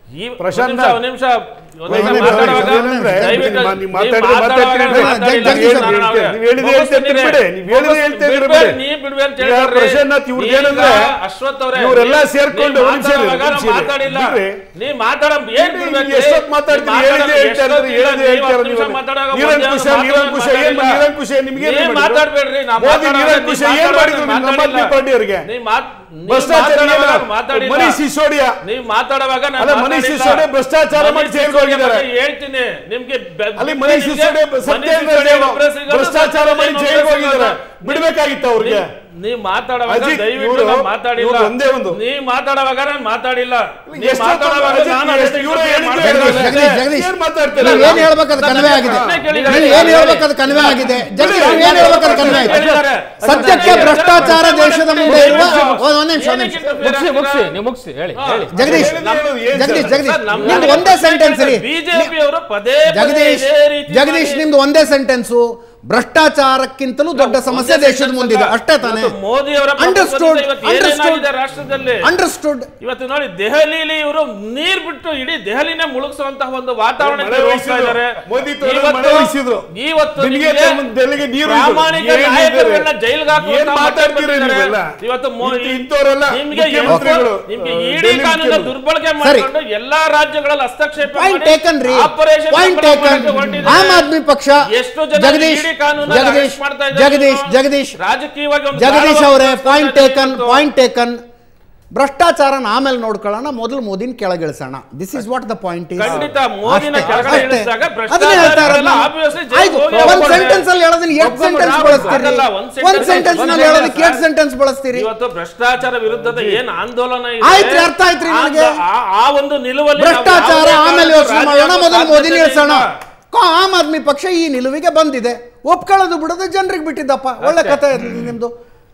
Speaker 5: ಈ
Speaker 3: ಪ್ರಶಾಂತ್
Speaker 5: ಒಂದ್ ನಿಮಿಷ ಒಂದ್ ನಿಮಿಷ ಒಂದ್ ನಿಮಿಷ
Speaker 3: ಒಂದ್ ನಿಮಿಷ,
Speaker 5: ಮಾತಾಡುವಾಗ
Speaker 3: ಏನಂದ್ರೆ,
Speaker 5: ದಯವಿಟ್ಟು
Speaker 3: ನೀವು
Speaker 5: ನೀವು
Speaker 3: ಮಾತಾಡಿದ್ರೆ
Speaker 5: ಮಾತಾಡುವಾಗ
Speaker 3: ಮಾತಾಡ್ತೀರಿ.
Speaker 5: ಮಾತಾಡಿಲ್ಲ.
Speaker 1: ಜಗ್- ಜಗದೀಶ್
Speaker 5: ನಾನು
Speaker 1: ಅವ್ರೆ,
Speaker 5: ಅವ್ರೆ,
Speaker 3: ನೀವು ಹೇಳಿದ್ರೆ ಹೇಳ್ತಾ ಇದ್ದೀರಿ ಬಿಡಿ. ನೀವು ಹೇಳಿದ್ರೆ ಹೇಳ್ತಾ ಇದ್ದೀರಿ
Speaker 5: ಬಿಡ್ಬೇಡಿ,
Speaker 3: ಬಿಡಿ.
Speaker 5: ನೀ ಬಿಡ್ಬೇಡಿ ಅಂತ
Speaker 3: ಈಗ
Speaker 5: ಹೇಳ್ತಾರೆ.
Speaker 3: ಪ್ರಶಾಂತ್ ಇವ್ರದ್ದು
Speaker 5: ಈಗ
Speaker 3: ಏನಂದ್ರೆ,
Speaker 5: ಅಶ್ವಥ್ ಅವ್ರೆ,
Speaker 3: ಇವರೆಲ್ಲ
Speaker 5: ನೀವು-
Speaker 3: ಸೇರ್ಕೊಂಡು
Speaker 5: ನೀವು
Speaker 3: ಒಂದ್ ಸೇರಿ,
Speaker 5: ಮಾತಾಡುವಾಗ
Speaker 3: ಒಂದ್ ಸೇರಿ.
Speaker 5: ಮಾತಾಡಿಲ್ಲ
Speaker 3: ಬಿಡ್ರಿ.
Speaker 5: ನೀ ಮಾತಾಡ ಏನ್
Speaker 3: ನೀವು
Speaker 5: ಬಿಡ್ಬೇಕು?
Speaker 3: ಎಷ್ಟೊತ್ತು ಮಾತಾಡ್ತೀರಿ?
Speaker 5: ನೀವು
Speaker 3: ಹೇಳಿದ್ರೆ ಹೇಳ್ತಾ ಇರ್ತೀರಿ,
Speaker 5: ಎಷ್ಟೊತ್ತಿಲ್ಲ,
Speaker 3: ಹೇಳಿದ್ರೆ
Speaker 5: ನೀವು
Speaker 3: ಹೇಳ್ತಾ
Speaker 5: ಹತ್ತು ನಿಮಿಷ
Speaker 3: ಇರ್ತೀರಿ.
Speaker 5: ಮಾತಾಡುವಾಗ
Speaker 3: ನಿರಂಕುಶ,
Speaker 5: ಒಂದೇ ಒಂದು
Speaker 3: ನಿರಂಕುಶ,
Speaker 5: ಮಾತಾಡಿಲ್ಲ.
Speaker 3: ಏನ್ ನಿರಂಕುಶ, ನಿಮ್ಗೆ ಏನ್
Speaker 5: ನೀವ್
Speaker 3: ಮಾಡಿದ್ರು?
Speaker 5: ಮಾತಾಡ್ಬೇಡ್ರಿ ನಾ
Speaker 3: ಮೋದಿ
Speaker 5: ಮಾತಾಡುವಾಗ
Speaker 3: ನಿರಂಕುಶ
Speaker 5: ನೀವ್
Speaker 3: ಏನ್ ಮಾಡಿದ್ರು ನಿಮ್ಮ
Speaker 5: ಮಾತಾಡಿಲ್ಲ.
Speaker 3: ಆಮ್ ಆದ್ಮಿ ಪಾರ್ಟಿಯವರಿಗೆ?
Speaker 5: ನೀವ್ ಮಾತ್- ನೀವ್
Speaker 3: ಭ್ರಷ್ಟಾಚಾರ
Speaker 5: ಮಾತಾಡುವಾಗ
Speaker 3: ಏನು?
Speaker 5: ಮಾತಾಡಿಲ್ಲ.
Speaker 3: ಮನೀಶ್ ಸಿಸೋಡಿಯಾ
Speaker 5: ನೀವ್ ಮಾತಾಡುವಾಗ ನಾನು
Speaker 3: ಅಲ್ಲ, ಮನೀಶ್
Speaker 5: ಮಾತಾಡಿಲ್ಲ.
Speaker 3: ಸಿಸೋಡಿಯಾ ಭ್ರಷ್ಟಾಚಾರ ಮಾಡಿ
Speaker 5: ಮನೀಶ್
Speaker 3: ಜೈಲ್ಗೆ
Speaker 5: ಸಿಸೋಡಿಯಾ
Speaker 3: ಹೋಗಿದ್ದಾರೆ.
Speaker 5: ಬಗ್ಗೆ ಹೇಳ್ತೀನಿ ನಿಮ್ಗೆ ಬೆ-
Speaker 3: ಅಲ್ಲಿ
Speaker 5: ಬಿಟ್ರೆ
Speaker 3: ಮನೀಶ್
Speaker 5: ನಿಮ್ಗೆ
Speaker 3: ಸಿಸೋಡಿಯಾ
Speaker 5: ಮನೀಶ್
Speaker 3: ಸತ್ಯೇಂದ್ರ
Speaker 5: ಸಿಸೋಡಿಯಾ
Speaker 3: ಜೈನು
Speaker 5: ಒಬ್ರೇ ಸಿಗೋದು,
Speaker 3: ಭ್ರಷ್ಟಾಚಾರ ಮಾಡಿ
Speaker 5: ಸತ್ಯೇಂದ್ರ
Speaker 3: ಜೈಲ್ಗೆ
Speaker 5: ಒಬ್ರೇ
Speaker 3: ಹೋಗಿದ್ದಾರೆ.
Speaker 5: ಸಿಗೋದು.
Speaker 3: ಬಿಡ್ಬೇಕಾಗಿತ್ತು ಅವ್ರಿಗೆ.
Speaker 5: ನೀವ್- ನೀವ್ ಮಾತಾಡುವಾಗ
Speaker 3: ಅಜಿತ್,
Speaker 5: ದಯವಿಟ್ಟು
Speaker 3: ಇವ್ರು-
Speaker 5: ನಾನು ಮಾತಾಡಿಲ್ಲ
Speaker 3: ಇವ್ರು ಒಂದೇ ಒಂದು.
Speaker 5: ನೀವ್ ಮಾತಾಡುವಾಗ ನಾನು ಮಾತಾಡಿಲ್ಲ ನೀವ್
Speaker 3: ಎಷ್ಟು
Speaker 5: ಮಾತಾಡುವಾಗ
Speaker 3: ಅಜಿತ್,
Speaker 5: ನಾನು
Speaker 3: ಎಷ್ಟು
Speaker 5: ಅದಕ್ಕೆ
Speaker 3: ಇವ್ರೇ
Speaker 5: ಯೋಚನೆ
Speaker 3: ಹೇಳಿದ್ರು
Speaker 5: ಮಾಡ್ತಾ
Speaker 3: ಹೇಳಿದ್ರು.
Speaker 5: ಇದ್ದೀನಿ.
Speaker 1: ಜಗದೀಶ್ ಜಗದೀಶ್
Speaker 3: ಏನ್ ಮಾತಾಡ್ತೀರಾ?
Speaker 1: ನೀವು ಏನ್ ಹೇಳ್ಬೇಕಾದ ಕನ್ವೆ ಆಗಿದೆ ನೀವು ಏನ್ ಹೇಳ್ಬೇಕಾದ ಕನ್ವೆ ಆಗಿದೆ ಜಗದೀಶ್ ನೀವು ಏನ್ ಹೇಳ್ಬೇಕಾದ ಕನ್ವೆ ಆಗಿದೆ ಸದ್ಯಕ್ಕೆ ಭ್ರಷ್ಟಾಚಾರ ದೇಶದ ಮುಂದೆ ಇರುವ ಒಂದ್ ಒಂದ್ ನಿಮಿಷ ಒಂದ್ ನಿಮಿಷ
Speaker 2: ಮುಗಿಸಿ ಮುಗಿಸಿ ನೀವು ಮುಗಿಸಿ ಹೇಳಿ ಹೇಳಿ
Speaker 1: ಜಗದೀಶ್
Speaker 3: ಹೇಳೋದು ಏನ್
Speaker 1: ಜಗದೀಶ್
Speaker 3: ಸರ್?
Speaker 1: ಜಗದೀಶ್
Speaker 5: ಸರ್, ನಮ್ಮ
Speaker 1: ನಿಮ್ದು ಒಂದೇ ಸೆಂಟೆನ್ಸ್ ರೀ
Speaker 5: ಬಿಜೆಪಿ ಅವರು ಪದೇ ಪದೇ
Speaker 1: ಜಗದೀಶ್
Speaker 5: ಇದೇ ರೀತಿ
Speaker 1: ಜಗದೀಶ್
Speaker 5: ಮಾಡಿ-
Speaker 1: ನಿಮ್ದು ಒಂದೇ ಸೆಂಟೆನ್ಸು ಭ್ರಷ್ಟಾಚಾರಕ್ಕಿಂತಲೂ ದೊಡ್ಡ ಸಮಸ್ಯೆ ದೇಶದ ಮುಂದಿದೆ ಅಷ್ಟೇ ತಾನೇ
Speaker 5: ಇವತ್ತು ಮೋದಿ ಅವರ
Speaker 1: ಅಂಡರ್ಸ್ಟುಡ್
Speaker 5: ಇವತ್ತು ಏನೇನಾಗಿದೆ ರಾಷ್ಟ್ರದಲ್ಲಿ
Speaker 1: ಅಂಡರ್ಸ್ಟುಡ್
Speaker 5: ಇವತ್ತು ನೋಡಿ ದೆಹಲಿಲಿ ಇವರು ನೀರ್ ಬಿಟ್ಟು ಇಡೀ ದೆಹಲಿನೇ ಮುಳುಗಿಸುವಂತಹ ಒಂದು ವಾತಾವರಣಕ್ಕೆ
Speaker 3: ಮಳೆ
Speaker 5: ಹೋಗ್ತಾ
Speaker 3: ಒಯ್ಸಿದ್ರು.
Speaker 5: ಇದ್ದಾರೆ
Speaker 3: ಮೋದಿ ತೋರು
Speaker 5: ಇವತ್ತು-
Speaker 3: ಮಳೆ ಒಯ್ಸಿದ್ರು.
Speaker 5: ಇವತ್ತು
Speaker 3: ನಿಮ್ಗೆ
Speaker 5: ನಿಮ್ಗೆ
Speaker 3: ತಮ್ಮ ದೆಹಲಿಗೆ ನೀರು
Speaker 5: ಪ್ರಾಮಾಣಿಕ
Speaker 3: ಒಯ್ದ್ರು. ಏನ್
Speaker 5: ನಾಯಕರುಗಳನ್ನ
Speaker 3: ಇದ್ದಾರೆ?
Speaker 5: ಜೈಲ್ಗೆ ಹಾಕುವಂತ
Speaker 3: ಏನ್ ಮಾತಾಡ್ತೀರಿ
Speaker 5: ಮಟ್ಟಕ್ಕೆ
Speaker 3: ನೀವೆಲ್ಲ?
Speaker 5: ಇವತ್ತು ಮೋ-
Speaker 3: ಇಂಥ- ಇಂಥವರೆಲ್ಲ
Speaker 5: ನಿಮ್ಗೆ
Speaker 3: ಮುಖ್ಯಮಂತ್ರಿಗಳು,
Speaker 5: ಎಪ್ಪತ್ತು- ನಿಮ್ಗೆ
Speaker 3: ಆ,
Speaker 5: ಇಡೀ
Speaker 3: ಡೆಲ್ಲಿ
Speaker 5: ಕಾನೂನ
Speaker 3: ಮುಖ್ಯಮಂತ್ರಿ.
Speaker 5: ದುರ್ಬಳಕೆ
Speaker 1: ಸರಿ.
Speaker 5: ಮಾಡಿಕೊಂಡು ಎಲ್ಲಾ ರಾಜ್ಯಗಳಲ್ಲಿ ಹಸ್ತಕ್ಷೇಪ
Speaker 1: ಪಾಯಿಂಟ್
Speaker 5: ಮಾಡಿ
Speaker 1: ಟೇಕನ್ ರೀ
Speaker 5: ಆಪರೇಷನ್
Speaker 1: ಪಾಯಿಂಟ್
Speaker 5: ಕಮಲ
Speaker 1: ಟೇಕನ್
Speaker 5: ಮಾಡಕ್ಕೆ ಹೊರಟಿದ್ದಾರೆ.
Speaker 1: ಆಮ್ ಆದ್ಮಿ ಪಕ್ಷ
Speaker 5: ಎಷ್ಟು ಜನ
Speaker 1: ಜಗದೀಶ್
Speaker 5: ಇಡೀ ಕಾನೂನನ್ನ
Speaker 1: ಜಗದೀಶ್
Speaker 5: arrest ಮಾಡ್ತಾ ಇದ್ದಾರೆ
Speaker 1: ಜಗದೀಶ್
Speaker 5: ಇವ್ರು?
Speaker 1: ಜಗದೀಶ್
Speaker 5: ರಾಜಕೀಯವಾಗಿ ಒಂದು
Speaker 1: ಜಗದೀಶ್
Speaker 5: ದಾಳವನ್ನು
Speaker 1: ಅವರೇ
Speaker 5: ತೋರಿಸ್ತಾ
Speaker 1: ಪಾಯಿಂಟ್
Speaker 5: ಇದ್ದಾರೆ
Speaker 1: ಟೇಕನ್
Speaker 5: ಇವತ್ತು.
Speaker 1: ಪಾಯಿಂಟ್ ಟೇಕನ್ ಭ್ರಷ್ಟಾಚಾರನ ಆಮೇಲೆ ನೋಡ್ಕೊಳ್ಳೋಣ ಮೊದಲು ಮೋದಿನ ಕೆಳಗಿಳಿಸೋಣ this is what the point is
Speaker 5: ಖಂಡಿತ ಮೋದಿನ ಕೆಳಗಡೆ ಇಳಿಸಿದಾಗ
Speaker 1: ಅದನ್ನೇ ಹೇಳ್ತಾ ಇರೋದು
Speaker 5: ಭ್ರಷ್ಟಾಚಾರ
Speaker 1: ನಾನು.
Speaker 5: obviously ಜೈಲ್ಗೆ
Speaker 1: ಆಯ್ತು
Speaker 5: ಹೋಗಿ
Speaker 1: ಒಂದ್
Speaker 5: ಒಬ್ಬೊಬ್ಬರೇ.
Speaker 1: ಸೆಂಟೆನ್ಸ್ ಅಲ್ಲಿ ಹೇಳೋದನ್ನ ಎಷ್ಟು
Speaker 5: ಒಬ್ಬೊಬ್ಬರೇ
Speaker 1: ಸೆಂಟೆನ್ಸ್
Speaker 5: ಆಗಲ್ಲ,
Speaker 1: ಬಳಸ್ತೀರಿ
Speaker 5: ಒಂದ್
Speaker 1: ಒಂದ್
Speaker 5: sentence
Speaker 1: ಸೆಂಟೆನ್ಸ್ ನಲ್ಲಿ
Speaker 5: ಒಂದ್
Speaker 1: ಹೇಳೋದಕ್ಕೆ ಎಷ್ಟು
Speaker 5: sentence.
Speaker 1: ಸೆಂಟೆನ್ಸ್ ಬಳಸ್ತೀರಿ
Speaker 5: ಇವತ್ತು ಭ್ರಷ್ಟಾಚಾರ ವಿರುದ್ಧದ ಏನ್ ಆಂದೋಲನ ಇದೆ
Speaker 1: ಆಯ್ತು, ಅರ್ಥ ಆಯ್ತ್ರಿ
Speaker 5: ಆ-
Speaker 1: ನನಗೆ.
Speaker 5: ಆ- ಆ ಒಂದು ನಿಲುವಲ್ಲಿ ನಾವು
Speaker 1: ಭ್ರಷ್ಟಾಚಾರ
Speaker 5: ಯಾವುದೇ
Speaker 1: ಆಮೇಲೆ
Speaker 5: ಕಾರಣಕ್ಕೂ
Speaker 1: ಯೋಚನೆ
Speaker 5: ರಾಜಿ
Speaker 1: ಮಾಡೋಣ
Speaker 5: ಆಗೋ
Speaker 1: ಮೊದಲು ಮೋದಿ
Speaker 5: ಸಾಧ್ಯತೆ
Speaker 1: ನಿಲ್ಸೋಣ
Speaker 5: ಇಲ್ಲ.
Speaker 1: ಕಾ- ಆಮ್ ಆದ್ಮಿ ಪಕ್ಷ ಈ ನಿಲುವಿಗೆ ಬಂದಿದೆ ಒಪ್ಕೊಳ್ಳೋದು ಬಿಡೋದು ಜನರಿಗೆ ಬಿಟ್ಟಿದ್ದಪ್ಪ ಒಳ್ಳೆ
Speaker 5: ಅಷ್ಟೇ.
Speaker 1: ಕಥೆ ಇದು ನಿಮ್ದು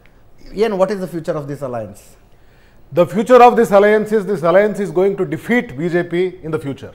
Speaker 1: ಏನು what is the future of this alliance
Speaker 7: The future of this alliance is this alliance is going to defeat BJP in the future.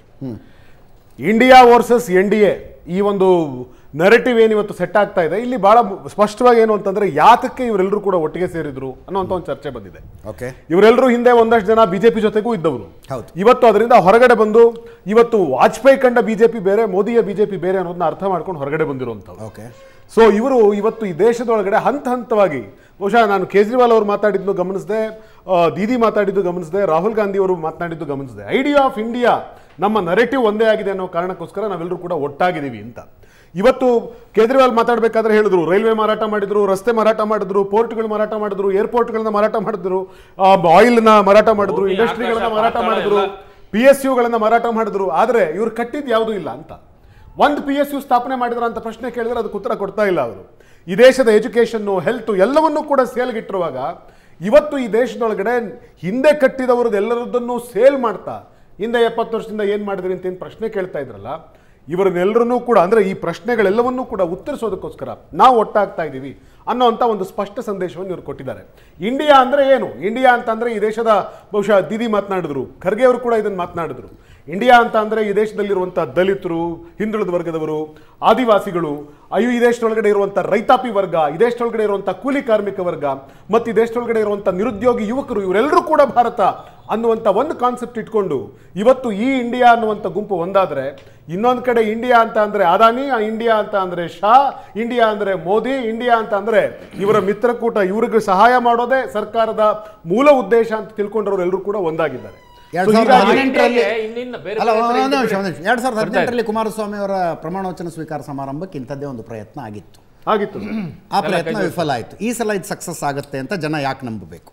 Speaker 7: India versus N D A ಈ ಒಂದು ನರೇಟಿವ್ ಏನು ಇವತ್ತು ಸೆಟ್ ಆಗ್ತಾ ಇದೆ ಇಲ್ಲಿ ಬಹಳ ಸ್ಪಷ್ಟವಾಗಿ ಏನು ಅಂತಂದ್ರೆ ಯಾತಕ್ಕೆ ಇವರೆಲ್ಲರೂ ಕೂಡ ಒಟ್ಟಿಗೆ ಸೇರಿದ್ರು ಅನ್ನೋಂಥ ಒಂದು ಚರ್ಚೆ ಬಂದಿದೆ
Speaker 1: ಓಕೆ
Speaker 7: ಇವರೆಲ್ಲರೂ ಹಿಂದೆ ಒಂದಷ್ಟು ಜನ ಬಿಜೆಪಿ ಜೊತೆಗೂ ಇದ್ದವರು
Speaker 1: ಹೌದು.
Speaker 7: ಇವತ್ತು ಅದರಿಂದ ಹೊರಗಡೆ ಬಂದು ಇವತ್ತು ವಾಜಪೇಯಿ ಕಂಡ ಬಿಜೆಪಿ ಬೇರೆ ಮೋದಿಯ ಬಿಜೆಪಿ ಬೇರೆ ಅನ್ನೋದನ್ನ ಅರ್ಥ ಮಾಡ್ಕೊಂಡು ಹೊರಗಡೆ ಬಂದಿರುವಂಥವ್ರು
Speaker 1: ಓಕೆ
Speaker 7: ಸೊ ಇವರು ಇವತ್ತು ಈ ದೇಶದೊಳಗಡೆ ಹಂತ ಹಂತವಾಗಿ ಬಹುಶಃ ನಾನು ಕೇಜ್ರಿವಾಲ್ ಅವರು ಮಾತಾಡಿದ್ದು ಗಮನಿಸಿದೆ ಆ, ದೀದಿ ಮಾತಾಡಿದ್ದು ಗಮನಿಸಿದೆ ರಾಹುಲ್ ಗಾಂಧಿ ಅವರು ಮಾತನಾಡಿದ್ದು ಗಮನಿಸಿದೆ ಐಡಿಯಾ ಆಫ್ ಇಂಡಿಯಾ ನಮ್ಮ ನರೇಟಿವ್ ಒಂದೇ ಆಗಿದೆ ಅನ್ನೋ ಕಾರಣಕ್ಕೋಸ್ಕರ ನಾವೆಲ್ಲರೂ ಕೂಡ ಒಟ್ಟಾಗಿದ್ದೀವಿ ಅಂತ ಇವತ್ತು ಕೇಜ್ರಿವಾಲ್ ಮಾತಾಡಬೇಕಾದ್ರೆ ಹೇಳಿದ್ರು ರೈಲ್ವೆ ಮಾರಾಟ ಮಾಡಿದ್ರು ರಸ್ತೆ ಮಾರಾಟ ಮಾಡಿದ್ರು ಪೋರ್ಟ್ಗಳು ಮಾರಾಟ ಮಾಡಿದ್ರು ಏರ್ಪೋರ್ಟ್ಗಳನ್ನ ಮಾರಾಟ ಮಾಡಿದ್ರು ಆಯಿಲ್ನ ಮಾರಾಟ ಮಾಡಿದ್ರು
Speaker 5: ಭೂಮಿ,
Speaker 7: ಇಂಡಸ್ಟ್ರಿಗಳನ್ನ
Speaker 5: ಆಕಾಶ,
Speaker 7: ಮಾರಾಟ
Speaker 5: ಪಾತಾಳ
Speaker 7: ಮಾಡಿದ್ರು
Speaker 5: ಎಲ್ಲ.
Speaker 7: ಪಿ ಎಸ್ ಯುಗಳನ್ನ ಮಾರಾಟ ಮಾಡಿದ್ರು ಆದರೆ ಇವ್ರು ಕಟ್ಟಿದ್ದು ಯಾವುದೂ ಇಲ್ಲ ಅಂತ ಒಂದು ಪಿ ಎಸ್ ಯು ಸ್ಥಾಪನೆ ಮಾಡಿದ್ರ ಅಂತ ಪ್ರಶ್ನೆ ಕೇಳಿದ್ರೆ ಅದಕ್ಕೆ ಉತ್ತರ ಕೊಡ್ತಾ ಇಲ್ಲ ಅವರು ಈ ದೇಶದ ಎಜುಕೇಷನ್ನು ಹೆಲ್ತ್ ಎಲ್ಲವನ್ನೂ ಕೂಡ ಸೇಲ್ಗಿಟ್ಟಿರುವಾಗ ಇವತ್ತು ಈ ದೇಶದೊಳಗಡೆ ಹಿಂದೆ ಕಟ್ಟಿದವರದ್ದು ಎಲ್ಲರದ್ದನ್ನು ಸೇಲ್ ಮಾಡ್ತಾ ಹಿಂದೆ ಎಪ್ಪತ್ತು ವರ್ಷದಿಂದ ಏನು ಮಾಡಿದ್ರಿ ಅಂತ ಏನು ಪ್ರಶ್ನೆ ಕೇಳ್ತಾ ಇದ್ರಲ್ಲ ಇವರನ್ನೆಲ್ಲರನ್ನೂ ಕೂಡ ಅಂದರೆ ಈ ಪ್ರಶ್ನೆಗಳೆಲ್ಲವನ್ನೂ ಕೂಡ ಉತ್ತರಿಸೋದಕ್ಕೋಸ್ಕರ ನಾವು ಒಟ್ಟಾಗ್ತಾ ಇದ್ದೀವಿ ಅನ್ನೋಂಥ ಒಂದು ಸ್ಪಷ್ಟ ಸಂದೇಶವನ್ನು ಇವರು ಕೊಟ್ಟಿದ್ದಾರೆ ಇಂಡಿಯಾ ಅಂದರೆ ಏನು ಇಂಡಿಯಾ ಅಂತಂದರೆ ಈ ದೇಶದ ಬಹುಶಃ ದಿದಿ ಮಾತನಾಡಿದ್ರು ಖರ್ಗೆ ಅವರು ಕೂಡ ಇದನ್ನು ಮಾತನಾಡಿದ್ರು ಇಂಡಿಯಾ ಅಂತ ಅಂದರೆ ಈ ದೇಶದಲ್ಲಿರುವಂಥ ದಲಿತರು ಹಿಂದುಳಿದ ವರ್ಗದವರು ಆದಿವಾಸಿಗಳು ಅಯ್ಯೋ ಈ ದೇಶದೊಳಗಡೆ ಇರುವಂಥ ರೈತಾಪಿ ವರ್ಗ ಈ ದೇಶದೊಳಗಡೆ ಇರುವಂಥ ಕೂಲಿ ಕಾರ್ಮಿಕ ವರ್ಗ ಮತ್ತು ಈ ದೇಶದೊಳಗಡೆ ಇರುವಂಥ ನಿರುದ್ಯೋಗಿ ಯುವಕರು ಇವರೆಲ್ಲರೂ ಕೂಡ ಭಾರತ ಅನ್ನುವಂಥ ಒಂದು ಕಾನ್ಸೆಪ್ಟ್ ಇಟ್ಕೊಂಡು ಇವತ್ತು ಈ ಇಂಡಿಯಾ ಅನ್ನುವಂಥ ಗುಂಪು ಒಂದಾದರೆ ಇನ್ನೊಂದು ಕಡೆ ಇಂಡಿಯಾ ಅಂತ ಅಂದರೆ ಅದಾನಿ ಆ ಇಂಡಿಯಾ ಅಂತ ಅಂದರೆ ಶಾ ಇಂಡಿಯಾ ಅಂದರೆ ಮೋದಿ ಇಂಡಿಯಾ ಅಂತ ಅಂದರೆ ಇವರ ಮಿತ್ರಕೂಟ ಇವ್ರಿಗೆ ಸಹಾಯ ಮಾಡೋದೇ ಸರ್ಕಾರದ ಮೂಲ ಉದ್ದೇಶ ಅಂತ ತಿಳ್ಕೊಂಡವರು ಎಲ್ಲರೂ ಕೂಡ ಒಂದಾಗಿದ್ದಾರೆ
Speaker 1: ಎರಡ್
Speaker 7: So
Speaker 1: ಸಾವಿರದ
Speaker 7: ಹೀಗಾಗಿ-
Speaker 1: ಹದಿನೆಂಟರಲ್ಲಿ
Speaker 2: ಇನ್ನಿನ್ನ ಬೇರೆ
Speaker 1: ಅಲ್ಲ
Speaker 2: ಬೇರೆ
Speaker 1: ಒಂದ್
Speaker 2: ಹೆಸರು
Speaker 1: ನಿಮಿಷ,
Speaker 2: ಇಟ್ಟು
Speaker 1: ಒಂದ್ ನಿಮಿಷ. ಎರಡ್ ಸಾವಿರದ
Speaker 2: ಬರ್ತಾ ಇದೆ.
Speaker 1: ಹದಿನೆಂಟರಲ್ಲಿ ಕುಮಾರಸ್ವಾಮಿ ಅವರ ಪ್ರಮಾಣ ವಚನ ಸ್ವೀಕಾರ ಸಮಾರಂಭಕ್ಕೆ ಇಂಥದ್ದೇ ಒಂದು ಪ್ರಯತ್ನ ಆಗಿತ್ತು
Speaker 7: ಆಗಿತ್ತು
Speaker 1: ಆ ಪ್ರಯತ್ನ ವಿಫಲ ಆಯಿತು ಈ ಸಲ ಇದು ಸಕ್ಸಸ್ ಆಗುತ್ತೆ ಅಂತ ಜನ ಯಾಕೆ ನಂಬಬೇಕು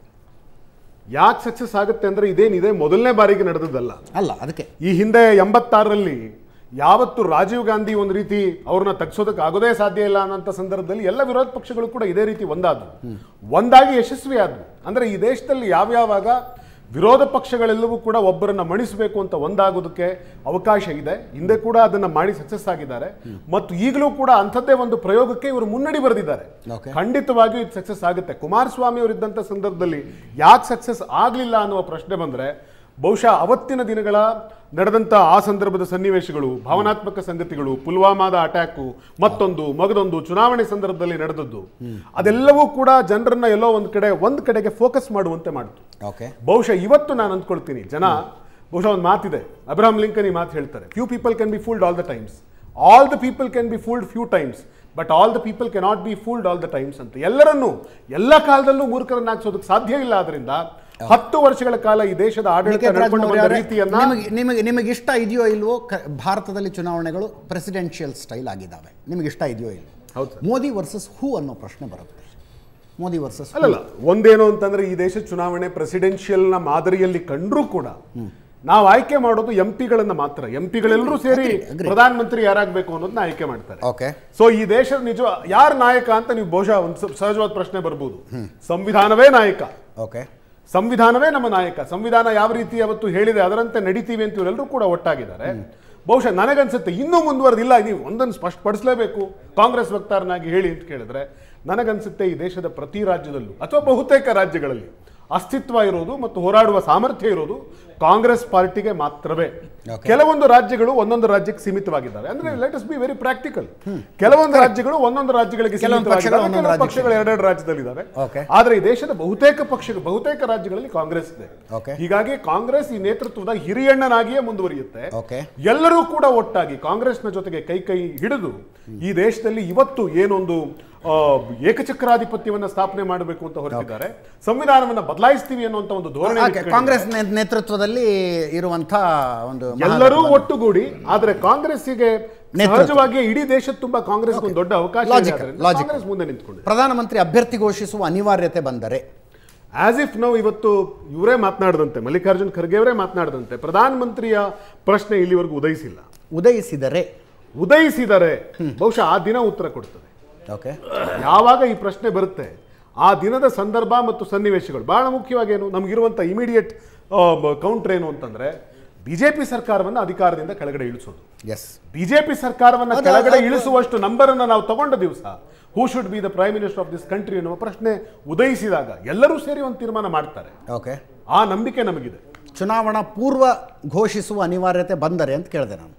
Speaker 7: ಯಾಕೆ ಸಕ್ಸಸ್ ಆಗುತ್ತೆ ಅಂದ್ರೆ ಇದೇನಿದೆ ಮೊದಲನೇ ಬಾರಿಗೆ ನಡೆದದ್ದಲ್ಲ
Speaker 1: ಅಲ್ಲ ಅದಕ್ಕೆ
Speaker 7: ಈ ಹಿಂದೆ ಎಂಬತ್ತಾರರಲ್ಲಿ ಯಾವತ್ತು ರಾಜೀವ್ ಗಾಂಧಿ ಒಂದು ರೀತಿ ಅವ್ರನ್ನ ತಗ್ಸೋದಕ್ಕೆ ಆಗೋದೇ ಸಾಧ್ಯ ಇಲ್ಲ ಅನ್ನೋಂಥ ಸಂದರ್ಭದಲ್ಲಿ ಎಲ್ಲ ವಿರೋಧ ಪಕ್ಷಗಳು ಕೂಡ ಇದೇ ರೀತಿ ಒಂದಾದವು ಒಂದಾಗಿ ಯಶಸ್ವಿ ಆದವು ಅಂದ್ರೆ ಈ ದೇಶದಲ್ಲಿ ಯಾವ್ಯಾವಾಗ ವಿರೋಧ ಪಕ್ಷಗಳೆಲ್ಲವೂ ಕೂಡ ಒಬ್ಬರನ್ನ ಮಣಿಸಬೇಕು ಅಂತ ಒಂದಾಗೋದಕ್ಕೆ ಅವಕಾಶ ಇದೆ ಹಿಂದೆ ಕೂಡ ಅದನ್ನ ಮಾಡಿ ಸಕ್ಸಸ್ ಆಗಿದ್ದಾರೆ ಮತ್ತು ಈಗಲೂ ಕೂಡ ಅಂಥದ್ದೇ ಒಂದು ಪ್ರಯೋಗಕ್ಕೆ ಇವರು ಮುನ್ನಡಿ ಬರೆದಿದ್ದಾರೆ
Speaker 1: Okay.
Speaker 7: ಖಂಡಿತವಾಗಿಯೂ ಇದು ಸಕ್ಸಸ್ ಆಗುತ್ತೆ ಕುಮಾರಸ್ವಾಮಿ ಅವರು ಇದ್ದಂಥ ಸಂದರ್ಭದಲ್ಲಿ ಯಾಕೆ ಸಕ್ಸಸ್ ಆಗಲಿಲ್ಲ ಅನ್ನುವ ಪ್ರಶ್ನೆ ಬಂದರೆ ಬಹುಶಃ ಅವತ್ತಿನ ದಿನಗಳ ನಡೆದಂಥ ಆ ಸಂದರ್ಭದ ಸನ್ನಿವೇಶಗಳು ಭಾವನಾತ್ಮಕ ಸಂಗತಿಗಳು ಪುಲ್ವಾಮಾದ ಅಟ್ಯಾಕು ಮತ್ತೊಂದು ಮಗದೊಂದು ಚುನಾವಣೆ ಸಂದರ್ಭದಲ್ಲಿ ನಡೆದದ್ದು ಅದೆಲ್ಲವೂ ಕೂಡ ಜನರನ್ನ ಎಲ್ಲೋ ಒಂದು ಕಡೆ ಒಂದು ಕಡೆಗೆ ಫೋಕಸ್ ಮಾಡುವಂತೆ ಮಾಡಿತು
Speaker 1: ಓಕೆ
Speaker 7: ಬಹುಶಃ ಇವತ್ತು ನಾನು ಅಂದ್ಕೊಳ್ತೀನಿ ಜನ ಬಹುಶಃ ಒಂದು ಮಾತಿದೆ ಅಬ್ರಹಾಂ ಲಿಂಕನ್ ಈ ಮಾತು ಹೇಳ್ತಾರೆ few people can be fooled all the times all the people can be fooled few times but all the people cannot be fooled all the times ಅಂತ ಎಲ್ಲರನ್ನೂ ಎಲ್ಲ ಕಾಲದಲ್ಲೂ ಮೂರ್ಖರನ್ನಾಗಿಸೋದಕ್ಕೆ ಸಾಧ್ಯ ಇಲ್ಲ ಆದ್ರಿಂದ ಹತ್ತು ವರ್ಷಗಳ ಕಾಲ ಈ ದೇಶದ ಆಡಳಿತ
Speaker 1: ನಿಖಿತ್
Speaker 7: ನಡ್ಕೊಂಡು
Speaker 1: ರಾಜ್ಮೌಳಿ
Speaker 7: ಬಂದ
Speaker 1: ಅವರೇ,
Speaker 7: ರೀತಿಯನ್ನ
Speaker 1: ನಿಮಗೆ ನಿಮಗೆ ನಿಮಗೆ ಇಷ್ಟ ಇದೆಯೋ ಇಲ್ವೋ ಕ- ಭಾರತದಲ್ಲಿ ಚುನಾವಣೆಗಳು ಪ್ರೆಸಿಡೆನ್ಷಿಯಲ್ ಸ್ಟೈಲ್ ಆಗಿದ್ದಾವೆ ನಿಮಗೆ ಇಷ್ಟ ಇದೆಯೋ ಇಲ್ವೋ
Speaker 7: ಹೌದು ಸರ್.
Speaker 1: ಮೋದಿ ವರ್ಸಸ್ ಹೂ ಅನ್ನೋ ಪ್ರಶ್ನೆ ಬರುತ್ತೆ ಮೋದಿ ವರ್ಸಸ್
Speaker 7: ಅಲ್ಲಲ್ಲ ಒಂದೇನು ಅಂತಂದ್ರೆ ಈ ದೇಶದ ಚುನಾವಣೆ ಪ್ರೆಸಿಡೆನ್ಷಿಯಲ್ ನ ಮಾದರಿಯಲ್ಲಿ ಕಂಡ್ರೂ ಕೂಡ ನಾವು ಆಯ್ಕೆ ಮಾಡೋದು ಎಂ ಪಿಗಳನ್ನ ಮಾತ್ರ ಎಂ ಪಿಗಳೆಲ್ಲರೂ ಸೇರಿ
Speaker 1: agree.
Speaker 7: ಪ್ರಧಾನಮಂತ್ರಿ ಯಾರಾಗಬೇಕು ಅನ್ನೋದನ್ನ ಆಯ್ಕೆ ಮಾಡ್ತಾರೆ
Speaker 1: ಓಕೆ
Speaker 7: ಸೊ ಈ ದೇಶದ ನಿಜ ಯಾರ ನಾಯಕ ಅಂತ ನೀವು ಬಹುಶಃ ಒಂದು ಸ- ಸಹಜವಾದ ಪ್ರಶ್ನೆ ಬರ್ಬೋದು ಸಂವಿಧಾನವೇ ನಾಯಕ
Speaker 1: ಓಕೆ
Speaker 7: ಸಂವಿಧಾನವೇ ನಮ್ಮ ನಾಯಕ ಸಂವಿಧಾನ ಯಾವ ರೀತಿ ಅವತ್ತು ಹೇಳಿದೆ ಅದರಂತೆ ನಡಿತೀವಿ ಅಂತ ಇವರೆಲ್ಲರೂ ಕೂಡ ಒಟ್ಟಾಗಿದ್ದಾರೆ ಬಹುಶಃ ನನಗನ್ಸುತ್ತೆ ಇನ್ನೂ ಮುಂದುವರೆದಿಲ್ಲ ನೀವು ಒಂದನ್ನು ಸ್ಪಷ್ಟಪಡಿಸಲೇಬೇಕು ಕಾಂಗ್ರೆಸ್ ವಕ್ತಾರನಾಗಿ ಹೇಳಿ ಅಂತ ಕೇಳಿದ್ರೆ ನನಗನ್ಸುತ್ತೆ ಈ ದೇಶದ ಪ್ರತಿ ರಾಜ್ಯದಲ್ಲೂ ಅಥವಾ ಬಹುತೇಕ ರಾಜ್ಯಗಳಲ್ಲಿ ಅಸ್ತಿತ್ವ ಇರೋದು ಮತ್ತು ಹೋರಾಡುವ ಸಾಮರ್ಥ್ಯ ಇರೋದು ಕಾಂಗ್ರೆಸ್ ಪಾರ್ಟಿಗೆ ಮಾತ್ರವೇ ಕೆಲವೊಂದು ರಾಜ್ಯಗಳು ಒಂದೊಂದು ರಾಜ್ಯಕ್ಕೆ ಸೀಮಿತವಾಗಿದ್ದಾವೆ ಅಂದ್ರೆ let us be very practical ಕೆಲವೊಂದು ರಾಜ್ಯಗಳು ಒಂದೊಂದು ರಾಜ್ಯಗಳಿಗೆ
Speaker 1: ಕೆಲವೊಂದು ಪಕ್ಷಗಳು
Speaker 7: ಸೀಮಿತವಾಗಿದ್ದಾವೆ
Speaker 1: ಒಂದೊಂದು
Speaker 7: ಕೆಲವು
Speaker 1: ರಾಜ್ಯಕ್ಕೆ.
Speaker 7: ಪಕ್ಷಗಳು ಎರಡೆರಡು ರಾಜ್ಯದಲ್ಲಿದ್ದಾವೆ
Speaker 1: Okay.
Speaker 7: ಆದ್ರೆ ಈ ದೇಶದ ಬಹುತೇಕ ಪಕ್ಷಗಳು ಬಹುತೇಕ ರಾಜ್ಯಗಳಲ್ಲಿ ಕಾಂಗ್ರೆಸ್ ಇದೆ
Speaker 1: Okay.
Speaker 7: ಹೀಗಾಗಿ ಕಾಂಗ್ರೆಸ್ ಈ ನೇತೃತ್ವದ ಹಿರಿಯಣ್ಣನಾಗಿಯೇ ಮುಂದುವರಿಯುತ್ತೆ
Speaker 1: Okay.
Speaker 7: ಎಲ್ಲರೂ ಕೂಡ ಒಟ್ಟಾಗಿ ಕಾಂಗ್ರೆಸ್ನ ಜೊತೆಗೆ ಕೈ ಕೈ ಹಿಡಿದು ಈ ದೇಶದಲ್ಲಿ ಇವತ್ತು ಏನೊಂದು ಆ, ಏಕಚಕ್ರಾಧಿಪತ್ಯವನ್ನ ಸ್ಥಾಪನೆ ಮಾಡಬೇಕು ಅಂತ ಹೊರಟಿದ್ದಾರೆ ಸಂವಿಧಾನವನ್ನ ಬದಲಾಯಿಸ್ತೀವಿ ಅನ್ನುವಂತ ಒಂದು ಧೋರಣೆ
Speaker 1: ಓಕೆ
Speaker 7: ಇಟ್ಕೊಂಡಿದ್ದಾರೆ.
Speaker 1: ಕಾಂಗ್ರೆಸ್ ನೇ- ನೇತೃತ್ವದಲ್ಲಿ ಇರುವಂಥ ಒಂದು
Speaker 7: ಎಲ್ಲರೂ
Speaker 1: ಮಹಾಗಠಬಂಧನ.
Speaker 7: ಒಟ್ಟುಗೂಡಿ ಆದ್ರೆ ಕಾಂಗ್ರೆಸ್ಸಿಗೆ
Speaker 1: ನೇತೃತ್ವ.
Speaker 7: ಸಹಜವಾಗಿ ಇಡೀ ದೇಶದ ತುಂಬಾ ಕಾಂಗ್ರೆಸ್ ಒಂದು ದೊಡ್ಡ ಅವಕಾಶ ಇದೆ
Speaker 1: Logical,
Speaker 7: ಆದ್ರಿಂದ
Speaker 1: logical.
Speaker 7: ಕಾಂಗ್ರೆಸ್ ಮುಂದೆ ನಿಂತ್ಕೊಂಡಿದೆ
Speaker 1: ಪ್ರಧಾನಮಂತ್ರಿ ಅಭ್ಯರ್ಥಿ ಘೋಷಿಸುವ ಅನಿವಾರ್ಯತೆ ಬಂದರೆ
Speaker 7: ಆಸ್ ಇಫ್ ನಾವು ಇವತ್ತು ಇವರೇ ಮಾತನಾಡದಂತೆ ಮಲ್ಲಿಕಾರ್ಜುನ್ ಖರ್ಗೆ ಅವರೇ ಮಾತನಾಡದಂತೆ ಪ್ರಧಾನಮಂತ್ರಿಯ ಪ್ರಶ್ನೆ ಇಲ್ಲಿವರೆಗೂ ಉದಯಿಸಿಲ್ಲ
Speaker 1: ಉದಯಿಸಿದರೆ
Speaker 7: ಉದಯಿಸಿದರೆ ಬಹುಶಃ ಆ ದಿನ ಉತ್ತರ ಕೊಡ್ತದೆ
Speaker 1: ಓಕೆ
Speaker 7: ಯಾವಾಗ ಈ ಪ್ರಶ್ನೆ ಬರುತ್ತೆ ಆ ದಿನದ ಸಂದರ್ಭ ಮತ್ತು ಸನ್ನಿವೇಶಗಳು ಬಹಳ ಮುಖ್ಯವಾಗಿ ಏನು ನಮಗಿರುವಂಥ ಇಮಿಡಿಯೇಟ್ ಕೌಂಟರ್ ಏನು ಅಂತಂದ್ರೆ ಬಿಜೆಪಿ ಸರ್ಕಾರವನ್ನು ಅಧಿಕಾರದಿಂದ ಕೆಳಗಡೆ ಇಳಿಸೋದು
Speaker 1: ಎಸ್
Speaker 7: ಬಿಜೆಪಿ ಸರ್ಕಾರವನ್ನ
Speaker 1: ಅದು-
Speaker 7: ಕೆಳಗಡೆ
Speaker 1: ಅದು-
Speaker 7: ಇಳಿಸುವಷ್ಟು ನಂಬರ್ ಅನ್ನ ನಾವು ತಗೊಂಡ ದಿವಸ who should be the prime minister of this country ಎನ್ನುವ ಪ್ರಶ್ನೆ ಉದಯಿಸಿದಾಗ ಎಲ್ಲರೂ ಸೇರಿ ಒಂದು ತೀರ್ಮಾನ ಮಾಡ್ತಾರೆ
Speaker 1: ಓಕೆ
Speaker 7: ಆ ನಂಬಿಕೆ ನಮಗಿದೆ
Speaker 1: ಚುನಾವಣಾ ಪೂರ್ವ ಘೋಷಿಸುವ ಅನಿವಾರ್ಯತೆ ಬಂದರೆ ಅಂತ ಕೇಳಿದೆ ನಾನು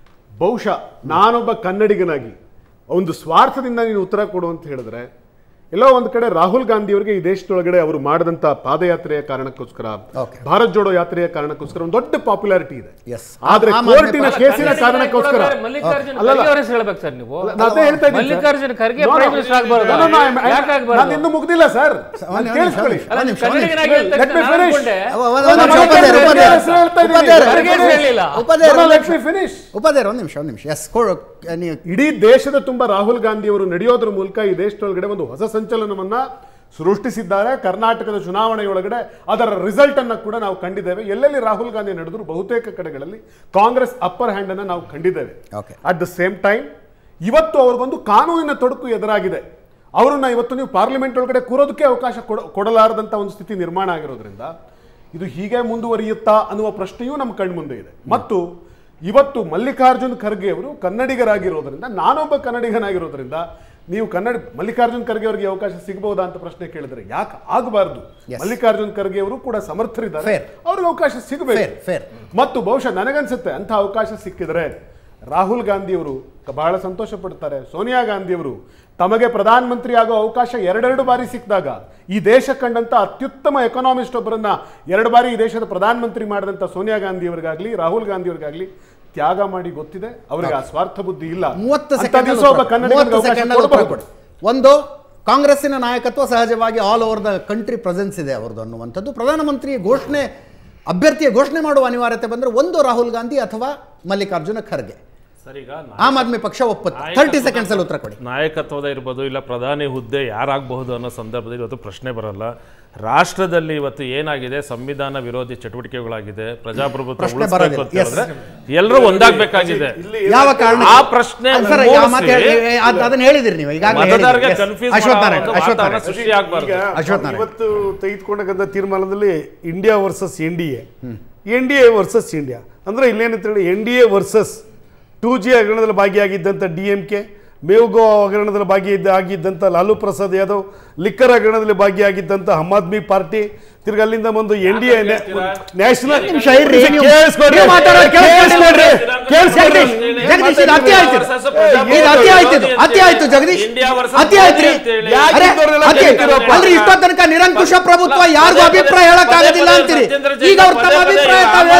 Speaker 7: ಬಹುಶಃ ನಾನೊಬ್ಬ ಕನ್ನಡಿಗನಾಗಿ ಒಂದು ಸ್ವಾರ್ಥದಿಂದ ನೀನು ಉತ್ತರ ಕೊಡು ಅಂತ ಹೇಳಿದ್ರೆ ಎಲ್ಲೋ ಒಂದು ಕಡೆ ರಾಹುಲ್ ಗಾಂಧಿ ಅವರಿಗೆ ಈ ದೇಶದೊಳಗಡೆ ಅವರು ಮಾಡಿದಂತ ಪಾದಯಾತ್ರೆಯ ಕಾರಣಕ್ಕೋಸ್ಕರ
Speaker 1: Okay.
Speaker 7: ಭಾರತ್ ಜೋಡೋ ಯಾತ್ರೆಯ ಕಾರಣಕ್ಕೋಸ್ಕರ ಒಂದು ದೊಡ್ಡ ಪಾಪ್ಯುಲಾರಿಟಿ ಇದೆ
Speaker 1: Yes.
Speaker 7: ಆದ್ರೆ
Speaker 1: ಆಮ್ ಆದ್ಮಿ
Speaker 7: ಕೋರ್ಟಿನ
Speaker 1: ಪಕ್ಷ-
Speaker 7: ಕೇಸಿನ ಕಾರಣಕ್ಕೋಸ್ಕರ
Speaker 2: ಮಲ್ಲಿಕಾರ್ಜುನ
Speaker 7: ಅಲ್ಲಲ್ಲ.
Speaker 2: ಖರ್ಗೆ ಅವರ ಹೆಸರು ಹೇಳ್ಬೇಕು ಸರ್ ನೀವು
Speaker 7: ನಾನು ಅದೇ ಹೇಳ್ತಾ ಇದ್ದೀನಿ sir.
Speaker 2: Mallikarjuna Kharge
Speaker 7: No, no,
Speaker 2: prime minister ಆಗ್ಬಾರ್ದು
Speaker 7: no, no, no, I'm- I'm-
Speaker 2: ಯಾಕೆ ಆಗ್ಬಾರ್ದು?
Speaker 7: ನಾನು ಇನ್ನೂ ಮುಗ್ದಿಲ್ಲ ಸರ್
Speaker 1: ಒಂದ್ ನಿಮಿಷ,
Speaker 7: ಕೇಳಿಸ್ಕೊಳ್ಳಿ
Speaker 1: ಒಂದ್
Speaker 2: ಅಲ್ಲ,
Speaker 1: ನಿಮಿಷ,
Speaker 2: ನೀವು
Speaker 1: ಒಂದ್ ನಿಮಿಷ.
Speaker 2: ಕನ್ನಡಿಗನಾಗಿ ಹೇಳ್ತಾ
Speaker 7: Let me
Speaker 2: ಇದ್ದೀರಾ,
Speaker 7: finish.
Speaker 2: ನಾನು ಅನ್ಕೊಂಡೆ.
Speaker 1: ಅವ- ಅವ-
Speaker 7: ನಾನು
Speaker 1: ಒಂದ್ ನಿಮಿಷ,
Speaker 7: ಮಲ್ಲಿಕಾರ್ಜುನ
Speaker 1: ಉಪಾಧ್ಯಾಯ,
Speaker 7: ಖರ್ಗೆ
Speaker 1: ಉಪಾಧ್ಯಾಯ.
Speaker 7: ಹೆಸರು ಹೇಳ್ತಾ ಇದ್ದೀನಿ.
Speaker 1: ಉಪಾಧ್ಯಾಯ,
Speaker 2: ಖರ್ಗೆ ಹೆಸರು ಹೇಳಿಲ್ಲ.
Speaker 1: ಉಪಾಧ್ಯಾಯ,
Speaker 7: No, no,
Speaker 1: ಒಂದ್
Speaker 7: let
Speaker 1: ನಿಮಿಷ.
Speaker 7: me finish.
Speaker 1: ಉಪಾಧ್ಯಾಯ ಒಂದು ನಿಮಿಷ ಒಂದು ನಿಮಿಷ ಎಸ್ ಕೊಡು ನೀವು
Speaker 7: ಇಡೀ ದೇಶದ ತುಂಬ ರಾಹುಲ್ ಗಾಂಧಿ ಅವರು ನಡೆಯೋದ್ರ ಮೂಲಕ ಈ ದೇಶದೊಳಗಡೆ ಒಂದು ಹೊಸ ಸಂಚಲನವನ್ನ ಸೃಷ್ಟಿಸಿದ್ದಾರೆ ಕರ್ನಾಟಕದ ಚುನಾವಣೆಯೊಳಗಡೆ ಅದರ ರಿಸಲ್ಟ್ ಅನ್ನ ಕೂಡ ನಾವು ಕಂಡಿದ್ದೇವೆ ಎಲ್ಲೆಲ್ಲಿ ರಾಹುಲ್ ಗಾಂಧಿ ನಡೆದ್ರು ಬಹುತೇಕ ಕಡೆಗಳಲ್ಲಿ ಕಾಂಗ್ರೆಸ್ ಅಪ್ಪರ್ ಹ್ಯಾಂಡ್ ಅನ್ನ ನಾವು ಕಂಡಿದ್ದೇವೆ
Speaker 1: Okay.
Speaker 7: At the same time ಇವತ್ತು ಅವ್ರಿಗೊಂದು ಕಾನೂನಿನ ತೊಡಕು ಎದುರಾಗಿದೆ ಅವರನ್ನ ಇವತ್ತು ನೀವು ಪಾರ್ಲಿಮೆಂಟ್ ಒಳಗಡೆ ಕೂರೋದಕ್ಕೆ ಅವಕಾಶ ಕೊಡ ಕೊಡಲಾರದಂತ ಒಂದು ಸ್ಥಿತಿ ನಿರ್ಮಾಣ ಆಗಿರೋದ್ರಿಂದ ಇದು ಹೀಗೆ ಮುಂದುವರಿಯುತ್ತಾ ಅನ್ನುವ ಪ್ರಶ್ನೆಯೂ ನಮ್ಮ ಕಣ್ಮುಂದೆ ಇದೆ ಮತ್ತು ಇವತ್ತು ಮಲ್ಲಿಕಾರ್ಜುನ್ ಖರ್ಗೆ ಅವರು ಕನ್ನಡಿಗರಾಗಿರೋದ್ರಿಂದ ನಾನೊಬ್ಬ ಕನ್ನಡಿಗನಾಗಿರೋದ್ರಿಂದ ನೀವು ಕನ್ನಡ ಮಲ್ಲಿಕಾರ್ಜುನ್ ಖರ್ಗೆ ಅವರಿಗೆ ಅವಕಾಶ ಸಿಗಬಹುದಾ ಅಂತ ಪ್ರಶ್ನೆ ಕೇಳಿದ್ರೆ ಯಾಕೆ ಆಗಬಾರ್ದು
Speaker 1: Yes.
Speaker 7: ಮಲ್ಲಿಕಾರ್ಜುನ್ ಖರ್ಗೆ ಅವರು ಕೂಡ ಸಮರ್ಥರಿದ್ದಾರೆ
Speaker 1: Fair.
Speaker 7: ಅವ್ರಿಗೆ ಅವಕಾಶ ಸಿಗಬೇಕು
Speaker 1: Fair, fair.
Speaker 7: ಮತ್ತು ಬಹುಶಃ ನನಗನ್ಸುತ್ತೆ ಅಂತ ಅವಕಾಶ ಸಿಕ್ಕಿದ್ರೆ ರಾಹುಲ್ ಗಾಂಧಿ ಅವರು ಬಹಳ ಸಂತೋಷ ಪಡ್ತಾರೆ ಸೋನಿಯಾ ಗಾಂಧಿ ಅವರು ತಮಗೆ ಪ್ರಧಾನಮಂತ್ರಿ ಆಗೋ ಅವಕಾಶ ಎರಡೆರಡು ಬಾರಿ ಸಿಕ್ಕಿದಾಗ ಈ ದೇಶ ಕಂಡಂತ ಅತ್ಯುತ್ತಮ ಎಕನಾಮಿಸ್ಟ್ ಒಬ್ಬರನ್ನ ಎರಡು ಬಾರಿ ಈ ದೇಶದ ಪ್ರಧಾನಮಂತ್ರಿ ಮಾಡಿದಂತ ಸೋನಿಯಾ ಗಾಂಧಿ ಅವರಿಗಾಗ್ಲಿ ರಾಹುಲ್ ಗಾಂಧಿ ಅವರಿಗಾಗ್ಲಿ ತ್ಯಾಗ ಮಾಡಿ ಗೊತ್ತಿದೆ ಅವರಿಗೆ ಆ ಸ್ವಾರ್ಥ ಬುದ್ಧಿ ಇಲ್ಲ
Speaker 1: ಮೂವತ್ತು
Speaker 7: ಅಂತ
Speaker 1: ಸೆಕೆಂಡ್
Speaker 7: ದಿವಸ ಒಬ್ಬ ಕನ್ನಡಿಗನಿಗೆ ಅವಕಾಶ ಕೊಡಬಹುದು.
Speaker 1: ಒಂದು ಕಾಂಗ್ರೆಸ್ಸಿನ ನಾಯಕತ್ವ ಸಹಜವಾಗಿ all over the country presence ಇದೆ ಅವ್ರದ್ದು ಅನ್ನುವಂಥದ್ದು ಪ್ರಧಾನಮಂತ್ರಿ ಘೋಷಣೆ ಅಭ್ಯರ್ಥಿಯ ಘೋಷಣೆ ಮಾಡುವ ಅನಿವಾರ್ಯತೆ ಬಂದರೆ ಒಂದು ರಾಹುಲ್ ಗಾಂಧಿ ಅಥವಾ ಮಲ್ಲಿಕಾರ್ಜುನ ಖರ್ಗೆ
Speaker 5: ಸರ್ ಈಗ
Speaker 1: ಆಮ್ ಆದ್ಮಿ ಪಕ್ಷ ಒಪ್ಪುತ್ತೆ ಥರ್ಟಿ ಸೆಕೆಂಡ್ಸ್ ಅಲ್ಲಿ ಉತ್ತರ ಕೊಡಿ
Speaker 5: ನಾಯಕತ್ವದ ಇರ್ಬೋದು ಇಲ್ಲ ಪ್ರಧಾನಿ ಹುದ್ದೆ ಯಾರಾಗಬಹುದು ಅನ್ನೋ ಸಂದರ್ಭದಲ್ಲಿ ಇವತ್ತು ಪ್ರಶ್ನೆ ಬರಲ್ಲ ರಾಷ್ಟ್ರದಲ್ಲಿ ಇವತ್ತು ಏನಾಗಿದೆ ಸಂವಿಧಾನ ವಿರೋಧಿ ಚಟುವಟಿಕೆಗಳಾಗಿದೆ ಪ್ರಜಾಪ್ರಭುತ್ವ
Speaker 1: ಪ್ರಶ್ನೆ
Speaker 5: ಉಳಿಸ್ಬೇಕು
Speaker 1: ಬರೋದಿಲ್ಲ.
Speaker 5: ಅಂತ ಹೇಳಿದ್ರೆ ಎಲ್ಲರೂ ಒಂದಾಗಬೇಕಾಗಿದೆ
Speaker 1: ಯಾವ ಕಾರಣ
Speaker 5: ಆ ಪ್ರಶ್ನೆ
Speaker 1: ಸರ್
Speaker 5: ಮೂಡಿಸಿ
Speaker 1: ಯಾವ ಮಾತು ಹೇಳಿ- ಏ, ಅದ್- ಅದನ್ನ ಹೇಳಿದಿರಿ ನೀವು ಈಗಾಗಲೇ
Speaker 5: ಮತದಾರರಿಗೆ
Speaker 1: ಹೇಳಿದಿರಿ. Yes.
Speaker 5: ಕನ್ಫ್ಯೂಸ್
Speaker 1: ಅಶ್ವಥ್ ನಾರಾಯಣ್ ಅಶ್ವಥ್
Speaker 5: ವಾತಾವರಣ
Speaker 1: ನಾರಾಯಣ್
Speaker 5: ಸೃಷ್ಟಿ ಆಗ್ಬಾರ್ದು
Speaker 3: ಈಗ
Speaker 1: ಅಶ್ವಥ್ ನಾರಾಯಣ್.
Speaker 3: ಇವತ್ತು ತೆಗೆದುಕೊಂಡಂತ ತೀರ್ಮಾನದಲ್ಲಿ India versus N D A N D A versus India ಅಂದ್ರೆ ಇಲ್ಲೇನಂತ ಹೇಳಿ N D A versus two G ಹಗರಣದಲ್ಲಿ ಭಾಗಿಯಾಗಿದ್ದಂಥ ಡಿ ಎಂ ಕೆ ಮೇವ್ಗೋ ಹಗರಣದಲ್ಲಿ ಭಾಗಿಯಿದ್ದ ಆಗಿದ್ದಂಥ ಲಾಲು ಪ್ರಸಾದ್ ಯಾದವ್ ಲಿಕ್ಕರ್ ಹಗರಣದಲ್ಲಿ ಭಾಗಿಯಾಗಿದ್ದಂಥ ಆಮ್ ಆದ್ಮಿ ಪಾರ್ಟಿ ತಿರ್ಗಿ ಅಲ್ಲಿಂದ ಒಂದು ಎನ್ ಡಿ ಎ ನ್ಯಾಷನಲ್
Speaker 1: ನಿಮಿಷ ಇರ್ರಿ, ನೀವು- ನೀವು ಮಾತಾಡೋದು ಕೇಳಿಸ್ಕೊಳ್ರಿ. ಜಗದೀಶ್, ಜಗದೀಶ್, ಇದು ಅತಿ ಆಯ್ತು ಇದು. ಇದು ಅತಿ ಆಯ್ತು ಇದು. ಅತಿ ಆಯ್ತು ಜಗದೀಶ್ ಅತಿ ಆಯ್ತು ರೀ ಅರೆ, ಅತಿ ಆಯ್ತು. ಅಲ್ರಿ ಇಷ್ಟೋ ತನಕ ನಿರಂಕುಶ ಪ್ರಭುತ್ವ ಯಾರಿಗೂ ಅಭಿಪ್ರಾಯ ಹೇಳಕ್ ಆಗೋದಿಲ್ಲ ಅಂತೀರಿ ಈಗ ಅವ್ರು ತಮ್ಮ ಅಭಿಪ್ರಾಯ ತಾವು ಹೇಳ್ತಾ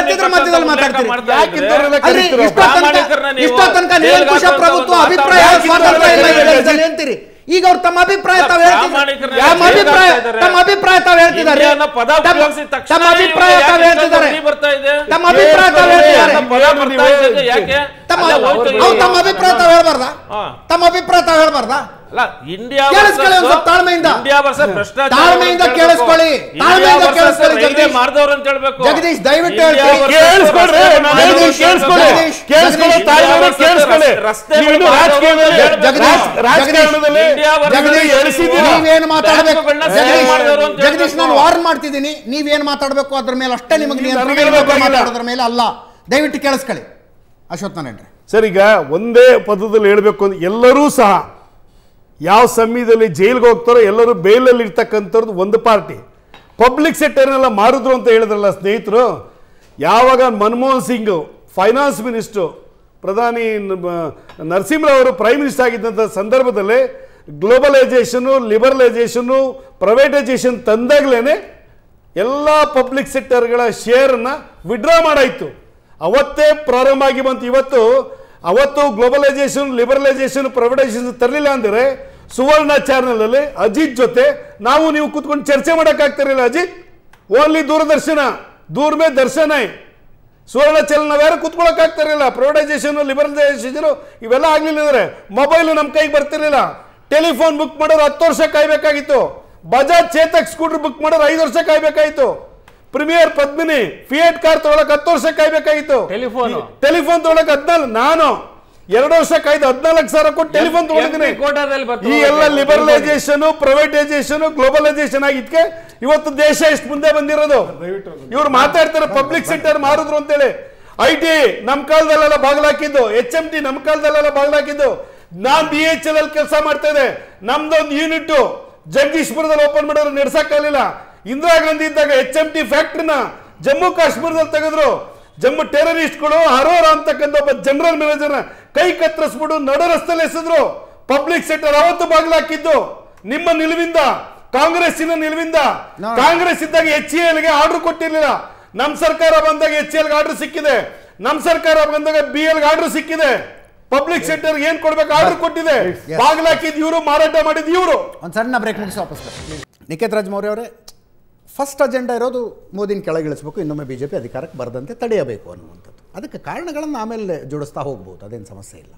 Speaker 1: ಹೇಳ್ತಿದ್ರೆ ಮಧ್ಯದಲ್ಲಿ ಮಾತಾಡ್ತೀರಿ
Speaker 3: ಯಾಕೆ ಇಂಥವ್ರೆಲ್ಲ
Speaker 1: ಅಲ್ರಿ
Speaker 3: ಕರೀತೀರೋ?
Speaker 1: ಇಷ್ಟೋ ತನಕ
Speaker 5: ಪ್ರಾಮಾಣಿಕರನ್ನ ನೀವು
Speaker 1: ಇಷ್ಟೋ ತನಕ
Speaker 5: ಜೈಲ್ಗೆ
Speaker 1: ನಿರಂಕುಶ
Speaker 5: ಹಾಕುವಂತ
Speaker 1: ಪ್ರಭುತ್ವ
Speaker 5: ಒಂದು
Speaker 1: ಅಭಿಪ್ರಾಯ
Speaker 5: ವಾತಾವರಣ
Speaker 1: ಸ್ವಾತಂತ್ರ್ಯ ಇಲ್ಲ ಈ
Speaker 3: ಯಾಕೆ
Speaker 1: ದೇಶದಲ್ಲಿ ಅಂತೀರಿ ಈಗ ಅವ್ರು ತಮ್ಮ ಅಭಿಪ್ರಾಯ ತಾವು ಹೇಳ್ತಿದ್ದಾರೆ
Speaker 5: ಪ್ರಾಮಾಣಿಕರನ್ನ
Speaker 1: ತಮ್ಮ
Speaker 5: ಜೈಲ್ಗೆ
Speaker 1: ಅಭಿಪ್ರಾಯ
Speaker 5: ಹಾಕ್ತಾ ಇದ್ದಾರೆ.
Speaker 1: ತಮ್ಮ ಅಭಿಪ್ರಾಯ ತಾವು ಹೇಳ್ತಿದ್ದಾರೆ
Speaker 5: ಇಂಡಿಯಾ ಅನ್ನೋ ಪದ
Speaker 1: ತಮ್ಮ-
Speaker 5: ಉಪಯೋಗಿಸಿದ ತಕ್ಷಣ
Speaker 1: ತಮ್ಮ ಅಭಿಪ್ರಾಯ
Speaker 5: ಇವ್ರಿಗೆ
Speaker 1: ತಾವು
Speaker 5: ಯಾಕೆ
Speaker 1: ಹೇಳ್ತಿದ್ದಾರೆ
Speaker 5: ಧ್ವನಿ ಬರ್ತಾ ಇದೆ
Speaker 1: ತಮ್ಮ ಅಭಿಪ್ರಾಯ ತಾವು ಹೇಳ್ತಿದ್ದಾರೆ
Speaker 5: ಅನ್ನೋ ಪದ ಬರ್ತಾ ಇದ್ದದ್ದು ಯಾಕೆ
Speaker 1: ತಮ್ಮ
Speaker 5: ಅಲ್ಲೇ ಹೋಯ್ತು
Speaker 1: ಅವ್ರು
Speaker 5: ಈಗ.
Speaker 1: ತಮ್ಮ ಅಭಿಪ್ರಾಯ ತಾವು ಹೇಳ್ಬಾರ್ದಾ
Speaker 5: ಹಾ.
Speaker 1: ತಮ್ಮ ಅಭಿಪ್ರಾಯ ತಾವು ಹೇಳ್ಬಾರ್ದಾ
Speaker 5: ಅಲ್ಲ ಇಂಡಿಯಾ
Speaker 1: ಕೇಳಿಸ್ಕೊಳ್ಳಿ ಒಂದ್ ಸ್ವಲ್ಪ ತಾಳ್ಮೆಯಿಂದ.
Speaker 5: ಇಂಡಿಯಾ versus ಭ್ರಷ್ಟಾಚಾರ
Speaker 1: ತಾಳ್ಮೆಯಿಂದ
Speaker 5: ಅಂತ
Speaker 1: ಕೇಳಿಸ್ಕೊಳ್ಳಿ.
Speaker 5: ಹೇಳ್ಬೇಕು.
Speaker 1: ತಾಳ್ಮೆಯಿಂದ
Speaker 5: ಇಂಡಿಯಾ versus
Speaker 1: ಕೇಳಿಸ್ಕೊಳ್ಳಿ,
Speaker 5: ರೈಲ್ವೆ
Speaker 1: ಜಗದೀಶ್.
Speaker 5: ಮಾಡ್ದವ್ರು ಅಂತ ಹೇಳ್ಬೇಕು
Speaker 1: ಜಗದೀಶ್, ದಯವಿಟ್ಟು
Speaker 5: ಇಂಡಿಯಾ
Speaker 1: ಹೇಳ್ತೀನಿ.
Speaker 5: versus
Speaker 3: ಕೇಳಿಸ್ಕೊಳ್ರಿ,
Speaker 5: ರಸ್ತೆ
Speaker 3: ನಾನು
Speaker 5: ಮಾಡ್ದವ್ರು
Speaker 3: ಜಗದೀಶ್, ಕೇಳಿಸ್ಕೊಳ್ಳಿ.
Speaker 1: ಜಗದೀಶ್,
Speaker 3: ಕೇಳಿಸ್ಕೊಳ್ಳೋ
Speaker 1: ಜಗದೀಶ್,
Speaker 3: ತಾಳ್ಮೆಯಿಂದ
Speaker 5: ಇಂಡಿಯಾ
Speaker 3: ಕೇಳಿಸ್ಕೊಳ್ಳಿ.
Speaker 5: versus ರಸ್ತೆ
Speaker 3: ನೀವು ಇನ್ನು
Speaker 5: ಮಾಡ್ದವ್ರು
Speaker 3: ರಾಜಕೀಯದಲ್ಲಿ
Speaker 5: ಅಂತ
Speaker 1: ಜಗದೀಶ್,
Speaker 3: ರಾಜ- ರಾಜಕಾರಣದಲ್ಲಿ
Speaker 5: ಇಂಡಿಯಾ versus
Speaker 1: ಜಗದೀಶ್,
Speaker 5: ನೀವು
Speaker 1: ನೀವೇನ್ ಮಾತಾಡ್ಬೇಕು
Speaker 5: ಬ್ಯಾಂಕ್ಗಳನ್ನ ಸೇಲ್
Speaker 1: ಜಗದೀಶ್,
Speaker 5: ಮಾಡ್ದವ್ರು ಅಂತ
Speaker 1: ಜಗದೀಶ್ ನಾನು
Speaker 5: ಹೇಳ್ಬೇಕು.
Speaker 1: ವಾರ್ನ್ ಮಾಡ್ತಿದ್ದೀನಿ ನೀವೇನ್ ಮಾತಾಡ್ಬೇಕು ಅದ್ರ ಮೇಲೆ ಅಷ್ಟೇ ನಿಮಗೆ
Speaker 3: ನೀವು
Speaker 1: ನಿಯಂತ್ರಣ
Speaker 3: ನನಗೆ
Speaker 1: ಇರ್ಬೇಕು,
Speaker 3: ಬೇಕಾಗಿಲ್ಲ.
Speaker 1: ಮಾತಾಡೋದ್ರ ಮೇಲೆ ಅಲ್ಲ ದಯವಿಟ್ಟು ಕೇಳಿಸ್ಕೊಳ್ಳಿ ಅಶ್ವಥ್ ನಾರಾಯಣ್ರೆ
Speaker 3: ಸರ್ ಈಗ ಒಂದೇ ಪದದಲ್ಲಿ ಹೇಳಬೇಕು ಅಂದ್ರೆ ಎಲ್ಲರೂ ಸಹ ಯಾವ ಸಮಯದಲ್ಲಿ ಜೈಲಿಗೆ ಹೋಗ್ತಾರೋ ಎಲ್ಲರೂ ಬೇಲಲ್ಲಿ ಇರ್ತಕ್ಕಂಥವ್ರದ್ದು ಒಂದು ಪಾರ್ಟಿ ಪಬ್ಲಿಕ್ ಸೆಕ್ಟರ್ನೆಲ್ಲ ಮಾರಿದ್ರು ಅಂತ ಹೇಳಿದ್ರಲ್ಲ ಸ್ನೇಹಿತರು ಯಾವಾಗ ಮನಮೋಹನ್ ಸಿಂಗ್ ಫೈನಾನ್ಸ್ ಮಿನಿಸ್ಟ್ರು ಪ್ರಧಾನಿ ನ- ನರಸಿಂಹರಾವ್ ಅವರು ಪ್ರೈಮ್ ಮಿನಿಸ್ಟರ್ ಆಗಿದ್ದಂಥ ಸಂದರ್ಭದಲ್ಲಿ ಗ್ಲೋಬಲೈಸೇಷನು ಲಿಬರಲೈಸೇಷನು ಪ್ರೈವೇಟೈಸೇಷನ್ ತಂದಾಗಲೇ ಎಲ್ಲ ಪಬ್ಲಿಕ್ ಸೆಕ್ಟರ್ಗಳ ಶೇರನ್ನು ವಿಡ್ರಾ ಮಾಡಾಯಿತು ಅವತ್ತೇ ಪ್ರಾರಂಭ ಆಗಿ ಬಂತು ಇವತ್ತು ಅವತ್ತು ಗ್ಲೋಬಲೈಸೇಷನ್ ಲಿಬರಲೈಸೇಷನ್ ಪ್ರೈವೇಟೈಸೇಷನ್ ತರಲಿಲ್ಲ ಅಂದರೆ ಸುವರ್ಣ ಚಾನಲಲ್ಲಿ ಅಜಿತ್ ಜೊತೆ ನಾವು ನೀವು ಕೂತ್ಕೊಂಡು ಚರ್ಚೆ ಮಾಡೋಕ್ಕಾಗ್ತಿರಲಿಲ್ಲ ಅಜಿತ್ ಓನ್ಲಿ ದೂರದರ್ಶನ ದೂರ ಮೇ ದರ್ಶನ ಹೈ. ಸುವರ್ಣ ಚಲನ ನಾವು ಯಾರು ಕೂತ್ಕೊಳ್ಳೋಕ್ಕಾಗ್ತಿರಲಿಲ್ಲ ಪ್ರೈವೇಟೈಸೇಷನ್ ಲಿಬರಲೈಸೇಷನ್ ಇವೆಲ್ಲ ಆಗಲಿಲ್ಲ ಅಂದರೆ ಮೊಬೈಲು ನಮ್ಮ ಕೈಗೆ ಬರ್ತಿರ್ಲಿಲ್ಲ ಟೆಲಿಫೋನ್ ಬುಕ್ ಮಾಡೋರು ಹತ್ತು ವರ್ಷ ಕಾಯ್ಬೇಕಾಗಿತ್ತು ಬಜಾಜ್ ಚೇತಕ್ ಸ್ಕೂಟರ್ ಬುಕ್ ಮಾಡೋರು ಐದು ವರ್ಷ ಕಾಯ್ಬೇಕಾಗಿತ್ತು ಪ್ರೀಮಿಯರ್ ಪದ್ಮಿನಿ ಫಿಯೇಟ್ ಕಾರ್ ತಗೊಳಕ್ ಹತ್ತು ವರ್ಷ ಕಾಯ್ಬೇಕಾಗಿತ್ತು
Speaker 2: ಟೆಲಿಫೋನ್
Speaker 3: ಟೆಲಿಫೋನ್ ತಗೊಳಕ್ ಹದಿನಾಲ್ಕು ನಾನು ಎರಡು ವರ್ಷ ಕಾಯ್ದು ಹದಿನಾಲ್ಕು ಸಾವಿರ ಕೊಟ್ಟು ಟೆಲಿಫೋನ್ ತಗೊಂಡಿದ್ದೀನಿ
Speaker 2: MP ಕೋಟಾದಲ್ಲಿ ಬರ್ತದೆ.
Speaker 3: ಈ ಎಲ್ಲ ಲಿಬರಲೈಸೇಷನ್ ಪ್ರೈವೇಟೈಸೇಷನ್ ಗ್ಲೋಬಲೈಸೇಷನ್ ಆಗಿದ್ಕೆ ಇವತ್ತು ದೇಶ ಎಷ್ಟು ಮುಂದೆ ಬಂದಿರೋದು ಇವ್ರು ಮಾತಾಡ್ತಾರೆ ಪಬ್ಲಿಕ್ ಸೆಕ್ಟರ್ ಮಾರಿದ್ರು ಅಂತೇಳಿ ಐ ಟಿ ನಮ್ ಕಾಲದಲ್ಲೆಲ್ಲ ಬಾಗ್ಲಾಕಿದ್ದು ಎಚ್ ಎಂ ಟಿ ನಮ್ ಕಾಲದಲ್ಲೆಲ್ಲ ಬಾಗ್ಲಾಕಿದ್ದು ನಾನ್ ಬಿ ಎಚ್ ಎಲ್ ಅಲ್ಲಿ ಕೆಲಸ ಮಾಡ್ತಾ ಇದ್ದೆ ನಮ್ದೊಂದು ಯೂನಿಟ್ ಜಗದೀಶ್ಪುರದಲ್ಲಿ ಓಪನ್ ಮಾಡೋರು ನಡೆಸಕ್ಕಾಗಲಿಲ್ಲ ಇಂದಿರಾ ಗಾಂಧಿ ಇದ್ದಾಗ ಎಚ್ ಎಂ ಟಿ ಫ್ಯಾಕ್ಟ್ರಿನ ಜಮ್ಮು ಕಾಶ್ಮೀರದಲ್ಲಿ ತೆಗೆದ್ರು ಜಮ್ಮು ಟೆರರಿಸ್ಟ್ಗಳು ಹರೋರ ಅಂತಕ್ಕಂಥ ಒಬ್ಬ ಜನರಲ್ ಮ್ಯಾನೇಜರ್ನ ಕೈ ಕತ್ತರಿಸ್ಬಿಟ್ಟು ನಡು ರಸ್ತೆಯಲ್ಲಿ ಎಸೆದ್ರು ಪಬ್ಲಿಕ್ ಸೆಕ್ಟರ್ ಅವತ್ತು ಬಾಗ್ಲಾಕಿದ್ದು ನಿಮ್ಮ ನಿಲುವಿಂದ ಕಾಂಗ್ರೆಸ್ಸಿನ ನಿಲುವಿಂದ ಕಾಂಗ್ರೆಸ್ ಇದ್ದಾಗ ಎಚ್ ಎಲ್ಗೆ ಆರ್ಡರ್ ಕೊಟ್ಟಿರ್ಲಿಲ್ಲ ನಮ್ ಸರ್ಕಾರ ಬಂದಾಗ ಎಚ್ ಎಲ್ಗೆ ಆರ್ಡರ್ ಸಿಕ್ಕಿದೆ ನಮ್ ಸರ್ಕಾರ ಬಂದಾಗ ಬಿ ಎಲ್ಗೆ ಆರ್ಡರ್ ಸಿಕ್ಕಿದೆ ಪಬ್ಲಿಕ್ ಸೆಕ್ಟರ್ ಏನ್ ಕೊಡ್ಬೇಕು ಆರ್ಡರ್ ಕೊಟ್ಟಿದೆ ಬಾಗ್ಲಾಕಿದ್ ಇವರು ಮಾರಾಟ ಮಾಡಿದ್ ಇವರು
Speaker 1: ಒಂದು ಸಣ್ಣ ಬ್ರೇಕ್ ಮುಗಿಸಿ ವಾಪಸ್ ಬರ್ತೀನಿ ನಿಖೇತ್ ರಾಜ್ ಮೌರ್ಯ ಅವರೇ ಫಸ್ಟ್ ಅಜೆಂಡಾ ಇರೋದು ಮೋದಿನ ಕೆಳಗಿಳಿಸ್ಬೇಕು ಇನ್ನೊಮ್ಮೆ ಬಿ ಜೆ ಪಿ ಅಧಿಕಾರಕ್ಕೆ ಬರದಂತೆ ತಡೆಯಬೇಕು ಅನ್ನುವಂಥದ್ದು ಅದಕ್ಕೆ ಕಾರಣಗಳನ್ನು ಆಮೇಲೆ ಜೋಡಿಸ್ತಾ ಹೋಗ್ಬೋದು ಅದೇನು ಸಮಸ್ಯೆ ಇಲ್ಲ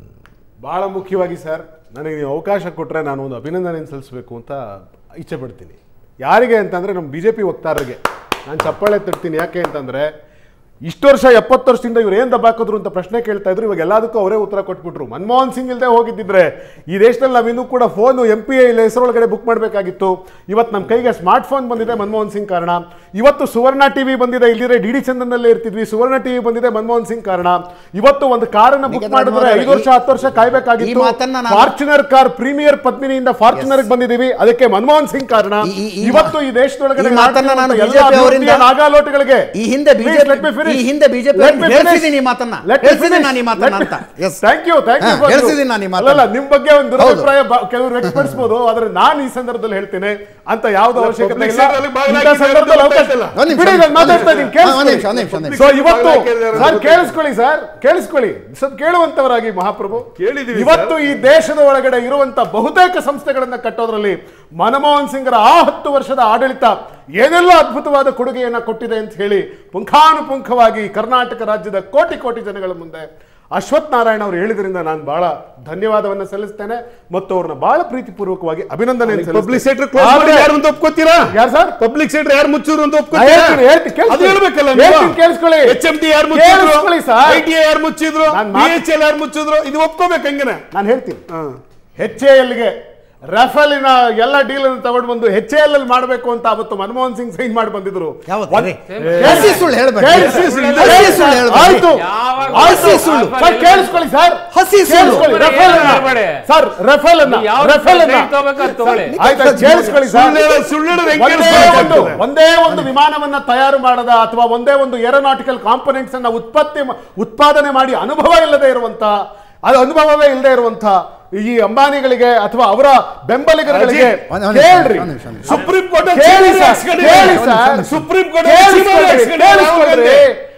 Speaker 7: ಬಹಳ ಮುಖ್ಯವಾಗಿ ಸರ್ ನನಗೆ ನೀವು ಅವಕಾಶ ಕೊಟ್ಟರೆ ನಾನು ಒಂದು ಅಭಿನಂದನೆ ಸಲ್ಲಿಸಬೇಕು ಅಂತ ಇಚ್ಛೆ ಪಡ್ತೀನಿ ಯಾರಿಗೆ ಅಂತಂದರೆ ನಮ್ಮ ಬಿ ಜೆ ಪಿ ವಕ್ತಾರರಿಗೆ ನಾನು ಚಪ್ಪಾಳೆ ತಟ್ತೀನಿ ಯಾಕೆ ಅಂತಂದರೆ ಇಷ್ಟು ವರ್ಷ ಎಪ್ಪತ್ತು ವರ್ಷದಿಂದ ಇವ್ರು ಏನು ದಬ್ಬಾಕಿದ್ರು ಅಂತ ಪ್ರಶ್ನೆ ಕೇಳ್ತಾ ಇದ್ರು ಇವಾಗ ಎಲ್ಲದಕ್ಕೂ ಅವರೇ ಉತ್ತರ ಕೊಟ್ಬಿಟ್ರು ಮನಮೋಹನ್ ಸಿಂಗ್ ಇಲ್ಲದೆ ಹೋಗಿದ್ದಿದ್ರೆ ಈ ದೇಶದಲ್ಲಿ ನಾವಿನ್ನೂ ಕೂಡ ಫೋನು ಎಂ ಪಿ ಇಲ್ಲ ಹೆಸರೊಳಗಡೆ ಬುಕ್ ಮಾಡಬೇಕಾಗಿತ್ತು ಇವತ್ತು ನಮ್ಮ ಕೈಗೆ ಸ್ಮಾರ್ಟ್ ಫೋನ್ ಬಂದಿದೆ ಮನಮೋಹನ್ ಸಿಂಗ್ ಕಾರಣ ಇವತ್ತು ಸುವರ್ಣ ಟಿವಿ ಬಂದಿದೆ ಇಲ್ಲಿದ್ರೆ ಡಿ ಡಿ ಚಂದನಲ್ಲೇ ಇರ್ತಿದ್ವಿ ಸುವರ್ಣ ಟಿವಿ ಬಂದಿದೆ ಮನಮೋಹನ್ ಸಿಂಗ್ ಕಾರಣ ಇವತ್ತು ಒಂದು ಕಾರನ್ನ ಬುಕ್
Speaker 1: ನಿಖಿತ್
Speaker 7: ಮಾಡಿದ್ರೆ
Speaker 1: ರಾಜ್
Speaker 7: ಐದು ವರ್ಷ ಹತ್ತು ವರ್ಷ
Speaker 1: ಈ
Speaker 7: ಕಾಯ್ಬೇಕಾಗಿತ್ತು
Speaker 1: ಮಾತನ್ನ ನಾನು-
Speaker 7: ಫಾರ್ಚುನರ್ ಕಾರ್ ಪ್ರೀಮಿಯರ್ ಪದ್ಮಿನಿಯಿಂದ ಫಾರ್ಚುನರ್ ಬಂದಿದ್ದೀವಿ ಅದಕ್ಕೆ ಮನಮೋಹನ್ ಸಿಂಗ್ ಕಾರಣ
Speaker 1: ಈ- ಈ- ಈ
Speaker 7: ಇವತ್ತು
Speaker 1: ಮಾ-
Speaker 7: ಈ ದೇಶದೊಳಗಡೆ
Speaker 1: ಈ ಮಾತನ್ನ ನಾನು
Speaker 7: ನಡೆದಿರುವಂತ ಎಲ್ಲ
Speaker 1: BJP ಅವರಿಂದ-
Speaker 7: ಅಭಿವೃದ್ಧಿಯ ನಾಗಾಲೋಟಗಳಿಗೆ
Speaker 1: ಈ ಹಿಂದೆ
Speaker 7: Please
Speaker 1: BJP
Speaker 7: let me finish.
Speaker 1: ಈ ಹಿಂದೆ BJP
Speaker 7: Let me
Speaker 1: ಹೇಳ್ಸಿದ್ದೀನಿ
Speaker 7: finish.
Speaker 1: ಈ ಮಾತನ್ನ.
Speaker 7: Let me
Speaker 1: ಹೇಳ್ಸಿದ್ದೀನಿ
Speaker 7: finish.
Speaker 1: ನಾನು ಈ ಮಾತನ್ನ
Speaker 7: Let me-
Speaker 1: ಅಂತ. Yes.
Speaker 7: Thank you, thank you
Speaker 1: ಹಾ,
Speaker 7: for you.
Speaker 1: ಹೇಳ್ಸಿದ್ದೀನಿ ನಾನು ಈ ಮಾತನ್ನ.
Speaker 7: ಅಲ್ಲಲ್ಲ, ನಿಮ್ ಬಗ್ಗೆ ಒಂದು ದುರಭಿಪ್ರಾಯ ಬ- ಕೆಲವರು ವ್ಯಕ್ತಪಡಿಸಬಹುದು ಆದ್ರೆ ನಾನು ಈ ಸಂದರ್ಭದಲ್ಲಿ ಹೇಳ್ತೇನೆ ಅಂತ ಯಾವ್ದು ಅವಶ್ಯಕತೆ
Speaker 3: public
Speaker 7: ಇಲ್ಲ
Speaker 3: sector ಅಲ್ಲಿ ಭಾಗವಹಿಸಿ
Speaker 7: ಇಂಥ ಸಂದರ್ಭದಲ್ಲಿ
Speaker 3: ಯಾರು
Speaker 7: ಅವಕಾಶ
Speaker 3: ಇಲ್ಲ.
Speaker 1: ಒಂದ್ ನಿಮಿಷ,
Speaker 7: ಬಿಡಿ, ನಾನು ಮಾತಾಡ್ತಾ ಇದ್ದೀನಿ
Speaker 1: ಹಾ, ಒಂದ್ ನಿಮಿಷ, ಒಂದ್ ನಿಮಿಷ, ಒಂದ್ ನಿಮಿಷ.
Speaker 7: ಸೊ ಇವತ್ತು
Speaker 3: ಭಾಗವಹಿಸಿದ್ದಾರೆ
Speaker 7: ಸರ್
Speaker 3: ಅಂತ
Speaker 7: ಕೇಳಿಸ್ಕೊಳ್ಳಿ ಸರ್ ಕೇಳಿಸ್ಕೊಳ್ಳಿ ಸ್ವಲ್ಪ ಕೇಳುವಂತವರಾಗಿ ಮಹಾಪ್ರಭು
Speaker 3: ಕೇಳಿದೀವಿ
Speaker 7: ಇವತ್ತು ಈ ದೇಶದ ಒಳಗಡೆ ಇರುವಂತ ಬಹುತೇಕ ಸಂಸ್ಥೆಗಳನ್ನ ಕಟ್ಟೋದ್ರಲ್ಲಿ ಮನಮೋಹನ್ ಸಿಂಗ್ರ ಆ ಹತ್ತು ವರ್ಷದ ಆಡಳಿತ ಏನೆಲ್ಲ ಅದ್ಭುತವಾದ ಕೊಡುಗೆಯನ್ನ ಕೊಟ್ಟಿದೆ ಅಂತ ಹೇಳಿ ಪುಂಖಾನುಪುಂಖವಾಗಿ ಕರ್ನಾಟಕ ರಾಜ್ಯದ ಕೋಟಿ ಕೋಟಿ ಜನಗಳ ಮುಂದೆ ಅಶ್ವಥ್ ನಾರಾಯಣ ಅವರು ಹೇಳಿದ್ರಿಂದ ನಾನು ಬಹಳ ಧನ್ಯವಾದವನ್ನ ಸಲ್ಲಿಸ್ತೇನೆ ಮತ್ತು ಅವ್ರನ್ನ ಬಹಳ ಪ್ರೀತಿಪೂರ್ವಕವಾಗಿ ಅಭಿನಂದನೆ
Speaker 3: ಪಬ್ಲಿಕ್ ಸೆಕ್ಟರ್ ಕ್ಲೋಸ್ ಮಾಡಿ ಯಾರು ಅಂತ ಒಪ್ಕೋತೀರಾ
Speaker 7: ಯಾರು ಸರ್
Speaker 3: ಪಬ್ಲಿಕ್ ಸೆಕ್ಟರ್ ಯಾರು ಮುಚ್ಚಿದ್ರು ಅಂತ
Speaker 7: ಹೇಳ್ತೀನಿ, ಹೇಳ್ತೀನಿ, ಕೇಳಿಸ್ಕೊಳ್ಳಿ.
Speaker 3: ಅದು ಹೇಳ್ಬೇಕಲ್ಲ
Speaker 7: ಹೇಳ್ತೀನಿ, ಕೇಳಿಸ್ಕೊಳ್ಳಿ.
Speaker 3: ಎಚ್ ಎಂ ಟಿ ಯಾರು
Speaker 7: ಕೇಳಿಸ್ಕೊಳ್ಳಿ
Speaker 3: ಮುಚ್ಚಿದ್ರು
Speaker 7: ಸರ್.
Speaker 3: ಐ ಟಿ ಯಾರು ಮುಚ್ಚಿದ್ರು
Speaker 7: ನಾನ್
Speaker 3: ಬಿ
Speaker 7: ಮಾತ್-
Speaker 3: ಎಚ್ ಎಲ್ ಯಾರು ಮುಚ್ಚಿದ್ರು ಇದು ಒಪ್ಕೋಬೇಕು ಹಂಗೇನೆ
Speaker 7: ನಾನು ಹೇಳ್ತೀನಿ ಎಚ್ ಎ ಎಲ್ಗೆ ರಫೇಲಿನ ಎಲ್ಲ ಡೀಲ್ ಅನ್ನು ತಗೊಂಡು ಬಂದು ಎಚ್ ಎಲ್ ಅಲ್ಲಿ ಮಾಡಬೇಕು ಅಂತ ಅವತ್ತು ಮನಮೋಹನ್ ಸಿಂಗ್ ಸೈನ್ ಮಾಡಿ ಬಂದಿದ್ರು
Speaker 1: ಯಾವತ್ತು
Speaker 7: ಒಂದ್-
Speaker 1: ರೀ? ಹಸಿ ಸುಳ್ಳು ಹೇಳ್ಬೇಡಿ.
Speaker 7: ಕೇಳಿಸಿ ಸುಳ್ಳು.
Speaker 1: ಹಸಿ ಸುಳ್ಳು ಹೇಳ್ಬೇಡಿ.
Speaker 7: ಆಯ್ತು
Speaker 2: ಯಾವಾಗ
Speaker 7: ಆಯ್ತು
Speaker 1: ಸುಳ್ಳು.
Speaker 7: ಸರ್ ಕೇಳಿಸ್ಕೊಳ್ಳಿ ಸರ್
Speaker 1: ಹಸಿ ಸುಳ್ಳು.
Speaker 7: ಕೇಳಿಸ್ಕೊಳ್ಳಿ ರಫೇಲ್ ಅನ್ನ
Speaker 2: ಹೇಳ್ಬೇಡಿ.
Speaker 7: ಸರ್ ರಫೇಲ್ ಅನ್ನ
Speaker 2: ನೀವು ಯಾವ
Speaker 7: ರಫೇಲ್ ಅನ್ನ
Speaker 2: ರೇಟ್ ತಗೋಬೇಕು ಅದು ತಗೊಳ್ಳಿ.
Speaker 7: ಆಯ್ತಾ ಕೇಳಿಸ್ಕೊಳ್ಳಿ ಸರ್
Speaker 3: ಸುಳ್ಳು ಹೇಳೋದು- ಸುಳ್ಳು ಹೇಳೋದು ಹೆಂಗ್
Speaker 7: ಒಂದೇ
Speaker 3: ಕೇಳಿಸ್ಕೊಳ್ಳೋದು
Speaker 7: ಒಂದು ಒಂದೇ ಒಂದು ವಿಮಾನವನ್ನ ತಯಾರು ಮಾಡದ ಅಥವಾ ಒಂದೇ ಒಂದು ಏರೋನಾಟಿಕಲ್ ಕಾಂಪೊನೆಂಟ್ಸ್ ಅನ್ನ ಉತ್ಪತ್ತಿ ಮ- ಉತ್ಪಾದನೆ ಮಾಡಿ ಅನುಭವ ಇಲ್ಲದೆ ಇರುವಂತ ಅದು ಅನುಭವವೇ ಇಲ್ಲದೆ ಇರುವಂತ ಈ ಅಂಬಾನಿಗಳಿಗೆ ಅಥವಾ ಅವರ ಬೆಂಬಲಿಗರಿಗೆ
Speaker 3: ಅಜಿತ್,
Speaker 1: ಒಂದ್- ಒಂದ್ ನಿಮಿಷ,
Speaker 7: ಕೇಳ್ರಿ
Speaker 1: ಒಂದ್ ನಿಮಿಷ, ಒಂದ್ ನಿಮಿಷ.
Speaker 3: ಸುಪ್ರೀಂ ಕೋರ್ಟ್
Speaker 7: ಕೇಳಿ ಸರ್, ಕೇಳಿ ಸರ್.
Speaker 3: ಸುಪ್ರೀಂ ಕೋರ್ಟ್
Speaker 7: ಕೇಳಿಸ್ಕೊಳ್ರಿ, ಕೇಳಿಸ್ಕೊಳ್ರಿ.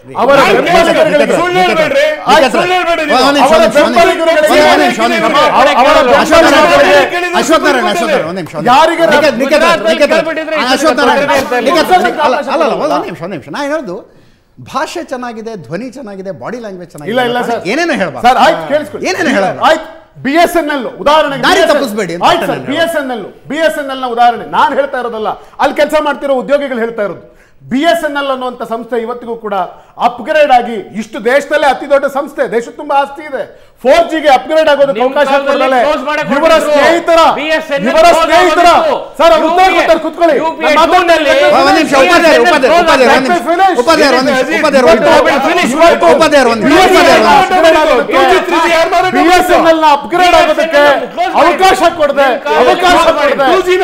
Speaker 7: ಅವರ
Speaker 1: ನಿಖಿತ್,
Speaker 7: ಬೆಂಬಲಿಗರಿಗೆ
Speaker 1: ನಿಖಿತ್,
Speaker 7: ಸುಳ್ಳು
Speaker 1: ನಿಖಿತ್,
Speaker 7: ಹೇಳ್ಬೇಡ್ರಿ.
Speaker 1: ನಿಖಿತ್,
Speaker 7: ಆಯ್ತು, ಸುಳ್ಳು ಹೇಳ್ಬೇಡಿ ನೀವು.
Speaker 1: ಒಂದ್ ನಿಮಿಷ,
Speaker 7: ಅವರ
Speaker 1: ಒಂದ್ ನಿಮಿಷ, ಒಂದ್ ನಿಮಿಷ.
Speaker 7: ಬೆಂಬಲಿಗರಿಗೆ
Speaker 1: ಒಂದ್ ನಿಮಿಷ, ಒಂದ್ ನಿಮಿಷ.
Speaker 7: ಅವರ
Speaker 1: ಅಶ್ವಥ್ ನಾರಾಯಣ
Speaker 7: ಬೆಂಬಲಿಗರಿಗೆ
Speaker 1: ಅಶ್ವಥ್ ನಾರಾಯಣ ಅಶ್ವಥ್ ನಾರಾಯಣ ಒಂದ್ ನಿಮಿಷ ಒಂದ್ ನಿಮಿಷ.
Speaker 7: ಯಾರಿಗೆ
Speaker 1: ನಿಖಿತ್, ನಿಖಿತ್,
Speaker 2: ಗುಜರಾತ್ನಲ್ಲಿ
Speaker 1: ನಿಖಿತ್,
Speaker 2: ಕೇಳ್ಬಿಟ್ಟಿದ್ರೆ ಈ
Speaker 1: ಅಶ್ವಥ್
Speaker 2: ಸರಿ
Speaker 1: ನಾರಾಯಣ
Speaker 2: ಗೊತ್ತಾಗ್ತಾ ಇಲ್ಲ.
Speaker 1: ನಿಖಿತ್,
Speaker 7: ಗುಜರಾತ್ನಲ್ಲಿ
Speaker 1: ಅಲ್ಲ ಅಲ್ಲ ಅಲ್ಲ,
Speaker 7: ಅವಕಾಶ
Speaker 1: ಒಂದ್ ನಿಮಿಷ ಒಂದ್ ನಿಮಿಷ ನಾ ಹೇಳೋದು ಭಾಷೆ ಚೆನ್ನಾಗಿದೆ ಧ್ವನಿ ಚೆನ್ನಾಗಿದೆ ಬಾಡಿ ಲ್ಯಾಂಗ್ವೇಜ್ ಚೆನ್ನಾಗಿದೆ
Speaker 7: ಇಲ್ಲ ಇಲ್ಲ ಸರ್
Speaker 1: ಏನೇನೋ ಹೇಳ್ಬಾರ್ದು
Speaker 7: ಸರ್ ಆಯ್ತು ಕೇಳಿಸ್ಕೊಳ್ಳಿ
Speaker 1: ಏನೇನು ಹೇಳಲ್ಲ?
Speaker 7: ಆಯ್ತು ಬಿ ಎಸ್ ಎನ್ ಎಲ್ ಉದಾಹರಣೆಗೆ
Speaker 1: ದಾರಿ
Speaker 7: BSNL
Speaker 1: ತಪ್ಪಿಸ್ಬೇಡಿ ಅಂತ
Speaker 7: ಆಯ್ತು ಸರ್
Speaker 1: ನಾನು
Speaker 7: B S N L B S N L ನ ಉದಾಹರಣೆ ನಾನು ಹೇಳ್ತಾ ಇರೋದಲ್ಲ ಅಲ್ಲಿ ಕೆಲಸ ಮಾಡ್ತಿರೋ ಉದ್ಯೋಗಿಗಳು ಹೇಳ್ತಾ ಇರೋದು ಬಿ ಎಸ್ ಎನ್ ಎಲ್ ಅನ್ನುವಂಥ ಸಂಸ್ಥೆ ಇವತ್ತಿಗೂ ಕೂಡ ಅಪ್ಗ್ರೇಡ್ ಆಗಿ ಇಷ್ಟು ದೇಶದಲ್ಲೇ ಅತಿ ದೊಡ್ಡ ಸಂಸ್ಥೆ ದೇಶ ತುಂಬಾ ಆಸ್ತಿ ಇದೆ ಫೋರ್ ಜಿಗೆ ಅಪ್ಗ್ರೇಡ್ ಆಗೋದಕ್ಕೆ
Speaker 2: ನಿಮ್
Speaker 7: ಅವಕಾಶ
Speaker 2: ಕಾಲದಲ್ಲಿ
Speaker 7: ಕೊಡಲೇ
Speaker 2: close ಮಾಡಕ್
Speaker 7: ಇವರ
Speaker 2: ಹೊರಟಿದ್ರು.
Speaker 7: ಸ್ನೇಹಿತರ
Speaker 2: BSNL
Speaker 7: ಇವರ
Speaker 2: close
Speaker 7: ಸ್ನೇಹಿತರ
Speaker 2: ಆಗೋದಿತ್ತು.
Speaker 7: ಸರ್ ಅವ್ರು ಉತ್ತರ
Speaker 2: UPI
Speaker 7: ಕೊಡ್ತಾರೆ ಕೂತ್ಕೊಳ್ಳಿ
Speaker 2: UPI
Speaker 7: ನಾನು ಮಾತಾಡ್ತೀನಿ.
Speaker 2: ಟೂನಲ್ಲಿ
Speaker 1: ಒಂದ್ ನಿಮಿಷ ಉಪಾಧ್ಯಾಯ ಉಪಾಧ್ಯಾಯ ಉಪಾಧ್ಯಾಯ ಒಂದ್ ನಿಮಿಷ ಉಪಾಧ್ಯಾಯ ಒಂದ್ ನಿಮಿಷ ಉಪಾಧ್ಯಾಯ ಒಂದ್ ನಿಮಿಷ
Speaker 7: ಇವತ್ತು
Speaker 1: ಉಪಾಧ್ಯಾಯ ಒಂದ್ ನಿಮಿಷ ಉಪಾಧ್ಯಾಯ ಒಂದ್ ನಿಮಿಷ
Speaker 7: ಬಿ ಎಸ್ ಎನ್ ಎಲ್ ನ ಅಪ್ಗ್ರೇಡ್ ಆಗೋದಕ್ಕೆ ಅವಕಾಶ ಕೊಡದೆ ಅವಕಾಶ ಕೊಡದೆ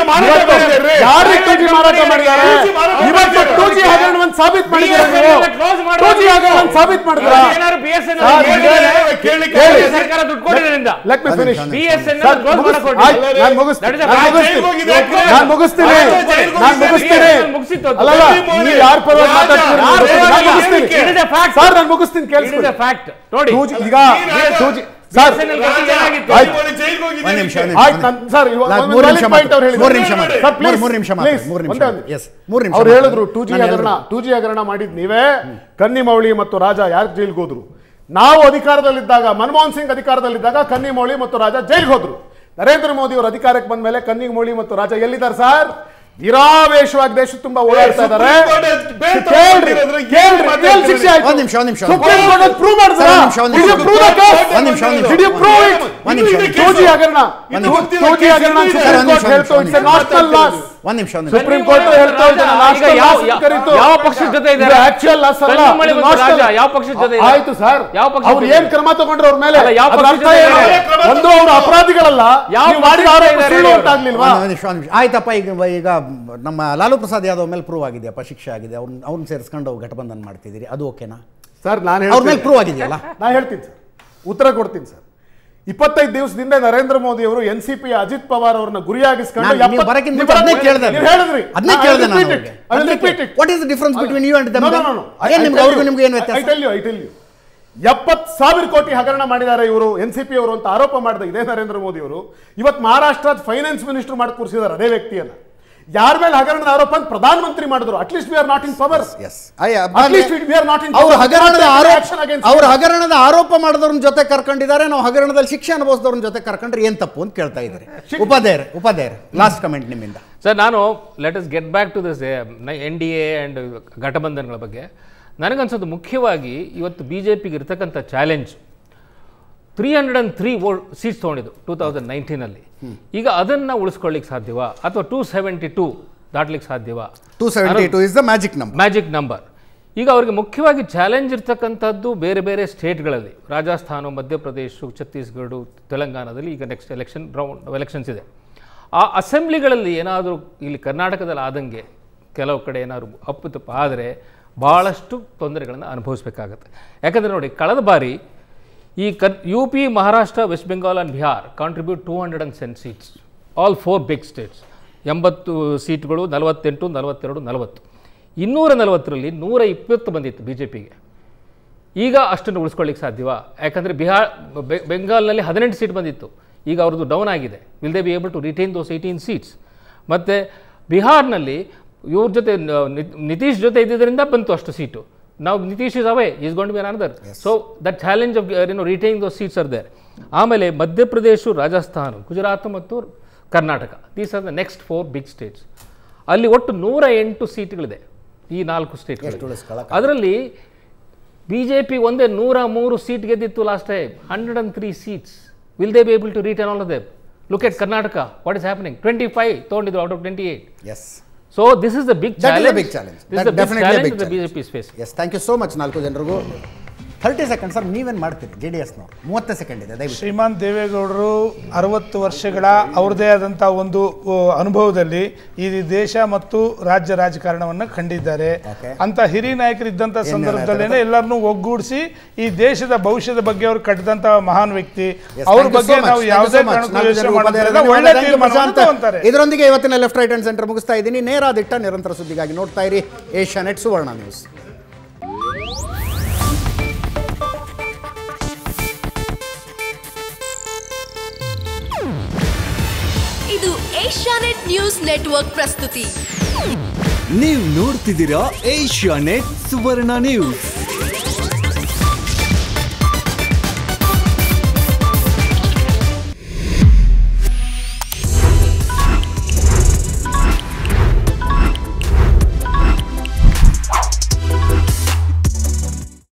Speaker 7: ಯಾರಿಗೆ ಟೂ ಜಿ ಮಾರಾಟ ಮಾಡಿದ್ದಾರೆ ಇವತ್ತು ಟೂ ಜಿ ಹಗರಣವನ್ನು ಸಾಬೀತ್ ಮಾಡಿದ್ದಾರೆ ನೀವು ಟೂ ಜಿ ಹಗರಣವನ್ನು ಸಾಬೀತ್ ಮಾಡಿದ್ರ
Speaker 2: ಏನಾದ್ರು BSNL
Speaker 7: ಸರ್,
Speaker 2: ಹೇಳಿ,
Speaker 7: ಹೇಳಿ,
Speaker 2: ಕೇಳಿ,
Speaker 7: ಹೇಳಿ.
Speaker 2: ಸರ್ಕಾರ ದುಡ್ಡು ಕೊಟ್ಟಿದ್ರಿಂದ
Speaker 7: let me finish
Speaker 2: BSNL
Speaker 7: sir,
Speaker 2: close
Speaker 7: ಮುಗಿಸ್-
Speaker 2: ಮಾಡಕ್ ಹೊರಟಿದ್ರು.
Speaker 7: ಆಯ್ತು, ನಾನು ಮುಗಿಸ್ತೀನಿ.
Speaker 2: That is a
Speaker 7: ನಾನು
Speaker 2: fact.
Speaker 7: ಮುಗಿಸ್ತೀನಿ. ನಾನು ಮುಗಿಸ್ತೀನಿ ನಾನು ಮುಗಿಸ್ತೀನಿ
Speaker 2: ಮುಗಿಸಿತ್ತು ಅದು.
Speaker 7: ಅಲ್ಲಲ್ಲ ನೀವು ಯಾರ ಪರವಾಗಿ ಮಾತಾಡ್ತೀರಿ
Speaker 2: ಯಾರ
Speaker 7: ನಾನು
Speaker 2: ಪರವಾಗಿ
Speaker 7: ಮುಗಿಸ್ತೀನಿ
Speaker 2: It is a fact.
Speaker 7: Sir ನಾನು ಮುಗಿಸ್ತೀನಿ
Speaker 2: It is a
Speaker 7: ಕೇಳಿಸ್ಕೊಳ್ಳಿ
Speaker 2: fact. ನೋಡಿ
Speaker 7: ಟೂ ಜಿ ಈಗ ಟೂ ಜಿ ಸರ್
Speaker 2: BSNL ಗತಿ ಏನಾಗಿತ್ತು?
Speaker 7: ಆಯ್ತು
Speaker 1: ಒಂದ್ ನಿಮಿಷ ಒಂದ್
Speaker 7: ಆಯ್ತು
Speaker 1: ನಿಮಿಷ
Speaker 7: ನಾನು ಸರ್ ಇವಾಗ
Speaker 1: ಲಾ-
Speaker 7: ಒಂದು
Speaker 1: ಮೂರು
Speaker 7: valid
Speaker 1: ನಿಮಿಷ
Speaker 7: point ಅವ್ರು
Speaker 1: ಮಾತ್ರ. ಮೂರು
Speaker 7: ಹೇಳಿದ್ರು.
Speaker 1: ನಿಮಿಷ ಮಾತ್ರ.
Speaker 7: ಸರ್, please,
Speaker 1: ಮೂರು ನಿಮಿಷ ಮಾತ್ರ.
Speaker 7: please,
Speaker 1: ಮೂರು ನಿಮಿಷ
Speaker 7: ಒಂದೇ
Speaker 1: ಮಾತ್ರ.
Speaker 7: ಒಂದು.
Speaker 1: Yes, ಮೂರು ನಿಮಿಷ
Speaker 7: ಅವ್ರು
Speaker 1: ಮಾತ್ರ.
Speaker 7: ಹೇಳಿದ್ರು ಟೂ ಜಿ
Speaker 1: ನಾನು
Speaker 7: ಹಗರಣ
Speaker 1: ಹೇಳಿದ್ರು.
Speaker 7: ಟೂ ಜಿ ಹಗರಣ ಮಾಡಿದ್ ನೀವೇ ಕನ್ನಿಮೌಳಿ ಮತ್ತು ರಾಜ ಯಾರು ಜೈಲ್ಗೆ ಹೋದ್ರು ನಾವು ಅಧಿಕಾರದಲ್ಲಿದ್ದಾಗ ಮನಮೋಹನ್ ಸಿಂಗ್ ಅಧಿಕಾರದಲ್ಲಿದ್ದಾಗ ಕನ್ನಿಮೌಳಿ ಮತ್ತು ರಾಜ ಜೈಲ್ಗೆ ಹೋದ್ರು ನರೇಂದ್ರ ಮೋದಿ ಅವರು ಅಧಿಕಾರಕ್ಕೆ ಬಂದ ಮೇಲೆ ಕನ್ನಿಮೌಳಿ ಮತ್ತು ರಾಜ ಎಲ್ಲಿದ್ದಾರೆ ಸರ್ ನಿರಾವೇಶವಾಗಿ ದೇಶ ತುಂಬಾ ಓಡಾಡ್ತಾ ಇದ್ದಾರೆ ಕೇಳ್ರಿ, ಕೇಳ್ರಿ, ಎಲ್ಲಿ ಶಿಕ್ಷೆ ಆಯ್ತು?
Speaker 1: ಒಂದ್ ನಿಮಿಷ, ಒಂದ್ ನಿಮಿಷ.
Speaker 7: ಸುಪ್ರೀಂ ಕೋರ್ಟ್ ಅಲ್ಲಿ prove ಮಾಡಿದ್ರಾ?
Speaker 1: ಸರ್, ಒಂದ್ ನಿಮಿಷ, ಒಂದ್
Speaker 7: Did you
Speaker 1: ನಿಮಿಷ.
Speaker 7: prove the case?
Speaker 1: ಒಂದ್ ನಿಮಿಷ, ಒಂದ್ ನಿಮಿಷ.
Speaker 7: Did you prove it?
Speaker 1: ಒಂದ್ ನಿಮಿಷ, ಒಂದ್ ನಿಮಿಷ.
Speaker 7: ಟೂ ಜಿ ಹಗರಣ
Speaker 1: ಒಂದ್ ನಿಮಿಷ.
Speaker 7: ಟೂ ಜಿ ಹಗರಣ
Speaker 1: ಸರ್,
Speaker 7: ಸುಪ್ರೀಂ
Speaker 1: ಒಂದ್ ನಿಮಿಷ,
Speaker 7: ಕೋರ್ಟ್ ಹೇಳ್ತು
Speaker 1: ಒಂದ್
Speaker 7: ಇಟ್ಸ್ ಎ ನಾಷನಲ್ ಲಾಸ್
Speaker 1: ಒಂದ್ ನಿಮಿಷ ಒಂದ್ ನಿಮಿಷ
Speaker 7: ಸುಪ್ರೀಂ ಕೋರ್ಟ್ ಹೇಳ್ತಾ ಇದೆ
Speaker 2: ಈಗ
Speaker 7: national
Speaker 2: ಯಾವ-
Speaker 7: loss ಅಂತ ಕರೀತು.
Speaker 2: ಯಾವ ಪಕ್ಷದ ಜೊತೆ ಇದ್ದಾರೆ?
Speaker 7: ಇದು actual loss ಅಲ್ಲ.
Speaker 2: ಕನ್ನಿಮೊಳಿ
Speaker 7: ಇದು
Speaker 2: ಮತ್ತು
Speaker 7: national-
Speaker 2: ರಾಜ ಯಾವ ಪಕ್ಷದ ಜೊತೆ ಇದ್ದಾರೆ?
Speaker 7: ಆಯ್ತು ಸರ್
Speaker 2: ಯಾವ ಪಕ್ಷದ
Speaker 7: ಅವ್ರು
Speaker 2: ಜೊತೆ
Speaker 7: ಏನ್ ಕ್ರಮ ತಗೊಂಡ್ರು ಅವ್ರ ಮೇಲೆ
Speaker 2: ಅಲ್ಲ, ಯಾವ
Speaker 7: ಅದ್ರ
Speaker 2: ಪಕ್ಷದ
Speaker 7: ಅರ್ಥ
Speaker 2: ಜೊತೆ
Speaker 7: ಏನು?
Speaker 2: ಇದ್ದಾರೆ?
Speaker 7: ಒಂದು ಅವರು ಅಪರಾಧಿಗಳಲ್ಲ
Speaker 2: ಯಾವ
Speaker 7: ನೀವು ಮಾಡಿದ
Speaker 2: ಪಕ್ಷದ
Speaker 7: ಆರೋಪ
Speaker 2: ಇದ್ದಾರೆ
Speaker 7: ಸುಳ್ಳು
Speaker 2: ಇವರು?
Speaker 7: ಅಂತ ಆಗ್ಲಿಲ್ವಾ
Speaker 1: ಒಂದ್ ನಿಮಿಷ ಒಂದ್ ನಿಮಿಷ ಆಯ್ತಪ್ಪ ಈಗ ಈಗ ನಮ್ಮ ಲಾಲು ಪ್ರಸಾದ್ ಯಾದವ್ ಮೇಲೆ ಪ್ರೂವ್ ಆಗಿದೆಯಪ್ಪ ಶಿಕ್ಷೆ ಆಗಿದೆ ಅವ್ರನ್ನ ಅವ್ರನ್ನ ಸೇರಿಸ್ಕೊಂಡು ಘಟಬಂಧನ್ ಮಾಡ್ತಿದ್ದೀರಿ ಅದು ಓಕೆನಾ
Speaker 7: ಸರ್ ನಾನು
Speaker 1: ಅವ್ರ ಮೇಲೆ ಪ್ರೂವ್ ಆಗಿದೆಯಲ್ಲ
Speaker 7: ನಾ ಹೇಳ್ತೀನಿ ಸರ್ ಉತ್ತರ ಕೊಡ್ತೀನಿ ಸರ್ ಇಪ್ಪತ್ತೈದು ದಿವಸದಿಂದ ನರೇಂದ್ರ ಮೋದಿ ಅವರು N C P Ajit Pawar ಅವರನ್ನ ಗುರಿಯಾಗಿಸ್ಕೊಂಡು
Speaker 1: ನಾನು ನೀವು
Speaker 7: ಎಪ್ಪತ್ತು-
Speaker 1: ಬರಕ್ಕಿಂತ
Speaker 7: ನೀವು
Speaker 1: ಮುಂಚೆ ಅದನ್ನೇ
Speaker 7: ಬರಕ್ಕೆ-
Speaker 1: ಕೇಳ್ದೆ
Speaker 7: ನೀವು ಹೇಳಿದ್ರಿ
Speaker 1: ಅದನ್ನೇ
Speaker 7: I will
Speaker 1: ಕೇಳ್ದೆ ನಾನು
Speaker 7: repeat it. I will repeat it.
Speaker 1: What is the difference between you and them
Speaker 7: No, no, no, no. I-
Speaker 1: ಏನ್
Speaker 7: I
Speaker 1: ನಿಮ್ಗೆ
Speaker 7: tell
Speaker 1: ಅವ್ರಿಗೂ
Speaker 7: you.
Speaker 1: ನಿಮ್ಗೆ ಏನು
Speaker 7: I
Speaker 1: ವ್ಯತ್ಯಾಸ
Speaker 7: tell you, I tell you. ಎಪ್ಪತ್ತು ಸಾವಿರ ಕೋಟಿ ಹಗರಣ ಮಾಡಿದ್ದಾರೆ ಇವರು ಎನ್ ಸಿ ಪಿ ಅವರು ಅಂತ ಆರೋಪ ಮಾಡಿದ ಇದೇ ನರೇಂದ್ರ ಮೋದಿ ಅವರು ಇವತ್ತು ಮಹಾರಾಷ್ಟ್ರದ ಫೈನಾನ್ಸ್ ಮಿನಿಸ್ಟರ್ ಮಾಡಿ ಕೂರಿಸಿದ್ದಾರೆ ಅದೇ ವ್ಯಕ್ತಿಯನ್ನ ಯಾರ ಮೇಲೆ ಹಗರಣದ ಆರೋಪ ಅಂತ ಪ್ರಧಾನಮಂತ್ರಿ ಮಾಡಿದ್ರು at least we are not in power
Speaker 1: yes
Speaker 7: At least we- we are not in
Speaker 1: ಅವ್ರು
Speaker 7: power.
Speaker 1: ಹಗರಣದ
Speaker 7: We are not taking
Speaker 1: ಆರೋಪ
Speaker 7: action against
Speaker 1: ಅವ್ರು
Speaker 7: them.
Speaker 1: ಹಗರಣದ ಆರೋಪ ಮಾಡಿದವ್ರನ್ನ ಜೊತೆ ಕರ್ಕೊಂಡಿದ್ದಾರೆ ನಾವು ಹಗರಣದಲ್ಲಿ ಶಿಕ್ಷೆ ಅನುಭವಿಸಿದವ್ರನ್ನ ಜೊತೆ ಕರ್ಕೊಂಡ್ರೆ ಏನ್ ತಪ್ಪು ಅಂತ ಕೇಳ್ತಾ ಇದ್ದಾರೆ ಉಪಾಧ್ಯಾಯರು ಉಪಾಧ್ಯಾಯರು ಲಾಸ್ಟ್ ಕಮೆಂಟ್ ನಿಮ್ಮಿಂದ
Speaker 2: ಸರ್ ನಾನು let us get back to this N D A and ಘಟಬಂಧನಗಳ ಬಗ್ಗೆ ನನಗನ್ಸೋದು ಮುಖ್ಯವಾಗಿ ಇವತ್ತು ಬಿ ಜೆ ಪಿಗೆ ಇರ್ತಕ್ಕಂಥ challenge three hundred and three vote seats ತೊಗೊಂಡಿದ್ದು ಟೂ ತೌಸಂಡ್ ನೈನ್ಟೀನಲ್ಲಿ ಈಗ ಅದನ್ನು ಉಳಿಸ್ಕೊಳ್ಳಿಕ್ಕೆ ಸಾಧ್ಯವಾ ಅಥವಾ ಟೂ ಸೆವೆಂಟಿ ಟೂ ದಾಟ್ಲಿಕ್ಕೆ ಸಾಧ್ಯವಾ
Speaker 1: two seventy two is the magic number
Speaker 2: magic number ಈಗ ಅವರಿಗೆ ಮುಖ್ಯವಾಗಿ ಚಾಲೆಂಜ್ ಇರ್ತಕ್ಕಂಥದ್ದು ಬೇರೆ ಬೇರೆ ಸ್ಟೇಟ್ಗಳಲ್ಲಿ ರಾಜಸ್ಥಾನ ಮಧ್ಯಪ್ರದೇಶ ಛತ್ತೀಸ್ಗಢ ತೆಲಂಗಾಣದಲ್ಲಿ ಈಗ ನೆಕ್ಸ್ಟ್ ಎಲೆಕ್ಷನ್ ರೌಂಡ್ ಎಲೆಕ್ಷನ್ಸ್ ಇದೆ ಆ ಅಸೆಂಬ್ಲಿಗಳಲ್ಲಿ ಏನಾದರೂ ಇಲ್ಲಿ ಕರ್ನಾಟಕದಲ್ಲಿ ಆದಂಗೆ ಕೆಲವು ಕಡೆ ಏನಾದರೂ ಅಪ್ಪು ತಪ್ಪು ಆದರೆ ಭಾಳಷ್ಟು ತೊಂದರೆಗಳನ್ನು ಅನುಭವಿಸಬೇಕಾಗತ್ತೆ ಯಾಕಂದರೆ ನೋಡಿ ಕಳೆದ ಬಾರಿ ಈ ಕನ್ U P Maharashtra west Bengal and Bihar contribute two hundred and ten seats all four big states ಎಂಬತ್ತು ಸೀಟ್ಗಳು ನಲವತ್ತೆಂಟು ನಲವತ್ತೆರಡು ನಲವತ್ತು ಇನ್ನೂರ ನಲವತ್ತರಲ್ಲಿ ನೂರ ಇಪ್ಪತ್ತು ಬಂದಿತ್ತು ಬಿ ಜೆ ಪಿಗೆ ಈಗ ಅಷ್ಟನ್ನು ಉಳಿಸ್ಕೊಳ್ಳಿಕ್ಕೆ ಸಾಧ್ಯವಾ ಯಾಕಂದರೆ ಬಿಹಾರ್ ಬೆ- ಬೆಂಗಾಲ್ನಲ್ಲಿ ಹದಿನೆಂಟು ಸೀಟ್ ಬಂದಿತ್ತು ಈಗ ಅವ್ರದ್ದು ಡೌನ್ ಆಗಿದೆ will they be able to retain those eighteen seats ಮತ್ತು ಬಿಹಾರ್ನಲ್ಲಿ ಇವ್ರ ಜೊತೆ ನ- ನಿತ್- ನಿತೀಶ್ ಜೊತೆ ಇದ್ದಿದ್ದರಿಂದ ಬಂತು ಅಷ್ಟು ಸೀಟು ನಾವು Nitish is away is gone be another so that challenge of you know retain those seats are there ಆಮೇಲೆ ಮಧ್ಯಪ್ರದೇಶ ರಾಜಸ್ಥಾನ ಗುಜರಾತ್ ಮತ್ತು Karnataka these are the next four big states ಅಲ್ಲಿ ಒಟ್ಟು ನೂರ ಎಂಟು ಸೀಟ್ಗಳಿದೆ ಈ ನಾಲ್ಕು ಸ್ಟೇಟ್ಗಳು ಅದರಲ್ಲಿ ಬಿ ಜೆ ಪಿ ಒಂದೇ ನೂರ ಮೂರು ಸೀಟ್ ಗೆದ್ದಿತ್ತು last time hundred and three seats will they be able to return all of them look at Karnataka what is happening twenty five ತೊಗೊಂಡಿದ್ರು out of twenty eight
Speaker 1: yes
Speaker 2: so this is the big
Speaker 1: That is a
Speaker 2: challenge
Speaker 1: big challenge.
Speaker 2: This
Speaker 1: That
Speaker 2: the big
Speaker 1: definitely a
Speaker 2: challenge
Speaker 1: big
Speaker 2: the
Speaker 1: challenge.
Speaker 2: BJP space
Speaker 1: yes thank you so much ನಾಲ್ಕು ಜನರಿಗೂ ಥರ್ಟಿ ಸೆಕೆಂಡ್ ಸರ್ ನೀವೇನು ಮಾಡ್ತೀರಿ ಜೆ ಡಿ ಎಸ್ನವ್ರು ಮೂವತ್ತು ಸೆಕೆಂಡ್ ಇದೆ ದಯವಿಟ್ಟು
Speaker 4: ಶ್ರೀಮಾನ್ ದೇವೇಗೌಡರು ಅರವತ್ತು ವರ್ಷಗಳ ಅವ್ರದ್ದೇ ಆದಂಥ ಒಂದು ಆ, ಅನುಭವದಲ್ಲಿ ಈ ದೇಶ ಮತ್ತು ರಾಜ್ಯ ರಾಜಕಾರಣವನ್ನು ಕಂಡಿದ್ದಾರೆ
Speaker 1: Okay.
Speaker 4: ಅಂತ ಹಿರಿಯ ನಾಯಕರಿದ್ದಂಥ
Speaker 1: ಏನ್
Speaker 4: ಸಂದರ್ಭದಲ್ಲೇನೆ ಎಲ್ಲರನ್ನೂ ಒಗ್ಗೂಡಿಸಿ ಈ ದೇಶದ ಭವಿಷ್ಯದ ಬಗ್ಗೆ ಅವ್ರು ಕಟ್ಟಿದಂಥ ಮಹಾನ್ ವ್ಯಕ್ತಿ
Speaker 1: Yes,
Speaker 4: ಅವ್ರ
Speaker 1: thank you
Speaker 4: ಬಗ್ಗೆ
Speaker 1: so much.
Speaker 4: ನಾವು
Speaker 1: Thank you
Speaker 4: ಯಾವುದೇ
Speaker 1: so much.
Speaker 4: ಕಾರಣಕ್ಕೂ
Speaker 1: ನಾಲ್ಕು
Speaker 4: ಯೋಚನೆ
Speaker 1: ಜನರು
Speaker 4: ಮಾಡೋದಿಲ್ಲ
Speaker 1: ಉಪಾಧ್ಯಾಯರು
Speaker 4: ಒಳ್ಳೆ
Speaker 1: Thank you,
Speaker 4: ತೀರ್ಮಾನವನ್ನು
Speaker 1: ಪ್ರಶಾಂತ್.
Speaker 4: ತಗೊಂತಾರೆ
Speaker 1: ಇದರೊಂದಿಗೆ ಇವತ್ತಿನ ಲೆಫ್ಟ್ ರೈಟ್ ಅಂಡ್ ಸೆಂಟರ್ ಮುಗಿಸ್ತಾ ಇದ್ದೀನಿ ನೇರ ದಿಟ್ಟ ನಿರಂತರ ಸುದ್ದಿಗಾಗಿ ನೋಡ್ತಾ ಇರಿ Asianet Suvarna news
Speaker 8: Asianet news network ಪ್ರಸ್ತುತಿ
Speaker 9: ನೀವು ನೋಡ್ತಿದ್ದೀರಾ ಏಷ್ಯಾ ನೆಟ್ ಸುವರ್ಣ ನ್ಯೂಸ್